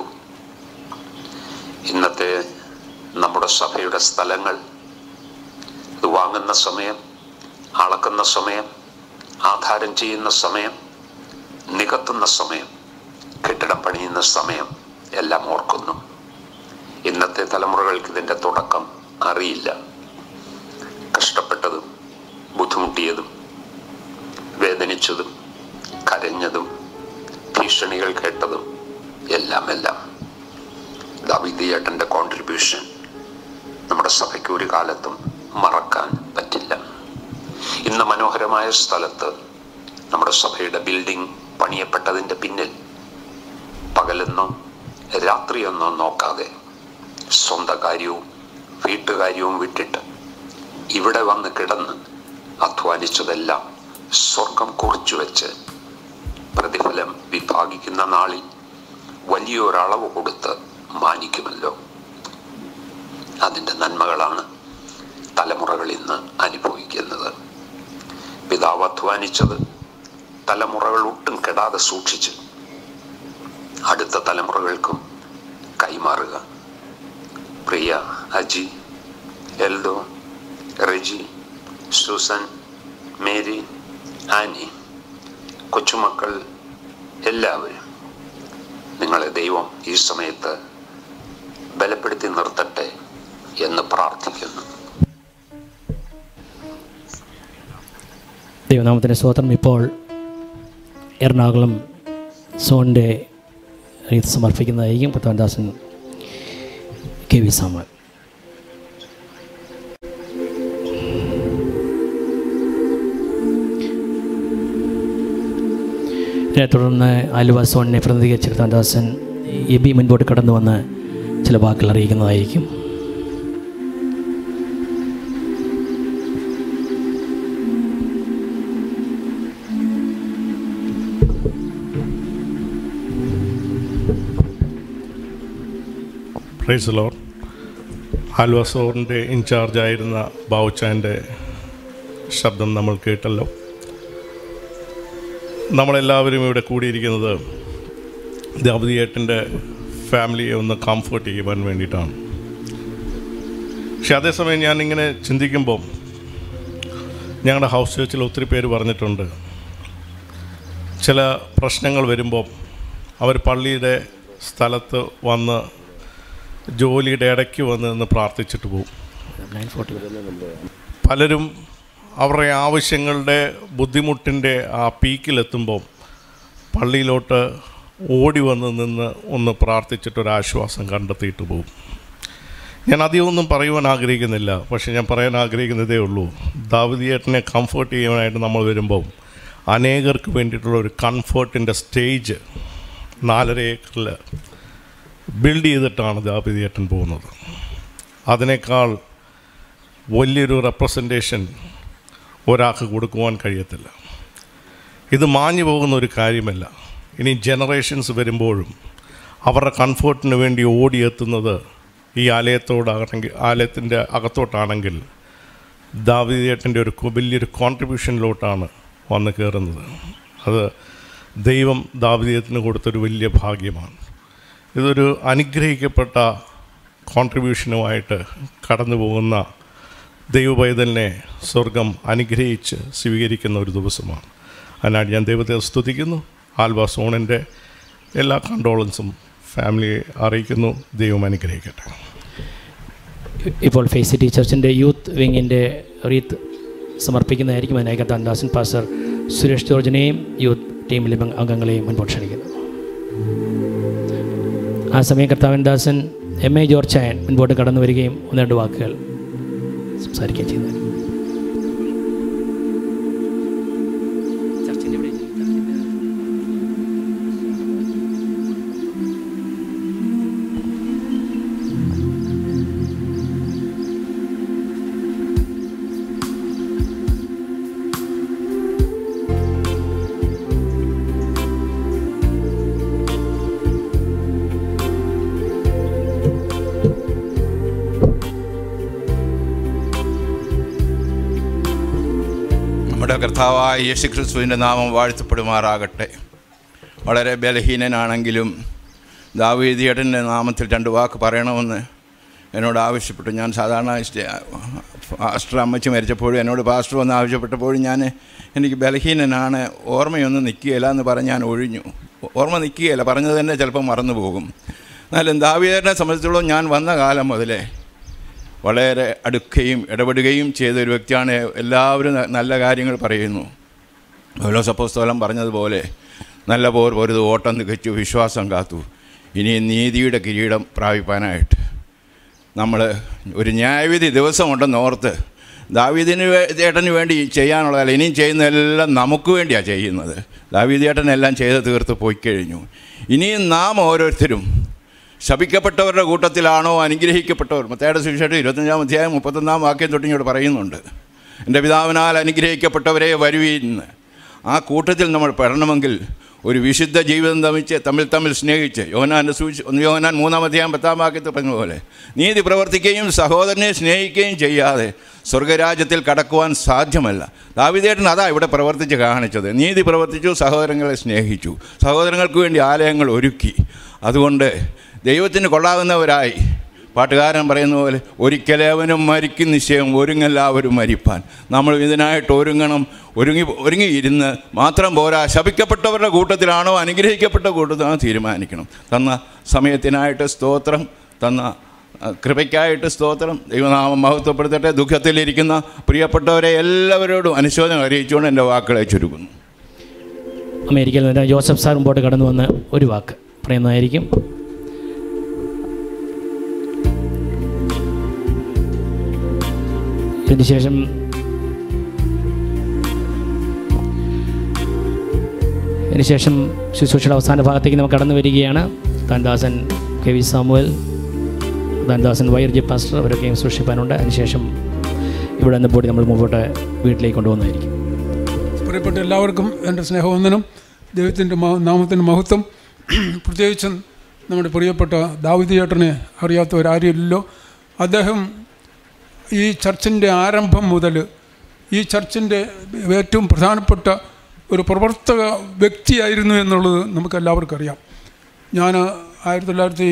S18: ഇന്നത്തെ നമ്മുടെ സഭയുടെ സ്ഥലങ്ങൾ ഇത് വാങ്ങുന്ന സമയം അളക്കുന്ന സമയം ആധാരം ചെയ്യുന്ന സമയം നികത്തുന്ന സമയം കെട്ടിടം പണിയുന്ന സമയം എല്ലാം ഓർക്കുന്നു ഇന്നത്തെ തലമുറകൾക്ക് ഇതിൻ്റെ തുടക്കം അറിയില്ല കഷ്ടപ്പെട്ടതും ബുദ്ധിമുട്ടിയതും വേദനിച്ചതും കരഞ്ഞതും ഭീഷണികൾ കേട്ടതും എല്ലാം എല്ലാം ദാവിദിയേട്ടൻ്റെ കോൺട്രിബ്യൂഷൻ നമ്മുടെ സഭയ്ക്ക് ഒരു കാലത്തും മറക്കാൻ പറ്റില്ല ഇന്ന് മനോഹരമായ സ്ഥലത്ത് നമ്മുടെ സഭയുടെ ബിൽഡിംഗ് പണിയപ്പെട്ടതിൻ്റെ പിന്നിൽ പകലെന്നോ രാത്രിയെന്നോ നോക്കാതെ സ്വന്തം കാര്യവും വീട്ടുകാര്യവും വിട്ടിട്ട് ഇവിടെ വന്ന് കിടന്ന് അധ്വാനിച്ചതെല്ലാം സ്വർഗം കുറിച്ചു വെച്ച് പ്രതിഫലം വിഭാഗിക്കുന്ന നാളിൽ വലിയൊരളവ് കൊടുത്ത് മാനിക്കുമല്ലോ അതിൻ്റെ നന്മകളാണ് തലമുറകൾ ഇന്ന് അനുഭവിക്കുന്നത് പിതാവ് അധ്വാനിച്ചത് തലമുറകൾ ഒട്ടും കെടാതെ സൂക്ഷിച്ച് അടുത്ത തലമുറകൾക്കും കൈമാറുക പ്രിയ Aji Eldho Reji Susan Mary Annie കൊച്ചുമക്കൾ എല്ലാവരും നിങ്ങളെ ദൈവം ഈ സമയത്ത് ബലപ്പെടുത്തി നിർത്തട്ടെ എന്ന് പ്രാർത്ഥിക്കുന്നു
S2: ദൈവനാമത്തിൻ്റെ സ്തോത്രം ഇപ്പോൾ എറണാകുളം സോണിൻ്റെ ഇത് സമർപ്പിക്കുന്നതായിരിക്കും പത്താൻദാസൻ കെ വി സാമാൻ ഇതിനെ തുടർന്ന് ആലുവ സോണിനെ പ്രതിനിധീകരിച്ച് കർത്താൻദാസൻ എബി മുൻപോട്ട് കടന്നു വന്ന് ചില വാക്കുകൾ അറിയിക്കുന്നതായിരിക്കും
S19: പ്രൈസ് ലോർ ആലുവ സോറിൻ്റെ ഇൻചാർജായിരുന്ന ബാവുച്ചാൻ്റെ ശബ്ദം നമ്മൾ കേട്ടല്ലോ നമ്മളെല്ലാവരും ഇവിടെ കൂടിയിരിക്കുന്നത് ദാവതിയേട്ടൻ്റെ ഫാമിലിയെ ഒന്ന് കംഫർട്ട് ചെയ്യുവാൻ വേണ്ടിയിട്ടാണ് പക്ഷെ അതേസമയം ഞാൻ ഇങ്ങനെ ചിന്തിക്കുമ്പോൾ ഞങ്ങളുടെ ഹൗസ് ചേർച്ചിൽ ഒത്തിരി പേര് പറഞ്ഞിട്ടുണ്ട് ചില പ്രശ്നങ്ങൾ വരുമ്പോൾ അവർ പള്ളിയുടെ സ്ഥലത്ത് വന്ന് ജോലിയുടെ ഇടയ്ക്ക് വന്ന് നിന്ന് പ്രാർത്ഥിച്ചിട്ട് പോകും പലരും അവരുടെ ആവശ്യങ്ങളുടെ ബുദ്ധിമുട്ടിൻ്റെ ആ പീക്കിലെത്തുമ്പോൾ പള്ളിയിലോട്ട് ഓടി വന്ന് നിന്ന് ഒന്ന് പ്രാർത്ഥിച്ചിട്ടൊരാശ്വാസം കണ്ടെത്തിയിട്ട് പോകും ഞാൻ അധികമൊന്നും പറയുവാൻ ആഗ്രഹിക്കുന്നില്ല പക്ഷെ ഞാൻ പറയാൻ ആഗ്രഹിക്കുന്നതേ ഉള്ളൂ ദാവതിയേട്ടനെ കംഫർട്ട് ചെയ്യാനായിട്ട് നമ്മൾ വരുമ്പോൾ അനേകർക്ക് വേണ്ടിയിട്ടുള്ള ഒരു കംഫർട്ടിൻ്റെ സ്റ്റേജ് നാലര ഏക്കറിൽ ബിൽഡ് ചെയ്തിട്ടാണ് ദാവതിയേട്ടൻ പോകുന്നത് അതിനേക്കാൾ വലിയൊരു റെപ്രസെൻറ്റേഷൻ ഒരാൾക്ക് കൊടുക്കുവാൻ കഴിയത്തില്ല ഇത് മാഞ്ഞു പോകുന്ന ഒരു കാര്യമല്ല ഇനി ജനറേഷൻസ് വരുമ്പോഴും അവരുടെ കംഫർട്ടിന് വേണ്ടി ഓടിയെത്തുന്നത് ഈ ആലയത്തോടാണെങ്കിൽ ആലയത്തിൻ്റെ അകത്തോട്ടാണെങ്കിൽ ദാവിദേട്ടൻ്റെ ഒരു കു- വലിയൊരു കോൺട്രിബ്യൂഷനിലോട്ടാണ് വന്ന് കയറുന്നത് അത് ദൈവം ദാവിദേയത്തിന് കൊടുത്തൊരു വലിയ ഭാഗ്യമാണ് ഇതൊരു അനുഗ്രഹിക്കപ്പെട്ട കോൺട്രിബ്യൂഷനുമായിട്ട് കടന്നു പോകുന്ന ദൈവപൈതലിനെ സ്വർഗം അനുഗ്രഹിച്ച് സ്വീകരിക്കുന്ന ഒരു ദിവസമാണ് അതിനായിട്ട് ഞാൻ ദൈവത്തെ സ്തുതിക്കുന്നു ആൽവ സോണിൻ്റെ എല്ലാ കണ്ടോളൻസും ഫാമിലിയെ അറിയിക്കുന്നു ദൈവം അനുഗ്രഹിക്കട്ടെ
S2: ഇപ്പോൾ ഫേസ് സിറ്റി ചർച്ചിൻ്റെ യൂത്ത് വിങ്ങിൻ്റെ റീത്ത് സമർപ്പിക്കുന്നതായിരിക്കും അതിനായി കത്താൻദാസൻ പാസ്റ്റർ സുരേഷ് ജോർജിനെയും യൂത്ത് ടീമിലെ അംഗ- അംഗങ്ങളെയും മുൻപോട്ട് ക്ഷണിക്കുന്നു ആ സമയം കർത്താവൻ ദാസൻ എം എ ജോർജ് ചായൻ മുൻപോട്ട് കടന്നു വരികയും ഒന്ന് രണ്ട് വാക്കുകൾ സംസാരിക്കുകയും ചെയ്യുന്നത്
S20: നമ്മുടെ കർത്താവായ യേശു ക്രിസ്തുവിൻ്റെ നാമം വാഴ്ത്തപ്പെടുമാറാകട്ടെ വളരെ ബലഹീനനാണെങ്കിലും ദാവീദിയേട്ടൻ്റെ നാമത്തിൽ രണ്ട് വാക്ക് പറയണമെന്ന് എന്നോട് ആവശ്യപ്പെട്ടു ഞാൻ സാധാരണ സ്റ്റേ- പാസ്റ്റർ അമ്മച്ചി മരിച്ചപ്പോഴും എന്നോട് പാസ്റ്റർ വന്ന് ആവശ്യപ്പെട്ടപ്പോഴും ഞാൻ എനിക്ക് ബലഹീനനാണ് ഓർമ്മയൊന്നും നിൽക്കുകയില്ല എന്ന് പറഞ്ഞ് ഞാൻ ഒഴിഞ്ഞു ഓർമ്മ നിൽക്കുകയില്ല പറഞ്ഞത് തന്നെ ചിലപ്പോൾ മറന്നു പോകും എന്നാലും ദാവീദേട്ടനെ സംബന്ധിച്ചിടത്തോളം ഞാൻ വന്ന കാലം മുതലേ വളരെ അടുക്കുകയും ഇടപെടുകയും ചെയ്ത ഒരു വ്യക്തിയാണ് എല്ലാവരും ന- നല്ല കാര്യങ്ങൾ പറയുന്നു പൗലോസ് അപ്പോസ്തലൻ പറഞ്ഞതുപോലെ നല്ല പോർ പൊരുത് ഓട്ടം തികച്ചു വിശ്വാസം കാത്തു ഇനി നീതിയുടെ കിരീടം പ്രാപിപ്പാനായിട്ട് നമ്മൾ ഒരു ന്യായവിധി ദിവസമുണ്ടെന്ന് ഓർത്ത് ദാവീദിന് വേ- ചേട്ടന് വേണ്ടി ചെയ്യാനുള്ളതല്ല ഇനിയും ചെയ്യുന്നതെല്ലാം നമുക്ക് വേണ്ടിയാണ് ചെയ്യുന്നത് ദാവീദേട്ടനെല്ലാം ചെയ്ത് തീർത്ത് പോയി കഴിഞ്ഞു ഇനിയും നാം ഓരോരുത്തരും ശപിക്കപ്പെട്ടവരുടെ കൂട്ടത്തിലാണോ അനുഗ്രഹിക്കപ്പെട്ടവർ മത്തയുടെ സുവിശേഷം ഇരുപത്തഞ്ചാം അധ്യായം മുപ്പത്തൊന്നാം വാക്യം തൊട്ട് ഇങ്ങോട്ട് പറയുന്നുണ്ട് എൻ്റെ പിതാവിനാൽ അനുഗ്രഹിക്കപ്പെട്ടവരെ വരുവീന്ന് ആ കൂട്ടത്തിൽ നമ്മൾ പെടണമെങ്കിൽ ഒരു വിശുദ്ധ ജീവിതം തമ്മിച്ച് തമ്മിൽ തമ്മിൽ സ്നേഹിച്ച് യോഹനാൻ്റെ സൂചി ഒന്ന് യോഹനാൻ മൂന്നാം അധ്യായം പത്താം വാക്യത്തിൽ പറഞ്ഞ പോലെ നീതി പ്രവർത്തിക്കുകയും സഹോദരനെ സ്നേഹിക്കുകയും ചെയ്യാതെ സ്വർഗരാജ്യത്തിൽ കടക്കുവാൻ സാധ്യമല്ല ദാവിദേട്ടൻ അതാ ഇവിടെ പ്രവർത്തിച്ച് കാണിച്ചത് നീതി പ്രവർത്തിച്ചു സഹോദരങ്ങളെ സ്നേഹിച്ചു സഹോദരങ്ങൾക്ക് വേണ്ടി ആലയങ്ങൾ ഒരുക്കി അതുകൊണ്ട് ദൈവത്തിന് കൊള്ളാവുന്നവരായി പാട്ടുകാരൻ പറയുന്ന പോലെ ഒരിക്കലേവനും മരിക്കും നിശ്ചയം ഒരുങ്ങെല്ലാവരും മരിപ്പാൻ നമ്മൾ ഇതിനായിട്ട് ഒരുങ്ങണം ഒരുങ്ങി ഒരുങ്ങിയിരുന്ന് മാത്രം പോരാ ശപിക്കപ്പെട്ടവരുടെ കൂട്ടത്തിലാണോ അനുഗ്രഹിക്കപ്പെട്ട കൂട്ടത്തിലാണോ തീരുമാനിക്കണം തന്ന സമയത്തിനായിട്ട് സ്തോത്രം തന്ന ആ, കൃപയ്ക്കായിട്ട് സ്തോത്രം ദൈവനാമം മഹത്വപ്പെടുത്തട്ടെ ദുഃഖത്തിലിരിക്കുന്ന പ്രിയപ്പെട്ടവരെ എല്ലാവരോടും അനുശോചനം അറിയിച്ചുകൊണ്ട് എൻ്റെ വാക്കുകളെ ചുരുക്കുന്നു
S2: അമേരിക്കയിൽ നിന്ന് ജോസഫ് സാർ മുമ്പോട്ട് കടന്നു വന്ന് ഒരു വാക്ക് പറയുന്നതായിരിക്കും ഇതിനുശേഷം ഇതിനുശേഷം ശുശ്രൂഷയുടെ അവസാന ഭാഗത്തേക്ക് നമുക്ക് കടന്നു വരികയാണ് താൻദാസൻ കെ വി സാമുവൽ താൻദാസൻ വൈർ ജി പാസ്റ്റർ അവരൊക്കെയും സൂക്ഷിപ്പാനുണ്ട് അതിനുശേഷം ഇവിടെ നിന്ന് പോയി നമ്മൾ മുമ്പോട്ട് വീട്ടിലേക്ക് കൊണ്ടുപോകുന്നതായിരിക്കും
S21: പ്രിയപ്പെട്ട എല്ലാവർക്കും എൻ്റെ സ്നേഹവന്ദനം ദൈവത്തിൻ്റെ മഹ- നാമത്തിൻ്റെ മഹത്വം പ്രത്യേകിച്ചും നമ്മുടെ പ്രിയപ്പെട്ട ദാവിദ് ചേട്ടനെ അറിയാത്തവരാരുമില്ലല്ലോ അദ്ദേഹം ഈ ചർച്ചിൻ്റെ ആരംഭം മുതൽ ഈ ചർച്ചിൻ്റെ ഏറ്റവും പ്രധാനപ്പെട്ട ഒരു പ്രവർത്തക വ്യക്തിയായിരുന്നു എന്നുള്ളത് നമുക്ക് എല്ലാവർക്കും അറിയാം ഞാൻ ആയിരത്തി തൊള്ളായിരത്തി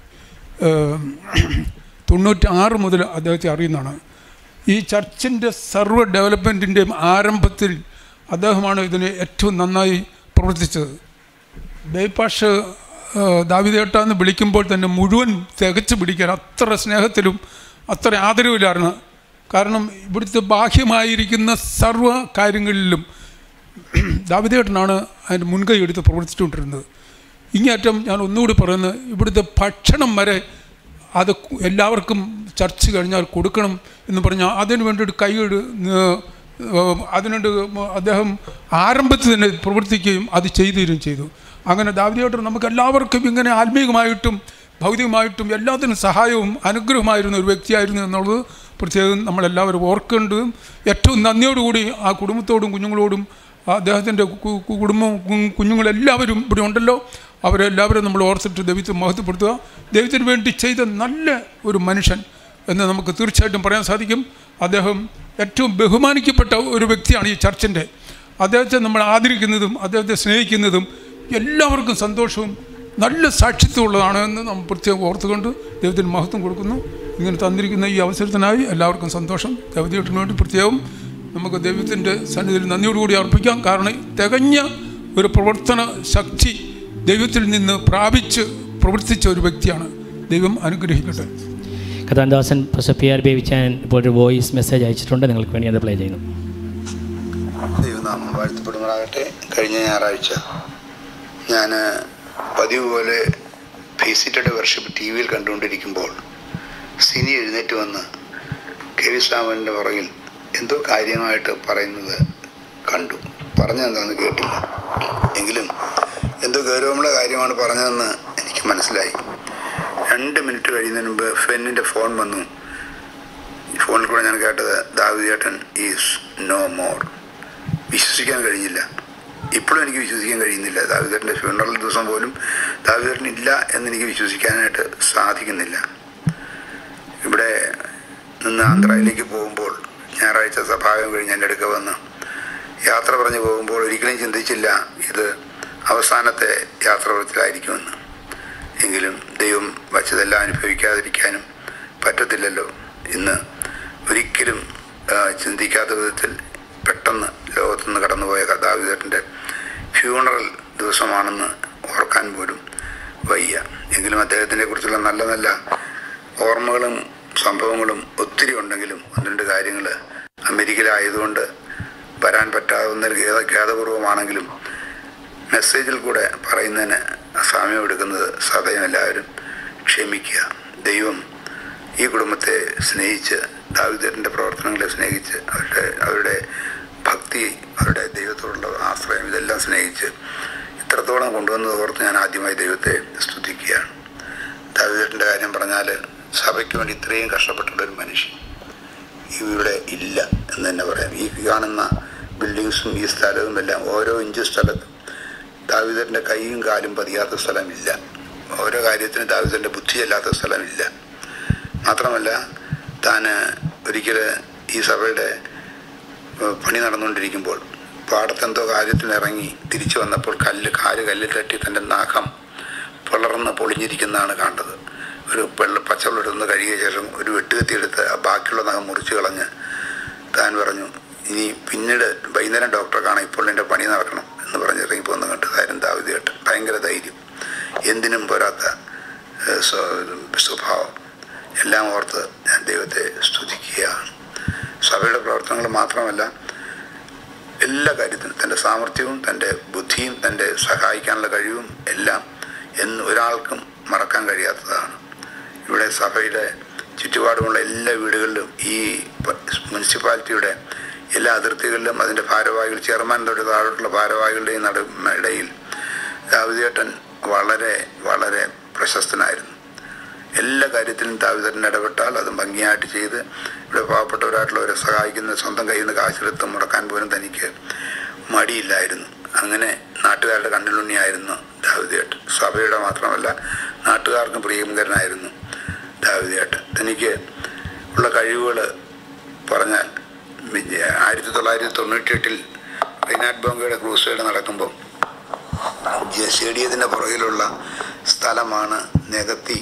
S21: ഏഹ്, തൊണ്ണൂറ്റി ആറ് മുതൽ അദ്ദേഹത്തെ അറിയുന്നതാണ് ഈ ചർച്ചിൻ്റെ സർവ്വ ഡെവലപ്മെൻറ്റിൻ്റെയും ആരംഭത്തിൽ അദ്ദേഹമാണ് ഇതിന് ഏറ്റവും നന്നായി പ്രവർത്തിച്ചത് ബൈപ്പാഷ് ദാവിദേട്ട എന്ന് വിളിക്കുമ്പോൾ തന്നെ മുഴുവൻ തികച്ചു പിടിക്കാൻ അത്ര സ്നേഹത്തിലും അത്ര ആദരവിലായിരുന്നു കാരണം ഇവിടുത്തെ ബാഹ്യമായിരിക്കുന്ന സർവ്വ കാര്യങ്ങളിലും ദാവിദേട്ടനാണ് അതിൻ്റെ മുൻകൈ എടുത്ത് പ്രവർത്തിച്ചുകൊണ്ടിരുന്നത് ഇങ്ങേറ്റം ഞാൻ ഒന്നുകൂടി പറയുന്നത് ഇവിടുത്തെ ഭക്ഷണം വരെ അത് കു- എല്ലാവർക്കും ചർച്ച കഴിഞ്ഞാൽ കൊടുക്കണം എന്ന് പറഞ്ഞാൽ അതിന് വേണ്ടിയിട്ട് കൈയ്യട് അതിനുണ്ട് അദ്ദേഹം ആരംഭത്തിൽ തന്നെ പ്രവർത്തിക്കുകയും അത് ചെയ്തു തരികയും ചെയ്തു അങ്ങനെ ദാവിദേട്ടൻ നമുക്ക് എല്ലാവർക്കും ഇങ്ങനെ ആത്മീയമായിട്ടും ഭൗതികമായിട്ടും എല്ലാത്തിനും സഹായവും അനുഗ്രഹമായിരുന്ന ഒരു വ്യക്തിയായിരുന്നു എന്നുള്ളത് പ്രത്യേകം നമ്മളെല്ലാവരും ഓർക്കേണ്ടതും ഏറ്റവും നന്ദിയോടുകൂടി ആ കുടുംബത്തോടും കുഞ്ഞുങ്ങളോടും ആ അദ്ദേഹത്തിൻ്റെ കു- കു- കുടുംബം കു- കുഞ്ഞുങ്ങളെല്ലാവരും ഇവിടെ ഉണ്ടല്ലോ അവരെല്ലാവരും നമ്മൾ ഓർത്തിട്ട് ദൈവത്തെ മഹത്വപ്പെടുത്തുക ദൈവത്തിന് വേണ്ടി ചെയ്ത നല്ല ഒരു മനുഷ്യൻ എന്ന് നമുക്ക് തീർച്ചയായിട്ടും പറയാൻ സാധിക്കും അദ്ദേഹം ഏറ്റവും ബഹുമാനിക്കപ്പെട്ട ഒരു വ്യക്തിയാണ് ഈ ചർച്ചിൻ്റെ അദ്ദേഹത്തെ നമ്മൾ ആദരിക്കുന്നതും അദ്ദേഹത്തെ സ്നേഹിക്കുന്നതും എല്ലാവർക്കും സന്തോഷവും നല്ല സാക്ഷിത്വമുള്ളതാണ് എന്ന് നമ്മൾ പ്രത്യേകം ഓർത്തുകൊണ്ട് ദൈവത്തിന് മഹത്വം കൊടുക്കുന്നു ഇങ്ങനെ തന്നിരിക്കുന്ന ഈ അവസരത്തിനായി എല്ലാവർക്കും സന്തോഷം ദൈവത്തിന് വേണ്ടി പ്രത്യേകം നമുക്ക് ദൈവത്തിൻ്റെ സന്നിധിയിൽ നന്ദിയോടുകൂടി അർപ്പിക്കാം കാരണം തികഞ്ഞ ഒരു പ്രവർത്തന ശക്തി ദൈവത്തിൽ നിന്ന് പ്രാപിച്ച് പ്രവർത്തിച്ച ഒരു വ്യക്തിയാണ് ദൈവം അനുഗ്രഹിക്കട്ടെ
S2: കഥാൻദാസൻ പ്രൊഫസർ പി ആർ ബേബിച്ചാൻ ഇപ്പോൾ ഒരു വോയിസ് മെസ്സേജ് അയച്ചിട്ടുണ്ട് നിങ്ങൾക്ക് വേണ്ടി അത് പ്ലേ ചെയ്യുന്നു
S17: ദൈവനാമം വാഴ്ത്തപ്പെടുമാറാകട്ടെ കഴിഞ്ഞ ഞായറാഴ്ച ഞാൻ പതിവ് പോലെ ഫേസിറ്റഡ് വർഷിപ്പ് ടി വിയിൽ കണ്ടുകൊണ്ടിരിക്കുമ്പോൾ സിനി എഴുന്നേറ്റ് വന്ന് കെ വി സാമൻ്റെ പുറകിൽ എന്തോ കാര്യമായിട്ട് പറയുന്നത് കണ്ടു പറഞ്ഞതെന്താണെന്ന് കേട്ടില്ല എങ്കിലും എന്തോ ഗൗരവമുള്ള കാര്യമാണ് പറഞ്ഞതെന്ന് എനിക്ക് മനസ്സിലായി രണ്ട് മിനിറ്റ് കഴിയുന്നതിന് മുമ്പ് ഫെന്നിൻ്റെ ഫോൺ വന്നു ഈ ഫോണിൽ കൂടെ ഞാൻ കേട്ടത് ദാവിദേട്ടൻ ഈസ് നോ മോർ വിശ്വസിക്കാൻ കഴിഞ്ഞില്ല ഇപ്പോഴും എനിക്ക് വിശ്വസിക്കാൻ കഴിയുന്നില്ല ദാവിദേട്ടൻ്റെ ഫ്യൂണറൽ ദിവസം പോലും ദാവിദേട്ടൻ ഇല്ല എന്നെനിക്ക് വിശ്വസിക്കാനായിട്ട് സാധിക്കുന്നില്ല ഇവിടെ നിന്ന് ആന്ധ്രയിലേക്ക് പോകുമ്പോൾ ഞായറാഴ്ച സഭാഗം കഴിഞ്ഞ് എൻ്റെ അടുക്ക വന്ന് യാത്ര പറഞ്ഞു പോകുമ്പോൾ ഒരിക്കലും ചിന്തിച്ചില്ല ഇത് അവസാനത്തെ യാത്രാപഥത്തിലായിരിക്കുമെന്ന് എങ്കിലും ദൈവം വച്ചതെല്ലാം അനുഭവിക്കാതിരിക്കാനും പറ്റത്തില്ലല്ലോ ഇന്ന് ഒരിക്കലും ആ, ചിന്തിക്കാത്ത വിധത്തിൽ പെട്ടെന്ന് ലോകത്തുനിന്ന് കടന്നുപോയ കഥാവിധത്തിൻ്റെ ഫ്യൂണറൽ ദിവസമാണെന്ന് ഓർക്കാൻ പോലും വയ്യ എങ്കിലും അദ്ദേഹത്തിനെ കുറിച്ചുള്ള നല്ല നല്ല ഓർമ്മകളും സംഭവങ്ങളും ഒത്തിരി ഉണ്ടെങ്കിലും ഒന്ന് രണ്ട് കാര്യങ്ങൾ അമേരിക്കയിലായതുകൊണ്ട് വരാൻ പറ്റാവുന്ന ഖേദ ഖേദപൂർവമാണെങ്കിലും മെസ്സേജിൽ കൂടെ പറയുന്നതിന് സമയം എടുക്കുന്നത് സദയം എല്ലാവരും ക്ഷമിക്കുക ദൈവം ഈ കുടുംബത്തെ സ്നേഹിച്ച് ദാവിദേട്ടൻ്റെ പ്രവർത്തനങ്ങളെ സ്നേഹിച്ച് അവരുടെ അവരുടെ ഭക്തി അവരുടെ ദൈവത്തോടുള്ള ആശ്രയം ഇതെല്ലാം സ്നേഹിച്ച് ഇത്രത്തോളം കൊണ്ടുവന്നത് ഓർത്ത് ഞാൻ ആദ്യമായി ദൈവത്തെ സ്തുതിക്കുകയാണ് ദാവിദേട്ടൻ്റെ കാര്യം പറഞ്ഞാൽ സഭയ്ക്ക് വേണ്ടി ഇത്രയും കഷ്ടപ്പെട്ടുള്ള ഒരു മനുഷ്യൻ ഇവിടെ ഇല്ല എന്ന് തന്നെ പറയാം ഈ കാണുന്ന ബിൽഡിങ്സും ഈ സ്ഥലവും എല്ലാം ഓരോ ഇഞ്ച് സ്ഥലത്തും ദാവിദൻ്റെ കൈയും കാലും പതിയാത്ത സ്ഥലമില്ല ഓരോ കാര്യത്തിന് ദാവിദൻ്റെ ബുദ്ധിയല്ലാത്ത സ്ഥലമില്ല മാത്രമല്ല താൻ ഒരിക്കൽ ഈ സഭയുടെ ഏഹ്, പണി നടന്നുകൊണ്ടിരിക്കുമ്പോൾ പാടത്തെന്തോ കാര്യത്തിന് ഇറങ്ങി തിരിച്ചു വന്നപ്പോൾ കല്ല് കാല് കല്ലിൽ തട്ടി തൻ്റെ നഖം പിളർന്ന് പൊളിഞ്ഞിരിക്കുന്നതാണ് കണ്ടത് ഒരു വെള്ള പച്ചവെള്ളം എടുത്ത് കഴുകിയ ശേഷം ഒരു വെട്ടുകത്തി എടുത്ത് ആ ബാക്കിയുള്ള നഖം മുറിച്ച് കളഞ്ഞ് താൻ പറഞ്ഞു ഇനി പിന്നീട് വൈകുന്നേരം ഡോക്ടറെ കാണാം ഇപ്പോൾ എൻ്റെ പണി നടക്കണം എന്ന് പറഞ്ഞ് ഇറങ്ങിപ്പോന്ന് കണ്ട് കാര്യം ദാവിദ് കേട്ട് ഭയങ്കര ധൈര്യം എന്തിനും പോരാത്ത ഏഹ്, സ്വ- സ്വഭാവം എല്ലാം ഓർത്ത് ഞാൻ ദൈവത്തെ സ്തുതിക്കുകയാണ് സഭയുടെ പ്രവർത്തനങ്ങൾ മാത്രമല്ല എല്ലാ കാര്യത്തിനും തൻ്റെ സാമർഥ്യവും തൻ്റെ ബുദ്ധിയും തൻ്റെ സഹായിക്കാനുള്ള കഴിവും എല്ലാം എന്ന് ഒരാൾക്കും മറക്കാൻ കഴിയാത്തതാണ് ഇവിടെ സഭയുടെ ചുറ്റുപാടുമുള്ള എല്ലാ വീടുകളിലും ഈ പ- മുനിസിപ്പാലിറ്റിയുടെ എല്ലാ അതിർത്തികളിലും അതിൻ്റെ ഭാരവാഹികൾ ചെയർമാൻ തൊട്ട് താഴോട്ടുള്ള ഭാരവാഹികളുടെയും നട ഇടയിൽ ദാവിദേട്ടൻ വളരെ വളരെ പ്രശസ്തനായിരുന്നു എല്ലാ കാര്യത്തിലും ദാവിദേട്ടൻ ഇടപെട്ടാൽ അത് ഭംഗിയായിട്ട് ചെയ്ത് ഇവിടെ പാവപ്പെട്ടവരായിട്ടുള്ളവരെ സഹായിക്കുന്ന സ്വന്തം കയ്യിൽ നിന്ന് കാശെടുത്ത് മുടക്കാൻ പോലും തനിക്ക് മടിയില്ലായിരുന്നു അങ്ങനെ നാട്ടുകാരുടെ കണ്ണിലുണ്ണിയായിരുന്നു ദാവിദേട്ടൻ സഭയുടെ മാത്രമല്ല നാട്ടുകാർക്കും പ്രിയങ്കരനായിരുന്നു ദാവിദേട്ടൻ തനിക്ക് ഉള്ള കഴിവുകൾ പറഞ്ഞാൽ വിജയ- ആയിരത്തി തൊള്ളായിരത്തി തൊണ്ണൂറ്റെട്ടിൽ റൈനാഡ് ബോങ്കയുടെ ക്രൂസൈഡ് നടക്കുമ്പോൾ സ്റ്റേഡിയത്തിൻ്റെ പുറകിലുള്ള സ്ഥലമാണ് നികത്തി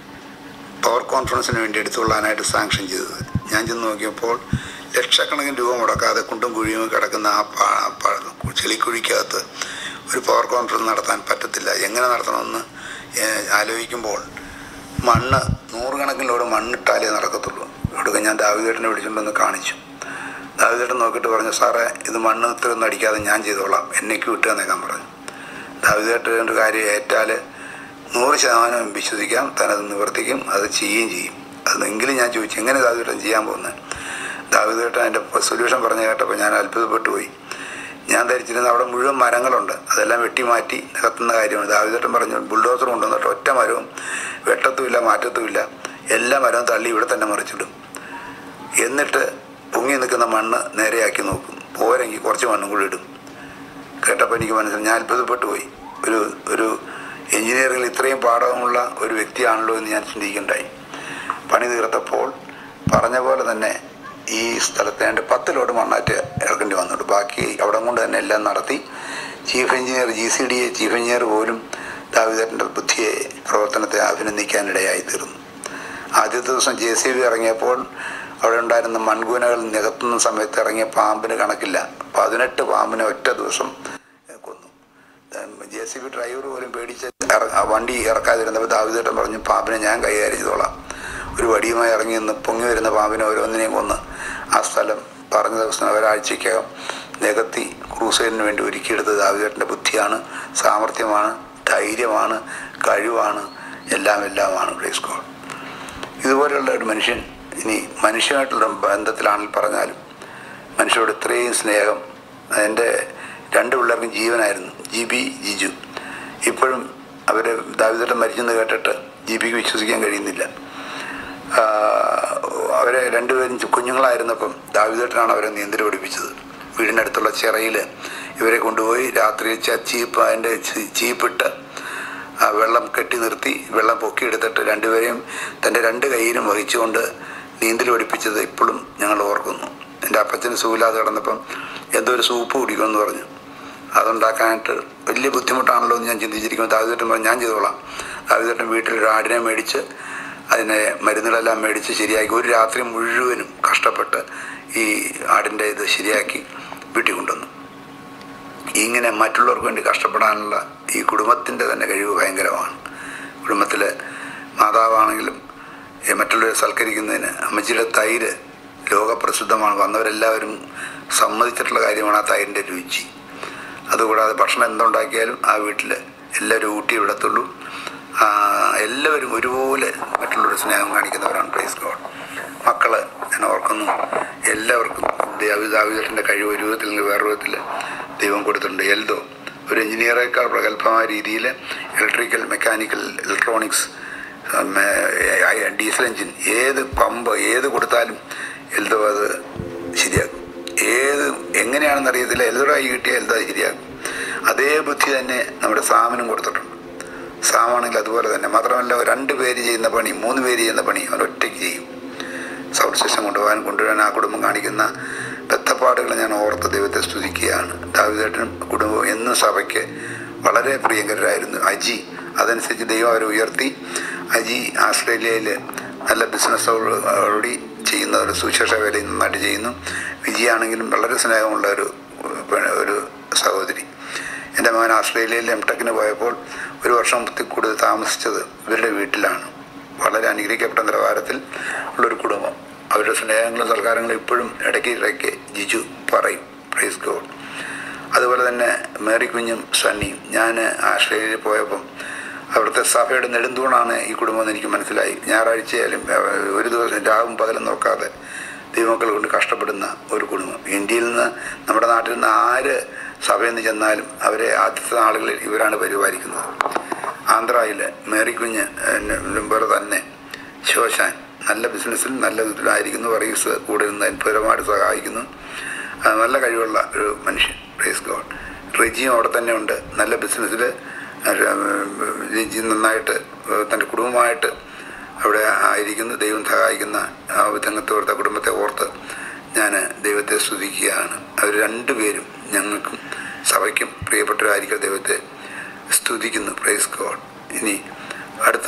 S17: പവർ കോൺഫറൻസിന് വേണ്ടി എടുത്തുകൊള്ളാനായിട്ട് സാങ്ഷൻ ചെയ്തത് ഞാൻ ചെന്ന് നോക്കിയപ്പോൾ ലക്ഷക്കണക്കിന് രൂപ മുടക്കാതെ കുണ്ടും കുഴിയും കിടക്കുന്ന ആ പാ- പാ- ചെളിക്കുഴിക്കകത്ത് ഒരു പവർ കോൺഫറൻസ് നടത്താൻ പറ്റത്തില്ല എങ്ങനെ നടത്തണമെന്ന് ഏഹ്, ആലോചിക്കുമ്പോൾ മണ്ണ് നൂറുകണക്കിനോട് മണ്ണിട്ടാലേ നടക്കത്തുള്ളൂ ഇവിടെ ഞാൻ ദാവിദേട്ടനെ വിളിച്ചുകൊണ്ടൊന്ന് കാണിച്ചു ദാവിദേട്ടൻ നോക്കിയിട്ട് പറഞ്ഞു സാറേ ഇത് മണ്ണ് ഇത്രയൊന്നും അടിക്കാതെ ഞാൻ ചെയ്തോളാം എന്നേക്ക് വിട്ടു എന്നേക്കാൻ പറഞ്ഞു ദാവിദേട്ടൻ്റെ ഒരു കാര്യം ഏറ്റാൽ നൂറ് ശതമാനം വിശ്വസിക്കാം താനത് നിവർത്തിക്കും അത് ചെയ്യുകയും ചെയ്യും അതെങ്കിലും ഞാൻ ചോദിച്ചു എങ്ങനെ ദാവിദേട്ടൻ ചെയ്യാൻ പോകുന്നത് ദാവിദേട്ടൻ അതിൻ്റെ സൊല്യൂഷൻ പറഞ്ഞു കേട്ടപ്പോൾ ഞാൻ അത്ഭുതപ്പെട്ടു പോയി ഞാൻ ധരിച്ചിരുന്ന അവിടെ മുഴുവൻ മരങ്ങളുണ്ട് അതെല്ലാം വെട്ടിമാറ്റി നികത്തുന്ന കാര്യമാണ് ദാവിദേട്ടൻ പറഞ്ഞു ബുൾഡോസർ കൊണ്ടുവന്നിട്ട് ഒറ്റ മരവും വെട്ടത്തുമില്ല മാറ്റത്തുമില്ല എല്ലാ മരവും തള്ളി ഇവിടെ തന്നെ മറിച്ചിടും എന്നിട്ട് പൊങ്ങി നിൽക്കുന്ന മണ്ണ് നേരെയാക്കി നോക്കും പോരെങ്കിൽ കുറച്ച് മണ്ണും കൂടി ഇടും കേട്ടപ്പോൾ എനിക്ക് മനസ്സിലായി ഞാൻ അത്ഭുതപ്പെട്ടു പോയി ഒരു ഒരു എഞ്ചിനീയറിംഗിൽ ഇത്രയും പാഠമുള്ള ഒരു വ്യക്തിയാണല്ലോ എന്ന് ഞാൻ ചിന്തിക്കണ്ടായി പണി തീർത്തപ്പോൾ പറഞ്ഞ പോലെ തന്നെ ഈ സ്ഥലത്ത് എൻ്റെ പത്ത് ലോഡ് മണ്ണാറ്റ് ഇറക്കേണ്ടി വന്നിട്ട് ബാക്കി അവിടെ കൊണ്ട് തന്നെ എല്ലാം നടത്തി chief engineer G C D A chief engineer പോലും ദാവിദേട്ടൻ്റെ ബുദ്ധിയെ പ്രവർത്തനത്തെ അഭിനന്ദിക്കാനിടയായി തീർന്നു ആദ്യത്തെ ദിവസം ജെ സി ബി ഇറങ്ങിയപ്പോൾ അവിടെ ഉണ്ടായിരുന്ന മൺകൂനകൾ നികത്തുന്ന സമയത്ത് ഇറങ്ങിയ പാമ്പിന് കണക്കില്ല പതിനെട്ട് പാമ്പിനെ ഒറ്റ ദിവസം കൊന്നു ജെ സി ബി ഡ്രൈവർ പോലും പേടിച്ച് ഇറ- ആ വണ്ടി ഇറക്കാതിരുന്നപ്പോൾ ദാവിദേട്ടൻ പറഞ്ഞു പാമ്പിനെ ഞാൻ കൈകാര്യം ചെയ്തോളാം ഒരു വടിയുമായി ഇറങ്ങി നിന്ന് പൊങ്ങി വരുന്ന പാമ്പിനെ ഓരോന്നിനെയും കൊന്ന് ആ സ്ഥലം പറഞ്ഞ ദിവസം ഒരാഴ്ചയ്ക്കകം നികത്തി ക്രൂസൈഡിന് വേണ്ടി ഒരുക്കിയെടുത്തത് ദാവിദേട്ടൻ്റെ ബുദ്ധിയാണ് സാമർഥ്യമാണ് ധൈര്യമാണ് കഴിവാണ് എല്ലാം എല്ലാമാണ് പ്രൈസ് ഗോഡ് ഇതുപോലെയുള്ള ഒരു മനുഷ്യൻ ഇനി മനുഷ്യനായിട്ടുള്ള ബന്ധത്തിലാണെങ്കിൽ പറഞ്ഞാലും മനുഷ്യരോട് ഇത്രയും സ്നേഹം എൻ്റെ രണ്ട് പിള്ളേർക്കും ജീവനായിരുന്നു ജി ബി ജിജു ഇപ്പോഴും അവർ ദാവിദേട്ടൻ മരിച്ചെന്ന് കേട്ടിട്ട് ജി ബിക്ക് വിശ്വസിക്കാൻ കഴിയുന്നില്ല ആ, അവരെ രണ്ടുപേരും ചു- കുഞ്ഞുങ്ങളായിരുന്നപ്പം ദാവിദേട്ടനാണ് അവരെ നീന്തൽ പഠിപ്പിച്ചത് വീടിനടുത്തുള്ള ചിറയിൽ ഇവരെ കൊണ്ടുപോയി രാത്രി ച- ചീപ്പ് അതിൻ്റെ ചീ- ചീപ്പിട്ട് ആ വെള്ളം കെട്ടി നിർത്തി വെള്ളം പൊക്കിയെടുത്തിട്ട് രണ്ടുപേരെയും തൻ്റെ രണ്ട് കൈയിലും വഹിച്ചുകൊണ്ട് നീന്തൽ പഠിപ്പിച്ചത് ഇപ്പോഴും ഞങ്ങൾ ഓർക്കുന്നു എൻ്റെ അപ്പച്ചന് സുഖമില്ലാതെ കിടന്നപ്പം എന്തോ ഒരു സൂപ്പ് കുടിക്കുമെന്ന് പറഞ്ഞു അതുണ്ടാക്കാനായിട്ട് വലിയ ബുദ്ധിമുട്ടാണല്ലോ എന്ന് ഞാൻ ചിന്തിച്ചിരിക്കുമ്പോൾ ദാവിദേട്ടൻ പറഞ്ഞു ഞാൻ ചെയ്തോളാം ദാവിദേട്ടൻ വീട്ടിൽ ഒരു ആടിനെ മേടിച്ച് അതിനെ മരുന്നുകളെല്ലാം മേടിച്ച് ശരിയാക്കി ഒരു രാത്രി മുഴുവനും കഷ്ടപ്പെട്ട് ഈ ആടിൻ്റെ ഇത് ശരിയാക്കി വീട്ടിൽ കൊണ്ടുവന്നു ഇങ്ങനെ മറ്റുള്ളവർക്ക് വേണ്ടി കഷ്ടപ്പെടാനുള്ള ഈ കുടുംബത്തിൻ്റെ തന്നെ കഴിവ് ഭയങ്കരമാണ് കുടുംബത്തിലെ മാതാവാണെങ്കിലും ഈ മറ്റുള്ളവരെ സൽക്കരിക്കുന്നതിന് അമ്മച്ചിയുടെ തൈര് ലോകപ്രസിദ്ധമാണ് വന്നവരെല്ലാവരും സമ്മതിച്ചിട്ടുള്ള കാര്യമാണ് ആ തൈരിൻ്റെ രുചി അതുകൂടാതെ ഭക്ഷണം എന്തുണ്ടാക്കിയാലും ആ വീട്ടിൽ എല്ലാവരും ഊട്ടി വിടത്തുള്ളൂ ആ, എല്ലാവരും ഒരുപോലെ മറ്റുള്ളവരുടെ സ്നേഹം കാണിക്കുന്നവരാണ് പ്രൈസ് ഗോഡ് മക്കള് ഞാൻ ഓർക്കുന്നു എല്ലാവർക്കും ദാവിദേട്ടൻ്റെ കഴിവ് ഒരു വിധത്തിൽ നിന്ന് വേറെ വിധത്തിൽ ദൈവം കൊടുത്തിട്ടുണ്ട് എൽദോ ഒരു എഞ്ചിനീയറേക്കാൾ പ്രഗത്ഭമായ രീതിയിൽ electrical mechanical electronics diesel engine ഏത് പമ്പ് ഏത് കൊടുത്താലും എൽദോ അത് ശരിയാക്കും ഏത് എങ്ങനെയാണെന്ന് അറിയത്തില്ല എൽദോടെ കൈ കിട്ടിയാൽ എൽദോ അത് ശരിയാക്കും അതേ ബുദ്ധി തന്നെ നമ്മുടെ സാമിനും കൊടുത്തിട്ടുണ്ട് സാമാണെങ്കിൽ അതുപോലെ തന്നെ മാത്രമല്ല രണ്ട് പേര് ചെയ്യുന്ന പണി മൂന്ന് പേര് ചെയ്യുന്ന പണി അവൻ ഒറ്റയ്ക്ക് ചെയ്യും സൗണ്ട് സിസ്റ്റം കൊണ്ടുപോകാൻ കൊണ്ടുവരാൻ ആ കുടുംബം കാണിക്കുന്ന ബന്ധപ്പാടുകൾ ഞാൻ ഓർത്ത് ദൈവത്തെ സ്തുതിക്കുകയാണ് ദാവിദേട്ടനും കുടുംബവും എന്നും സഭയ്ക്ക് വളരെ പ്രിയങ്കരായിരുന്നു അജി അതനുസരിച്ച് ദൈവം അവരെ ഉയർത്തി അജി ആസ്ട്രേലിയയിൽ നല്ല ബിസിനസ് ഓൾറെഡി ചെയ്യുന്ന ഒരു സുശേഷ വേലയും നന്നായിട്ട് ചെയ്യുന്നു വിജയാണെങ്കിലും വളരെ സ്നേഹമുള്ള ഒരു പെ- ഒരു സഹോദരി എൻ്റെ മകൻ ആസ്ട്രേലിയയിൽ എം ടെക്കിന് പോയപ്പോൾ ഒരു വർഷത്തിൽ കൂടുതൽ താമസിച്ചത് ഇവരുടെ വീട്ടിലാണ് വളരെ അനുഗ്രഹിക്കപ്പെട്ട നിലവാരത്തിൽ ഉള്ളൊരു കുടുംബം അവരുടെ സ്നേഹങ്ങളും സൽക്കാരങ്ങളും ഇപ്പോഴും ഇടയ്ക്ക് ഇടയ്ക്ക് ജിജു പറയും പ്രൈസ് ഗോഡ് അതുപോലെ തന്നെ മേരി കുഞ്ഞും സണ്ണിയും ഞാൻ ആസ്ട്രേലിയയിൽ പോയപ്പം അവിടുത്തെ സഭയുടെ നെടുന്തൂണാണ് ഈ കുടുംബം എന്ന് എനിക്ക് മനസ്സിലായി ഞായറാഴ്ചയായാലും ഏഹ്, ഒരു ദിവസം രാവും പകലും നോക്കാതെ ദൈവമക്കൾ കൊണ്ട് കഷ്ടപ്പെടുന്ന ഒരു കുടുംബം ഇന്ത്യയിൽ നിന്ന് നമ്മുടെ നാട്ടിൽ നിന്ന് ആര് സഭയിൽ നിന്ന് ചെന്നാലും അവരെ ആദ്യത്തെ നാളുകളിൽ ഇവരാണ് പരിപാലിക്കുന്നത് ആന്ധ്രയിൽ മേരി കുഞ്ഞ് ഏഹ്, പോലെ തന്നെ ശോശാൻ നല്ല ബിസിനസ്സിൽ നല്ല ഇതിലായിരിക്കുന്നു വർഗീസ് കൂടെ നിന്ന് അത്ഭുതമായിട്ട് സഹായിക്കുന്നു ആ, നല്ല കഴിവുള്ള ഒരു മനുഷ്യൻ പ്രൈസ് ഗോഡ് റിജിയും അവിടെ തന്നെ ഉണ്ട് നല്ല ബിസിനസ്സിൽ റിജി നന്നായിട്ട് തൻ്റെ കുടുംബമായിട്ട് അവിടെ ആയിരിക്കുന്നു ദൈവം സഹായിക്കുന്ന ആ വിധങ്ങത്തെ ഓർത്ത കുടുംബത്തെ ഓർത്ത് ഞാൻ ദൈവത്തെ സ്തുതിക്കുകയാണ് അവർ രണ്ടുപേരും ഞങ്ങൾക്കും സഭയ്ക്കും പ്രിയപ്പെട്ടവരായിരിക്കും ദൈവത്തെ സ്തുതിക്കുന്നു പ്രൈസ് ഗോഡ് ഇനി അടുത്ത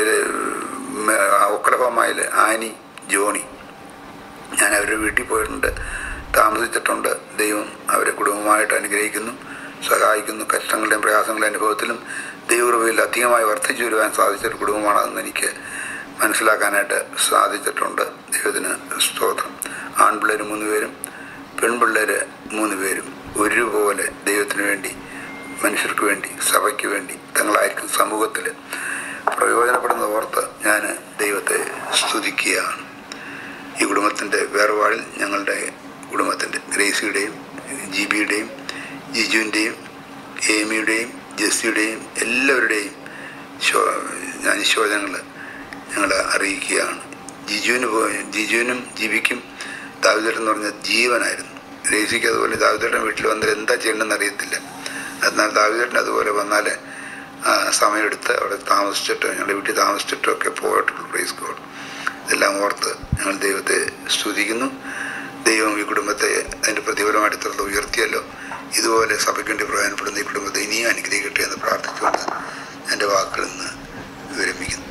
S17: ഒക്കലഹോമയിൽ ആനി ജോണി ഞാൻ അവരുടെ വീട്ടിൽ പോയിട്ടുണ്ട് താമസിച്ചിട്ടുണ്ട് ദൈവം അവരെ കുടുംബമായിട്ട് അനുഗ്രഹിക്കുന്നു സഹായിക്കുന്നു കഷ്ടങ്ങളുടെയും പ്രയാസങ്ങളുടെയും അനുഭവത്തിലും ദൈവകൃപയിൽ അധികമായി വർദ്ധിച്ചു വരുവാൻ സാധിച്ചൊരു കുടുംബമാണെന്ന് എനിക്ക് മനസ്സിലാക്കാനായിട്ട് സാധിച്ചിട്ടുണ്ട് ദൈവത്തിന് സ്തോത്രം ആൺപിള്ളേർ മൂന്ന് പേരും പെൺപിള്ളേർ മൂന്ന് പേരും ഒരുപോലെ ദൈവത്തിന് വേണ്ടി മനുഷ്യർക്ക് വേണ്ടി സഭയ്ക്ക് വേണ്ടി തങ്ങളായിരിക്കും സമൂഹത്തിൽ പ്രയോജനപ്പെടുന്ന ഓർത്ത് ഞാൻ ദൈവത്തെ സ്തുതിക്കുകയാണ് ഈ കുടുംബത്തിൻ്റെ വേർപാടിൽ ഞങ്ങളുടെ കുടുംബത്തിൻ്റെ ഗ്രേസിയുടെയും ജിബിയുടെയും ജിജുവിൻ്റെയും ഏമിയുടെയും ജെസ്സിയുടെയും എല്ലാവരുടെയും ശോ ഞാൻ ശോചനങ്ങൾ ഞങ്ങൾ അറിയിക്കുകയാണ് ജിജുവിന് പോയി ജിജുവിനും ജിബിക്കും ദാവിദേട്ടൻ എന്ന് പറഞ്ഞ ജീവനായിരുന്നു ഗ്രേസിക്ക് അതുപോലെ ദാവിദേട്ടൻ വീട്ടിൽ വന്നാൽ എന്താ ചെയ്യണമെന്ന് അറിയത്തില്ല എന്നാൽ ദാവിദേട്ടൻ അതുപോലെ വന്നാൽ ആ, സമയമെടുത്ത് അവിടെ താമസിച്ചിട്ട് ഞങ്ങളുടെ വീട്ടിൽ താമസിച്ചിട്ടും ഒക്കെ പോയിട്ടുള്ളൂ പ്രൈസ് ഗോഡ് ഇതെല്ലാം ഓർത്ത് ഞങ്ങൾ ദൈവത്തെ സ്തുതിക്കുന്നു ദൈവം ഈ കുടുംബത്തെ അതിൻ്റെ പ്രതിഫലമായിട്ട് ഇത്ര ഉയർത്തിയല്ലോ ഇതുപോലെ സഭയ്ക്ക് വേണ്ടി പ്രയോജനപ്പെടുന്ന ഈ കുടുംബത്തെ ഇനിയും അനുഗ്രഹിക്കട്ടെ എന്ന് പ്രാർത്ഥിച്ചുകൊണ്ട് എൻ്റെ വാക്കുകളിൽ നിന്ന് വിരമിക്കുന്നു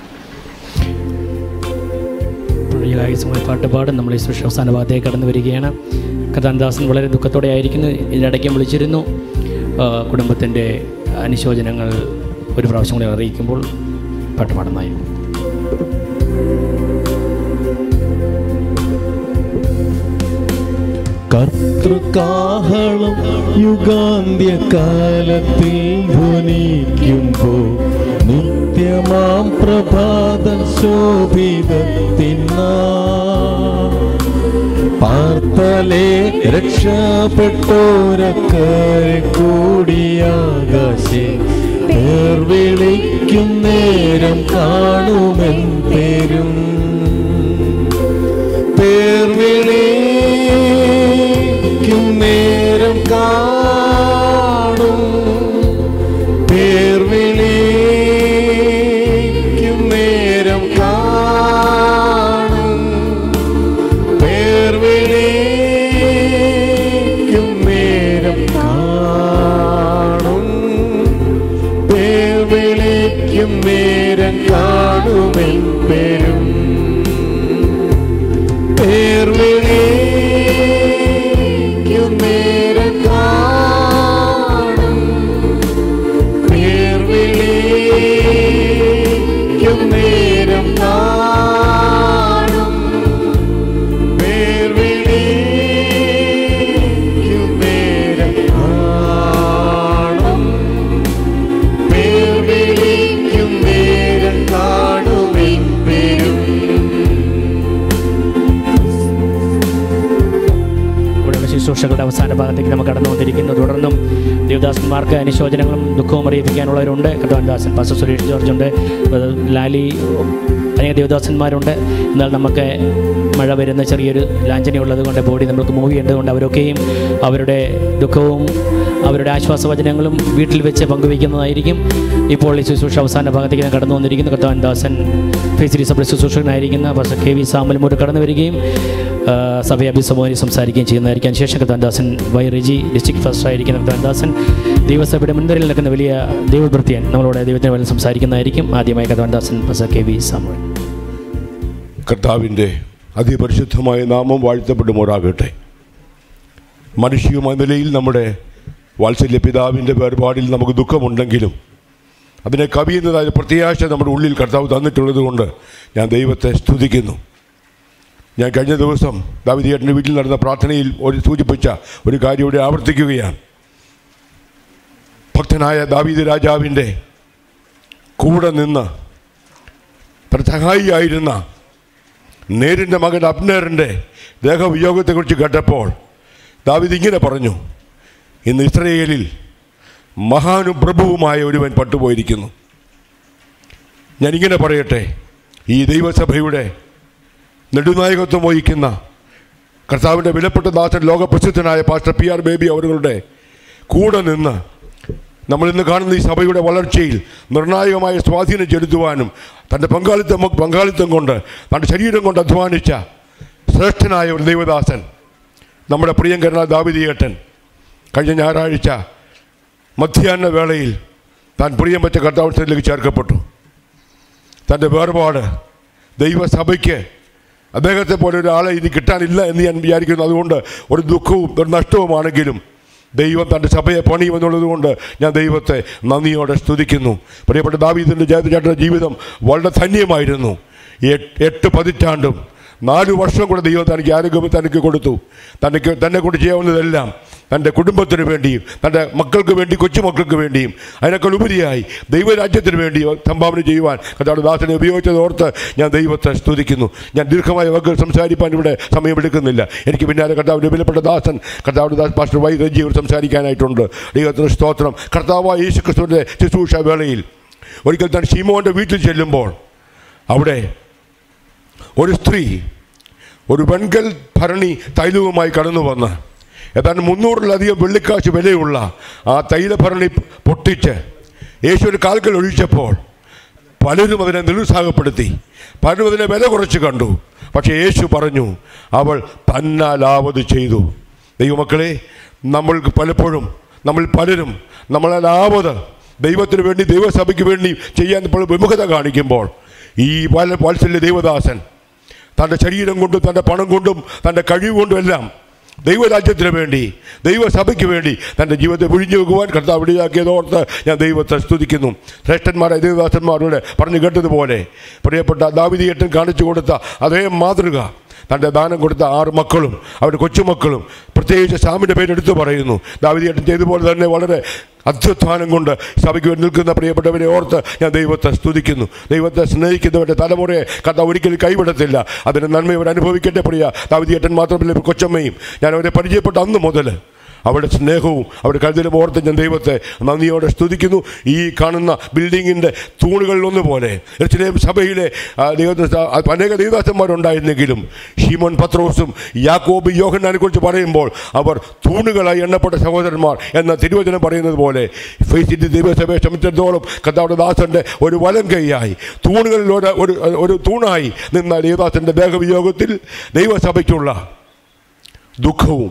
S2: പ്രൊഴികായുസമായ പാട്ടുപാടും നമ്മൾ ഈ സുഷ അവസാന ഭാഗത്തേക്ക് കടന്നു വരികയാണ് കഥാനദാസൻ വളരെ ദുഃഖത്തോടെ ആയിരിക്കുന്നു ഇതിനിടയ്ക്കും വിളിച്ചിരുന്നു കുടുംബത്തിൻ്റെ അനുശോചനങ്ങൾ ഒരു പ്രാവശ്യം കൂടി അറിയിക്കുമ്പോൾ പാട്ടുപാടുന്നതായിരുന്നു
S1: കർത്തൃകാഹളം യുഗാന്ത്യകാലത്തിൽ ധ്വനിക്കുമ്പോ നിത്യമാം പ്രഭാത ശോഭിതത്തിനാ പാർത്തലേ രക്ഷപ്പെട്ടോരക്കരെ കൂടിയാകാശേ പേർ വിളിക്കും നേരം കാണുമെൻ പേരും പേർ വിളിക്കും നേരം കാണും പേർ വിളിക്കും നേരം കാണും പേർ വിളിക്കും നേരം കാണും പേർ വിളിക്കും നേരം കാണുമെൻ പേരും പേർ വിളിക്കും നേരം കാണും പേർ വിളിക്കും നേരം കാണും പേർ വിളിക്കും നേരം കാണും പേർ വിളിക്കും നേരം കാണുമെൻ പേരും
S2: കുടുംബ ശുശ്രൂഷകളുടെ അവസാന ഭാഗത്തേക്ക് നമുക്ക് കടന്നു വന്നിരിക്കുന്നു തുടർന്നും ദേവദാസന്മാർക്ക് അനുശോചനങ്ങളും ദുഃഖവും അറിയിപ്പിക്കാനുള്ളവരുണ്ട് കഥാൻദാസൻ പാസ സുരേഷ് ജോർജ് ഉണ്ട് അത് ലാലി അനേക ദേവദാസന്മാരുണ്ട് എന്നാൽ നമുക്ക് മഴ വരുന്ന ചെറിയൊരു ലാഞ്ചന ഉള്ളത് കൊണ്ട് ബോഡി നമുക്ക് മൂവ് ചെയ്യേണ്ടതുകൊണ്ട് അവരൊക്കെയും അവരുടെ ദുഃഖവും അവരുടെ ആശ്വാസവചനങ്ങളും വീട്ടിൽ വെച്ച് പങ്കുവയ്ക്കുന്നതായിരിക്കും ഇപ്പോൾ ഈ ശുശ്രൂഷ അവസാന ഭാഗത്തേക്ക് ഞാൻ കടന്നു വന്നിരിക്കുന്നു കർത്താൻ ദാസൻ ഫേസിരി സഭ ശുശ്രൂഷകനായിരിക്കുന്ന പാസ്റ്റർ കെ വി സാമൽമൂർ കടന്നു വരികയും ആ, സഭയെ അഭിസംബോധന സംസാരിക്കുകയും ചെയ്യുന്നതായിരിക്കും ശേഷം കഥാദാസൻ വൈ റിജി ഡിസ്ട്രിക്ട് ഫസ്റ്റ് ആയിരിക്കുന്ന കഥാദാസൻ ദൈവസഭയുടെ മുൻനിരയിൽ നിൽക്കുന്ന വലിയ ദൈവഭൃത്യൻ നമ്മളോട് ദൈവത്തിന് വേണ്ടി സംസാരിക്കുന്നതായിരിക്കും ആദ്യമായി കഥാദാസൻ പസ കെ വി സാമുവൽ
S3: കർത്താവിൻ്റെ അതിപരിശുദ്ധമായ നാമം വാഴ്ത്തപ്പെടുമാറാകട്ടെ മനുഷ്യമായ നിലയിൽ നമ്മുടെ വാത്സല്യ പിതാവിൻ്റെ വേർപാടിൽ നമുക്ക് ദുഃഖമുണ്ടെങ്കിലും അതിനെ കവിയുന്നതായ പ്രത്യാശ നമ്മുടെ ഉള്ളിൽ കർത്താവ് തന്നിട്ടുള്ളത് കൊണ്ട് ഞാൻ ദൈവത്തെ സ്തുതിക്കുന്നു ഞാൻ കഴിഞ്ഞ ദിവസം ദാവിദിയേട്ടൻ്റെ വീട്ടിൽ നടന്ന പ്രാർത്ഥനയിൽ ഒരു സൂചിപ്പിച്ച ഒരു കാര്യം ഇവിടെ ആവർത്തിക്കുകയാണ് ഭക്തനായ ദാവീദ് രാജാവിൻ്റെ കൂടെ നിന്ന് സഹായിയായിരുന്ന നേരിൻ്റെ മകൻ അബ്നേറിൻ്റെ ദേഹവിയോഗത്തെക്കുറിച്ച് കേട്ടപ്പോൾ ദാവിദ് ഇങ്ങനെ പറഞ്ഞു ഇന്ന് ഇസ്രയേലിൽ മഹാനുപ്രഭുവുമായ ഒരുവൻ പട്ടുപോയിരിക്കുന്നു ഞാനിങ്ങനെ പറയട്ടെ ഈ ദൈവസഭയുടെ നെടുനായകത്വം വഹിക്കുന്ന കർത്താവിൻ്റെ വിലപ്പെട്ട ദാസൻ ലോകപ്രസിദ്ധനായ പാസ്റ്റർ പി ആർ ബേബി അവരുടെ കൂടെ നിന്ന് നമ്മൾ ഇന്ന് കാണുന്ന ഈ സഭയുടെ വളർച്ചയിൽ നിർണായകമായ സ്വാധീനം ചെലുത്തുവാനും തൻ്റെ പങ്കാളിത്തം പങ്കാളിത്തം കൊണ്ട് തൻ്റെ ശരീരം കൊണ്ട് അധ്വാനിച്ച ശ്രേഷ്ഠനായ ഒരു ദൈവദാസൻ നമ്മുടെ പ്രിയങ്കരനായ ദാവിദിയേട്ടൻ കഴിഞ്ഞ ഞായറാഴ്ച മധ്യാഹ്ന വേളയിൽ താൻ പ്രിയം വെച്ച കർത്താവസ്ഥയിലേക്ക് ചേർക്കപ്പെട്ടു തൻ്റെ വേർപാട് ദൈവസഭയ്ക്ക് അദ്ദേഹത്തെ പോലെ ഒരാളെ ഇനി കിട്ടാനില്ല എന്ന് ഞാൻ വിചാരിക്കുന്നു അതുകൊണ്ട് ഒരു ദുഃഖവും ഒരു നഷ്ടവുമാണെങ്കിലും ദൈവം തൻ്റെ സഭയെ പണിയുമെന്നുള്ളത് കൊണ്ട് ഞാൻ ദൈവത്തെ നന്ദിയോടെ സ്തുതിക്കുന്നു പ്രിയപ്പെട്ട ദാവീദിൻ്റെ ജയതചേട്ടൻ്റെ ജീവിതം വളരെ ധന്യമായിരുന്നു എട്ട് എട്ട് പതിറ്റാണ്ടും നാല് വർഷം കൂടെ ദൈവം തനിക്ക് ആരോഗ്യം തനിക്ക് കൊടുത്തു തനിക്ക് തന്നെ കൊണ്ട് ചെയ്യാവുന്നതെല്ലാം തൻ്റെ കുടുംബത്തിന് വേണ്ടിയും തൻ്റെ മക്കൾക്ക് വേണ്ടി കൊച്ചുമക്കൾക്ക് വേണ്ടിയും അതിനേക്കാൾ ഉപരിയായി ദൈവരാജ്യത്തിന് വേണ്ടി സംഭാവന ചെയ്യുവാൻ കഥാട് ദാസനെ ഉപയോഗിച്ചത് ഓർത്ത് ഞാൻ ദൈവത്തെ സ്തുതിക്കുന്നു ഞാൻ ദീർഘമായ വാക്കുകൾ സംസാരിപ്പാൻ ഇവിടെ സമയമെടുക്കുന്നില്ല എനിക്ക് പിന്നാലെ കർത്താവിൻ്റെ വിലപ്പെട്ട ദാസൻ കർത്താവിൻ്റെ ദാസ് പാസ്റ്റർ വൈ രഞ്ജിയോട് സംസാരിക്കാനായിട്ടുണ്ട് ദൈവത്തിന് സ്തോത്രം കർത്താവായ യേശു ക്രിസ്തുവിൻ്റെ ശുശ്രൂഷ വേളയിൽ ഒരിക്കൽ താൻ ഷീമോൻ്റെ വീട്ടിൽ ചെല്ലുമ്പോൾ അവിടെ ഒരു സ്ത്രീ ഒരു വെൺകൽ ഭരണി തൈലവുമായി കടന്നു വന്ന് ഏതാണ്ട് മുന്നൂറിലധികം വെള്ളിക്കാശ് വിലയുള്ള ആ തൈലഭരണി പൊട്ടിച്ച് യേശുവിന് കാൽക്കൽ ഒഴിച്ചപ്പോൾ പലരും അതിനെ നിരുത്സാഹപ്പെടുത്തി പലരും അതിനെ വില കുറച്ച് കണ്ടു പക്ഷേ യേശു പറഞ്ഞു അവൾ തന്നാലാവത് ചെയ്തു ദൈവമക്കളെ നമ്മൾക്ക് പലപ്പോഴും നമ്മൾ പലരും നമ്മളാലാവത് ദൈവത്തിന് വേണ്ടി ദൈവസഭയ്ക്ക് വേണ്ടി ചെയ്യാൻ ഇപ്പോൾ വിമുഖത കാണിക്കുമ്പോൾ ഈ വാല വാത്സല്യ ദൈവദാസൻ തൻ്റെ ശരീരം കൊണ്ടും തൻ്റെ പണം കൊണ്ടും തൻ്റെ കഴിവ് കൊണ്ടും എല്ലാം ദൈവരാജ്യത്തിന് വേണ്ടി ദൈവസഭയ്ക്ക് വേണ്ടി തൻ്റെ ജീവിതത്തെ ഒഴിഞ്ഞു വെക്കുവാൻ കർത്താവ് ഇടയാക്കിയതോർത്ത് ഞാൻ ദൈവത്തെ സ്തുതിക്കുന്നു ശ്രേഷ്ഠന്മാരായ ദൈവദാസന്മാരുടെ പറഞ്ഞു കേട്ടതുപോലെ പ്രിയപ്പെട്ട ദാവിദിയേട്ടൻ കാണിച്ചു കൊടുത്ത അതേ മാതൃക തൻ്റെ ദാനം കൊടുത്ത ആറ് മക്കളും അവരുടെ കൊച്ചുമക്കളും പ്രത്യേകിച്ച് സാമിൻ്റെ പേരെടുത്ത് പറയുന്നു ദാവിദിയേട്ടൻ ചെയ്തതുപോലെ തന്നെ വളരെ അത്യുത്ഥാനം കൊണ്ട് സഭയ്ക്ക് വേണ്ടി നിൽക്കുന്ന പ്രിയപ്പെട്ടവരെ ഓർത്ത് ഞാൻ ദൈവത്തെ സ്തുതിക്കുന്നു ദൈവത്തെ സ്നേഹിക്കുന്നവരുടെ തലമുറയെ കഥ ഒരിക്കലും കൈവിടത്തില്ല അതിന് നന്മ ഇവർ അനുഭവിക്കട്ടെ പ്രിയ ദാവിദിയേട്ടൻ മാത്രമല്ല ഇവർ കൊച്ചമ്മയും ഞാൻ അവരെ പരിചയപ്പെട്ട അന്ന് മുതൽ അവരുടെ സ്നേഹവും അവരുടെ കരുതലും ഓർത്ത് ഞാൻ ദൈവത്തെ നന്ദിയോടെ സ്തുതിക്കുന്നു ഈ കാണുന്ന ബിൽഡിങ്ങിൻ്റെ തൂണുകളിലൊന്നു പോലെ എർച്ചിലേം സഭയിലെ ആ, ദൈവത്തിന് സ- ആ, അനേക ദൈവദാസന്മാരുണ്ടായിരുന്നെങ്കിലും ഷീമോൻ പത്രോസും യാക്കോബ് യോഹന്നാനെ കുറിച്ച് പറയുമ്പോൾ അവർ തൂണുകളായി എണ്ണപ്പെട്ട സഹോദരന്മാർ എന്ന തിരുവചനം പറയുന്നത് പോലെ ഫേസിൻ്റെ ദൈവസഭയെ ശ്രമിച്ചിടത്തോളം കർത്താവുടെ ദാസൻ്റെ ഒരു വലം കൈയായി തൂണുകളിൽ ഒരു ഒരു ഒരു തൂണായി നിന്ന ദേവദാസൻ്റെ ദേഹവിയോഗത്തിൽ ദൈവസഭയ്ക്കുള്ള ദുഃഖവും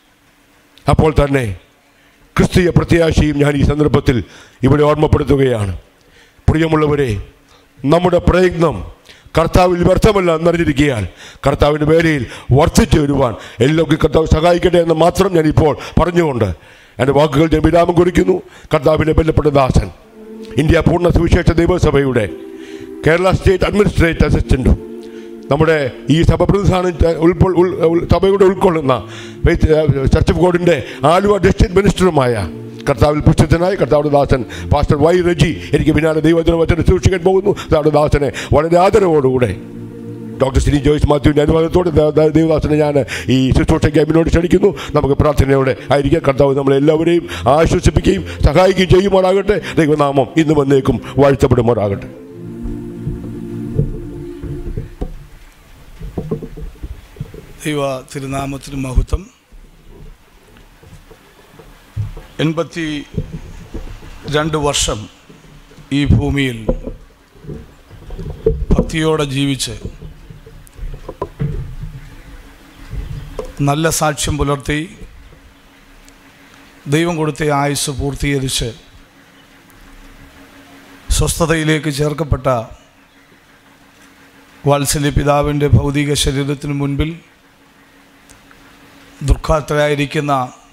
S3: അപ്പോൾ തന്നെ ക്രിസ്തീയ പ്രത്യാശയും ഞാൻ ഈ സന്ദർഭത്തിൽ ഇവിടെ ഓർമ്മപ്പെടുത്തുകയാണ് പ്രിയമുള്ളവരെ നമ്മുടെ പ്രയത്നം കർത്താവിൽ വ്യർത്ഥമല്ല എന്നറിഞ്ഞിരിക്കാൻ കർത്താവിൻ്റെ വേലയിൽ വർദ്ധിച്ചു വരുവാൻ എല്ലാവർക്കും കർത്താവ് സഹായിക്കട്ടെ എന്ന് മാത്രം ഞാൻ ഇപ്പോൾ പറഞ്ഞുകൊണ്ട് എൻ്റെ വാക്കുകൾ ഞാൻ വിരാമം കുറിക്കുന്നു കർത്താവിൻ്റെ ബന്ധപ്പെട്ട ദാസൻ ഇന്ത്യ പൂർണ്ണ സുവിശേഷ ദൈവസഭയുടെ കേരള സ്റ്റേറ്റ് അഡ്മിനിസ്ട്രേറ്റീവ് അസിസ്റ്റൻറ്റും നമ്മുടെ ഈ സഭ പ്രതിനിധാനം ഉൾക്കൊ ഉൾ ഉൾ- സഭയുടെ ഉൾക്കൊള്ളുന്ന ഫെയ്ത്ത്, ഏഹ്, ചർച്ച് ഓഫ് ഗോഡിൻ്റെ ആലുവ ഡിസ്ട്രിക്ട് മിനിസ്റ്ററുമായ കർത്താവിൽ പുസ്തകനായി കർത്താവുടെ ദാസൻ പാസ്റ്റർ വൈ റജി എനിക്ക് പിന്നാലെ ദൈവത്തിന് വചനം സൂക്ഷിക്കാൻ പോകുന്നു കർത്താവുടെ ദാസനെ വളരെ ആദരവോടുകൂടെ ഡോക്ടർ ശ്രീ ജോയ്സ് മാത്യുവിൻ്റെ അനുവാദത്തോടെ ദ- ദ- ദേവദാസനെ ഞാൻ ഈ ശുശ്രൂഷയ്ക്ക് മുന്നോട്ട് ക്ഷണിക്കുന്നു നമുക്ക് പ്രാർത്ഥനയോടെ ആയിരിക്കാം കർത്താവ് നമ്മളെല്ലാവരെയും ആശ്വസിപ്പിക്കുകയും സഹായിക്കുകയും ചെയ്യുമാറാകട്ടെ ദൈവനാമം ഇന്ന് വന്നേക്കും വാഴ്ത്തപ്പെടുമാറാകട്ടെ
S22: ദൈവ തിരുനാമത്തിന് മഹത്വം എൺപത്തി രണ്ട് വർഷം ഈ ഭൂമിയിൽ ഭക്തിയോടെ ജീവിച്ച് നല്ല സാക്ഷ്യം പുലർത്തി ദൈവം കൊടുത്ത ആയുസ് പൂർത്തീകരിച്ച് സ്വസ്ഥതയിലേക്ക് ചേർക്കപ്പെട്ട വാത്സല്യ പിതാവിൻ്റെ ഭൗതിക ശരീരത്തിന് മുൻപിൽ ദുഃഖാത്തരായിരിക്കുന്ന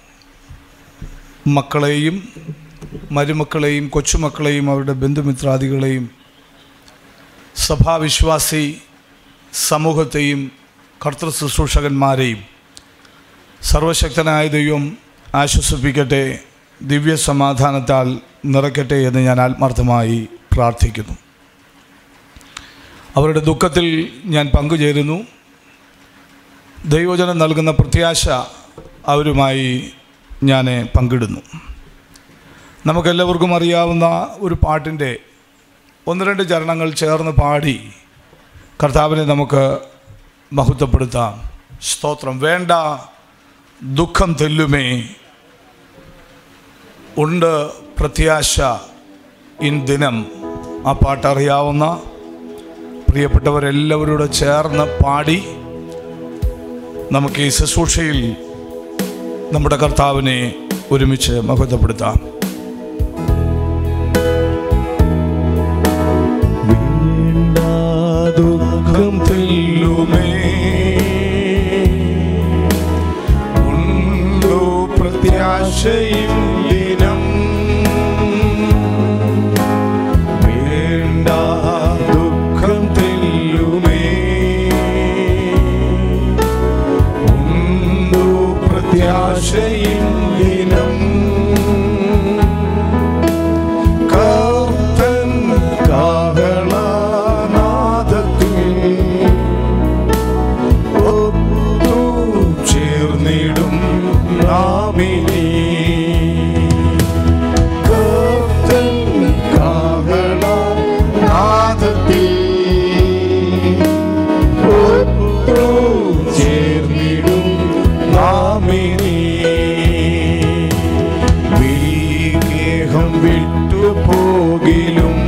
S22: മക്കളെയും മരുമക്കളെയും കൊച്ചുമക്കളെയും അവരുടെ ബന്ധുമിത്രാദികളെയും സഭാവിശ്വാസി സമൂഹത്തെയും കർത്തൃ ശുശ്രൂഷകന്മാരെയും സർവശക്തനായ ദൈവം ആശ്വസിപ്പിക്കട്ടെ ദിവ്യ സമാധാനത്താൽ നിറയ്ക്കട്ടെ എന്ന് ഞാൻ ആത്മാർത്ഥമായി പ്രാർത്ഥിക്കുന്നു അവരുടെ ദുഃഖത്തിൽ ഞാൻ പങ്കുചേരുന്നു ദൈവജനം നൽകുന്ന പ്രത്യാശ അവരുമായി ഞാൻ പങ്കിടുന്നു നമുക്കെല്ലാവർക്കും അറിയാവുന്ന ഒരു പാട്ടിൻ്റെ ഒന്ന് രണ്ട് ചരണങ്ങൾ ചേർന്ന് പാടി കർത്താവിനെ നമുക്ക് മഹത്വപ്പെടുത്താം സ്തോത്രം വേണ്ട ദുഃഖം തെല്ലുമേ ഉണ്ട് പ്രത്യാശ ഇൻ ദിനം ആ പാട്ട് അറിയാവുന്ന പ്രിയപ്പെട്ടവരെല്ലാവരോട് ചേർന്ന് പാടി നമുക്ക് ഈ ശുശ്രൂഷയിൽ നമ്മുടെ കർത്താവിനെ ഒരുമിച്ച് മഹത്വപ്പെടുത്താം
S1: ദുഃഖം തെല്ലുമേ ഉണ്ടോ പ്രത്യാശയും ദിനം വേണ്ട ദുഃഖം തെല്ലുമേ ഉണ്ടോ പ്രത്യാശയും ദിനം കർത്തൻ കാഹളനാദത്തിൽ ഒത്തു ചേർന്നിടും നാമിനി കർത്തൻ കാഹളനാദത്തിൽ ഒത്തു ചേർന്നിടും നാമിനി വിഗേഹം വിട്ടുപോകിലും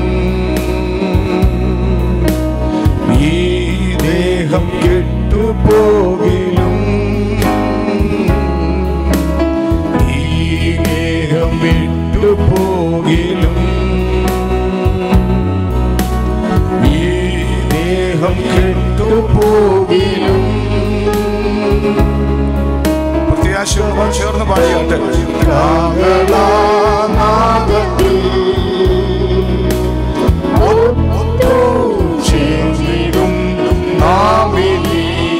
S1: ഈ ദേഹം കെട്ടുപോകിലും ഈ ദേഹം വിട്ടുപോകിലും ഈ ദേഹം കെട്ടുപോകിലും
S22: പ്രത്യാശയോടൊപ്പം ചേർന്ന് പാടിയാട്ടെ
S1: കാഹളനാദത്തിൽ ഒത്തു ചേർന്നിടും നാമിനി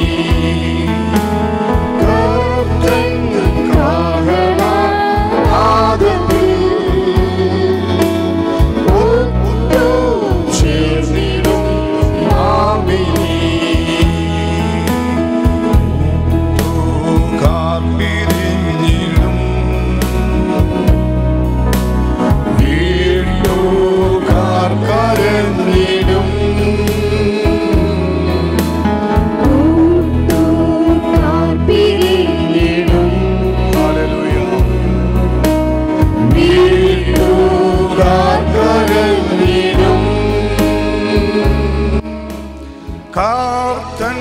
S1: കർത്തൻ കാഹളനാദത്തിൽ ഒത്തു ചേർന്നിടും നാമിനി
S22: കാർപ്പിരിഞ്ഞിടും
S1: വീട്ടുകാർക്കരഞ്ഞിടും വീട്ടുകാർക്കരഞ്ഞിടും
S22: കാർത്തൻ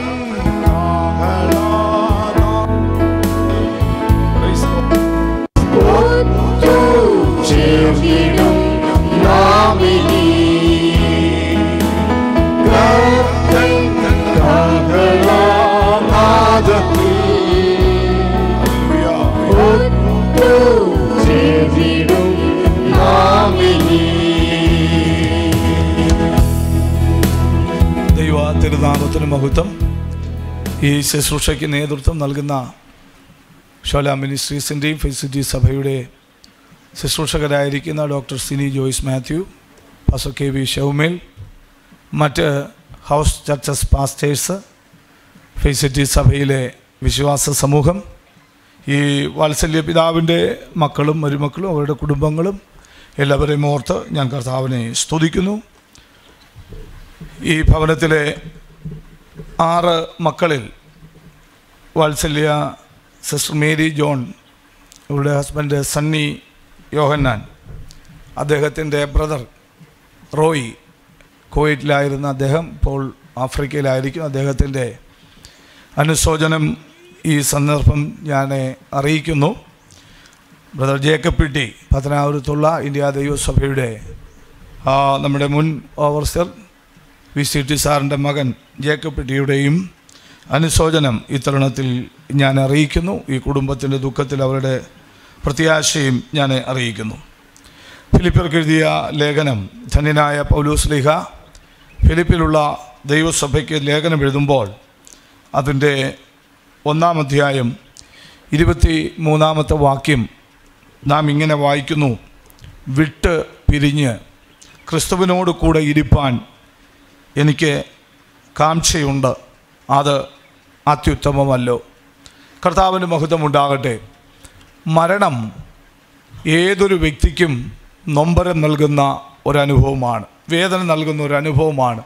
S1: ഒത്തു ചേർന്നിടും നാമിനി കർത്തൻ കാഹളനാദത്തിൽ ഒത്തു ചേർന്നിടും നാമിനി
S22: ദൈവ തിരുനാമത്തിന് മഹത്വം ഈ ശുശ്രൂഷയ്ക്ക് നേതൃത്വം നൽകുന്ന ഷോല മിനിസ്ട്രീസിൻ്റെയും ഫെസിലിറ്റി സഭയുടെ ശുശ്രൂഷകരായിരിക്കുന്ന ഡോക്ടർ സിനി ജോയ്സ് മാത്യു പാസോ കെ വി ഷൗമേൽ മറ്റ് ഹൗസ് ചർച്ചസ് പാസ്റ്റേഴ്സ് ഫെസിലിറ്റി സഭയിലെ വിശ്വാസ സമൂഹം ഈ വാത്സല്യ പിതാവിൻ്റെ മക്കളും മരുമക്കളും അവരുടെ കുടുംബങ്ങളും എല്ലാവരെയും ഓർത്ത് ഞാൻ കർത്താവിനെ സ്തുതിക്കുന്നു ഈ ഭവനത്തിലെ ആറ് മക്കളിൽ വാത്സല്യ സിസ്റ്റർ മേരി ജോൺ ഇവരുടെ ഹസ്ബൻഡ് സണ്ണി യോഹന്നാൻ അദ്ദേഹത്തിൻ്റെ ബ്രദർ റോയി കുവൈറ്റിലായിരുന്ന അദ്ദേഹം ഇപ്പോൾ ആഫ്രിക്കയിലായിരിക്കും അദ്ദേഹത്തിൻ്റെ അനുശോചനം ഈ സന്ദർഭം ഞാൻ അറിയിക്കുന്നു ബ്രദർ ജേക്കബ് പിട്ടി പത്തനാപുരത്തുള്ള ഇന്ത്യ ദൈവസഭയുടെ ആ, നമ്മുടെ മുൻ ഓവർസർ വി സി ടി സാറിൻ്റെ മകൻ ജേക്കബ് പിട്ടിയുടെയും അനുശോചനം ഇത്തരുണത്തിൽ ഞാൻ അറിയിക്കുന്നു ഈ കുടുംബത്തിൻ്റെ ദുഃഖത്തിൽ അവരുടെ പ്രത്യാശയും ഞാൻ അറിയിക്കുന്നു ഫിലിപ്പിയർക്ക് എഴുതിയ ലേഖനം ധന്യനായ പൗലൂസ് ലിഹ ഫിലിപ്പിലുള്ള ദൈവസഭയ്ക്ക് ലേഖനം എഴുതുമ്പോൾ അതിൻ്റെ ഒന്നാം അധ്യായം ഇരുപത്തി മൂന്നാമത്തെ വാക്യം നാം ഇങ്ങനെ വായിക്കുന്നു വിട്ട് പിരിഞ്ഞ് ക്രിസ്തുവിനോട് കൂടെ ഇരിപ്പാൻ എനിക്ക് കാംക്ഷയുണ്ട് അത് അത്യുത്തമമല്ലോ കർത്താവിന് മഹത്വം ഉണ്ടാകട്ടെ മരണം ഏതൊരു വ്യക്തിക്കും നൊമ്പരം നൽകുന്ന ഒരനുഭവമാണ് വേദന നൽകുന്ന ഒരു അനുഭവമാണ്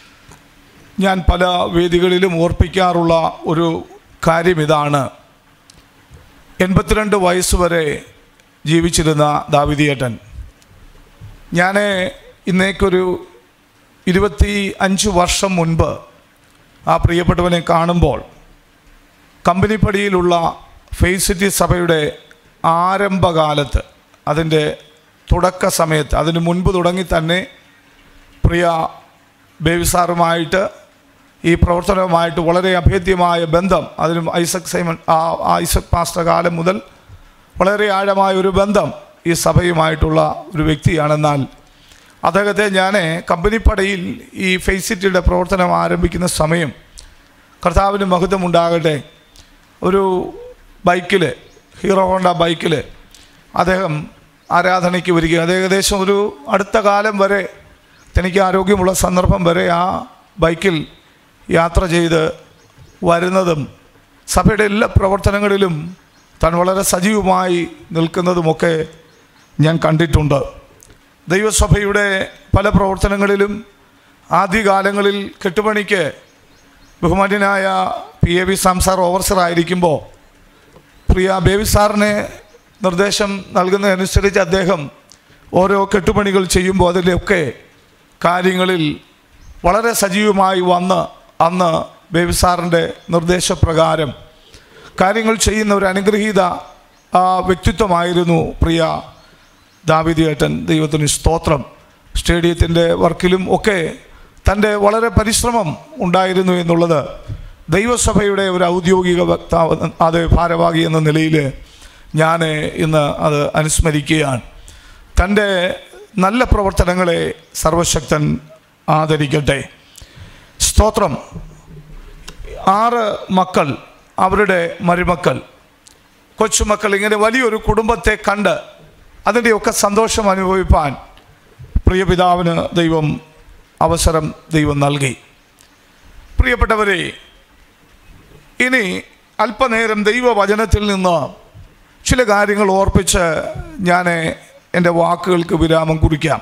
S22: ഞാൻ പല വേദികളിലും ഓർപ്പിക്കാറുള്ള ഒരു കാര്യം ഇതാണ് എൺപത്തിരണ്ട് വയസ്സ് വരെ ജീവിച്ചിരുന്ന ദാവിദിയേട്ടൻ ഞാൻ ഇന്നേക്കൊരു ഇരുപത്തി അഞ്ച് വർഷം മുൻപ് ആ പ്രിയപ്പെട്ടവനെ കാണുമ്പോൾ കമ്പനിപ്പടിയിലുള്ള ഫേസിറ്റി സഭയുടെ ആരംഭകാലത്ത് അതിൻ്റെ തുടക്ക സമയത്ത് അതിന് മുൻപ് തുടങ്ങി തന്നെ പ്രിയ ബേബി സാറുമായിട്ട് ഈ പ്രവർത്തനവുമായിട്ട് വളരെ അഭേദ്യമായ ബന്ധം അതിനും ഐസക് സൈമൺ ആ ആ ഐസക് പാസ്റ്റർ കാലം മുതൽ വളരെ ആഴമായ ഒരു ബന്ധം ഈ സഭയുമായിട്ടുള്ള ഒരു വ്യക്തിയാണെന്നാൽ അദ്ദേഹത്തെ ഞാൻ കമ്പനിപ്പടയിൽ ഈ ഫേസിറ്റിയുടെ പ്രവർത്തനം ആരംഭിക്കുന്ന സമയം കർത്താവിന് മഹത്വം ഉണ്ടാകട്ടെ ഒരു ബൈക്കിൽ ഹീറോ ഹോണ്ട ബൈക്കിൽ അദ്ദേഹം ആരാധനയ്ക്ക് വരിക അത് ഏകദേശം ഒരു അടുത്ത കാലം വരെ തനിക്ക് ആരോഗ്യമുള്ള സന്ദർഭം വരെ ആ ബൈക്കിൽ യാത്ര ചെയ്ത് വരുന്നതും സഭയുടെ എല്ലാ പ്രവർത്തനങ്ങളിലും താൻ വളരെ സജീവമായി നിൽക്കുന്നതുമൊക്കെ ഞാൻ കണ്ടിട്ടുണ്ട് ദൈവസഭയുടെ പല പ്രവർത്തനങ്ങളിലും ആദ്യകാലങ്ങളിൽ കെട്ടുപണിക്ക് ബഹുമാന്യനായ പി എ ബി സംസാർ ഓവർസർ ആയിരിക്കുമ്പോൾ പ്രിയ ബേബി സാറിനെ നിർദ്ദേശം നൽകുന്നതനുസരിച്ച് അദ്ദേഹം ഓരോ കെട്ടുപണികൾ ചെയ്യുമ്പോൾ അതിലൊക്കെ കാര്യങ്ങളിൽ വളരെ സജീവമായി വന്ന് അന്ന് ബേബി സാറിൻ്റെ നിർദ്ദേശപ്രകാരം കാര്യങ്ങൾ ചെയ്യുന്ന ഒരു അനുഗ്രഹീത ആ, വ്യക്തിത്വമായിരുന്നു പ്രിയ ദാവിദിയേട്ടൻ ദൈവത്തിന് സ്തോത്രം സ്റ്റേഡിയത്തിൻ്റെ വർക്കിലും ഒക്കെ തൻ്റെ വളരെ പരിശ്രമം ഉണ്ടായിരുന്നു എന്നുള്ളത് ദൈവസഭയുടെ ഒരു ഔദ്യോഗിക വക്താവ് അത് ഭാരവാഹി എന്ന നിലയിൽ ഞാൻ ഇന്ന് അത് അനുസ്മരിക്കുകയാണ് തൻ്റെ നല്ല പ്രവർത്തനങ്ങളെ സർവശക്തൻ ആദരിക്കട്ടെ സ്തോത്രം ആറ് മക്കൾ അവരുടെ മരുമക്കൾ കൊച്ചുമക്കൾ ഇങ്ങനെ വലിയൊരു കുടുംബത്തെ കണ്ട് അതിൻ്റെയൊക്കെ സന്തോഷം അനുഭവിപ്പാൻ പ്രിയ പിതാവിന് ദൈവം അവസരം ദൈവം നൽകി പ്രിയപ്പെട്ടവരെ ഇനി അല്പനേരം ദൈവവചനത്തിൽ നിന്ന് ചില കാര്യങ്ങൾ ഓർപ്പിച്ച് ഞാൻ എൻ്റെ വാക്കുകൾക്ക് വിരാമം കുറിക്കാം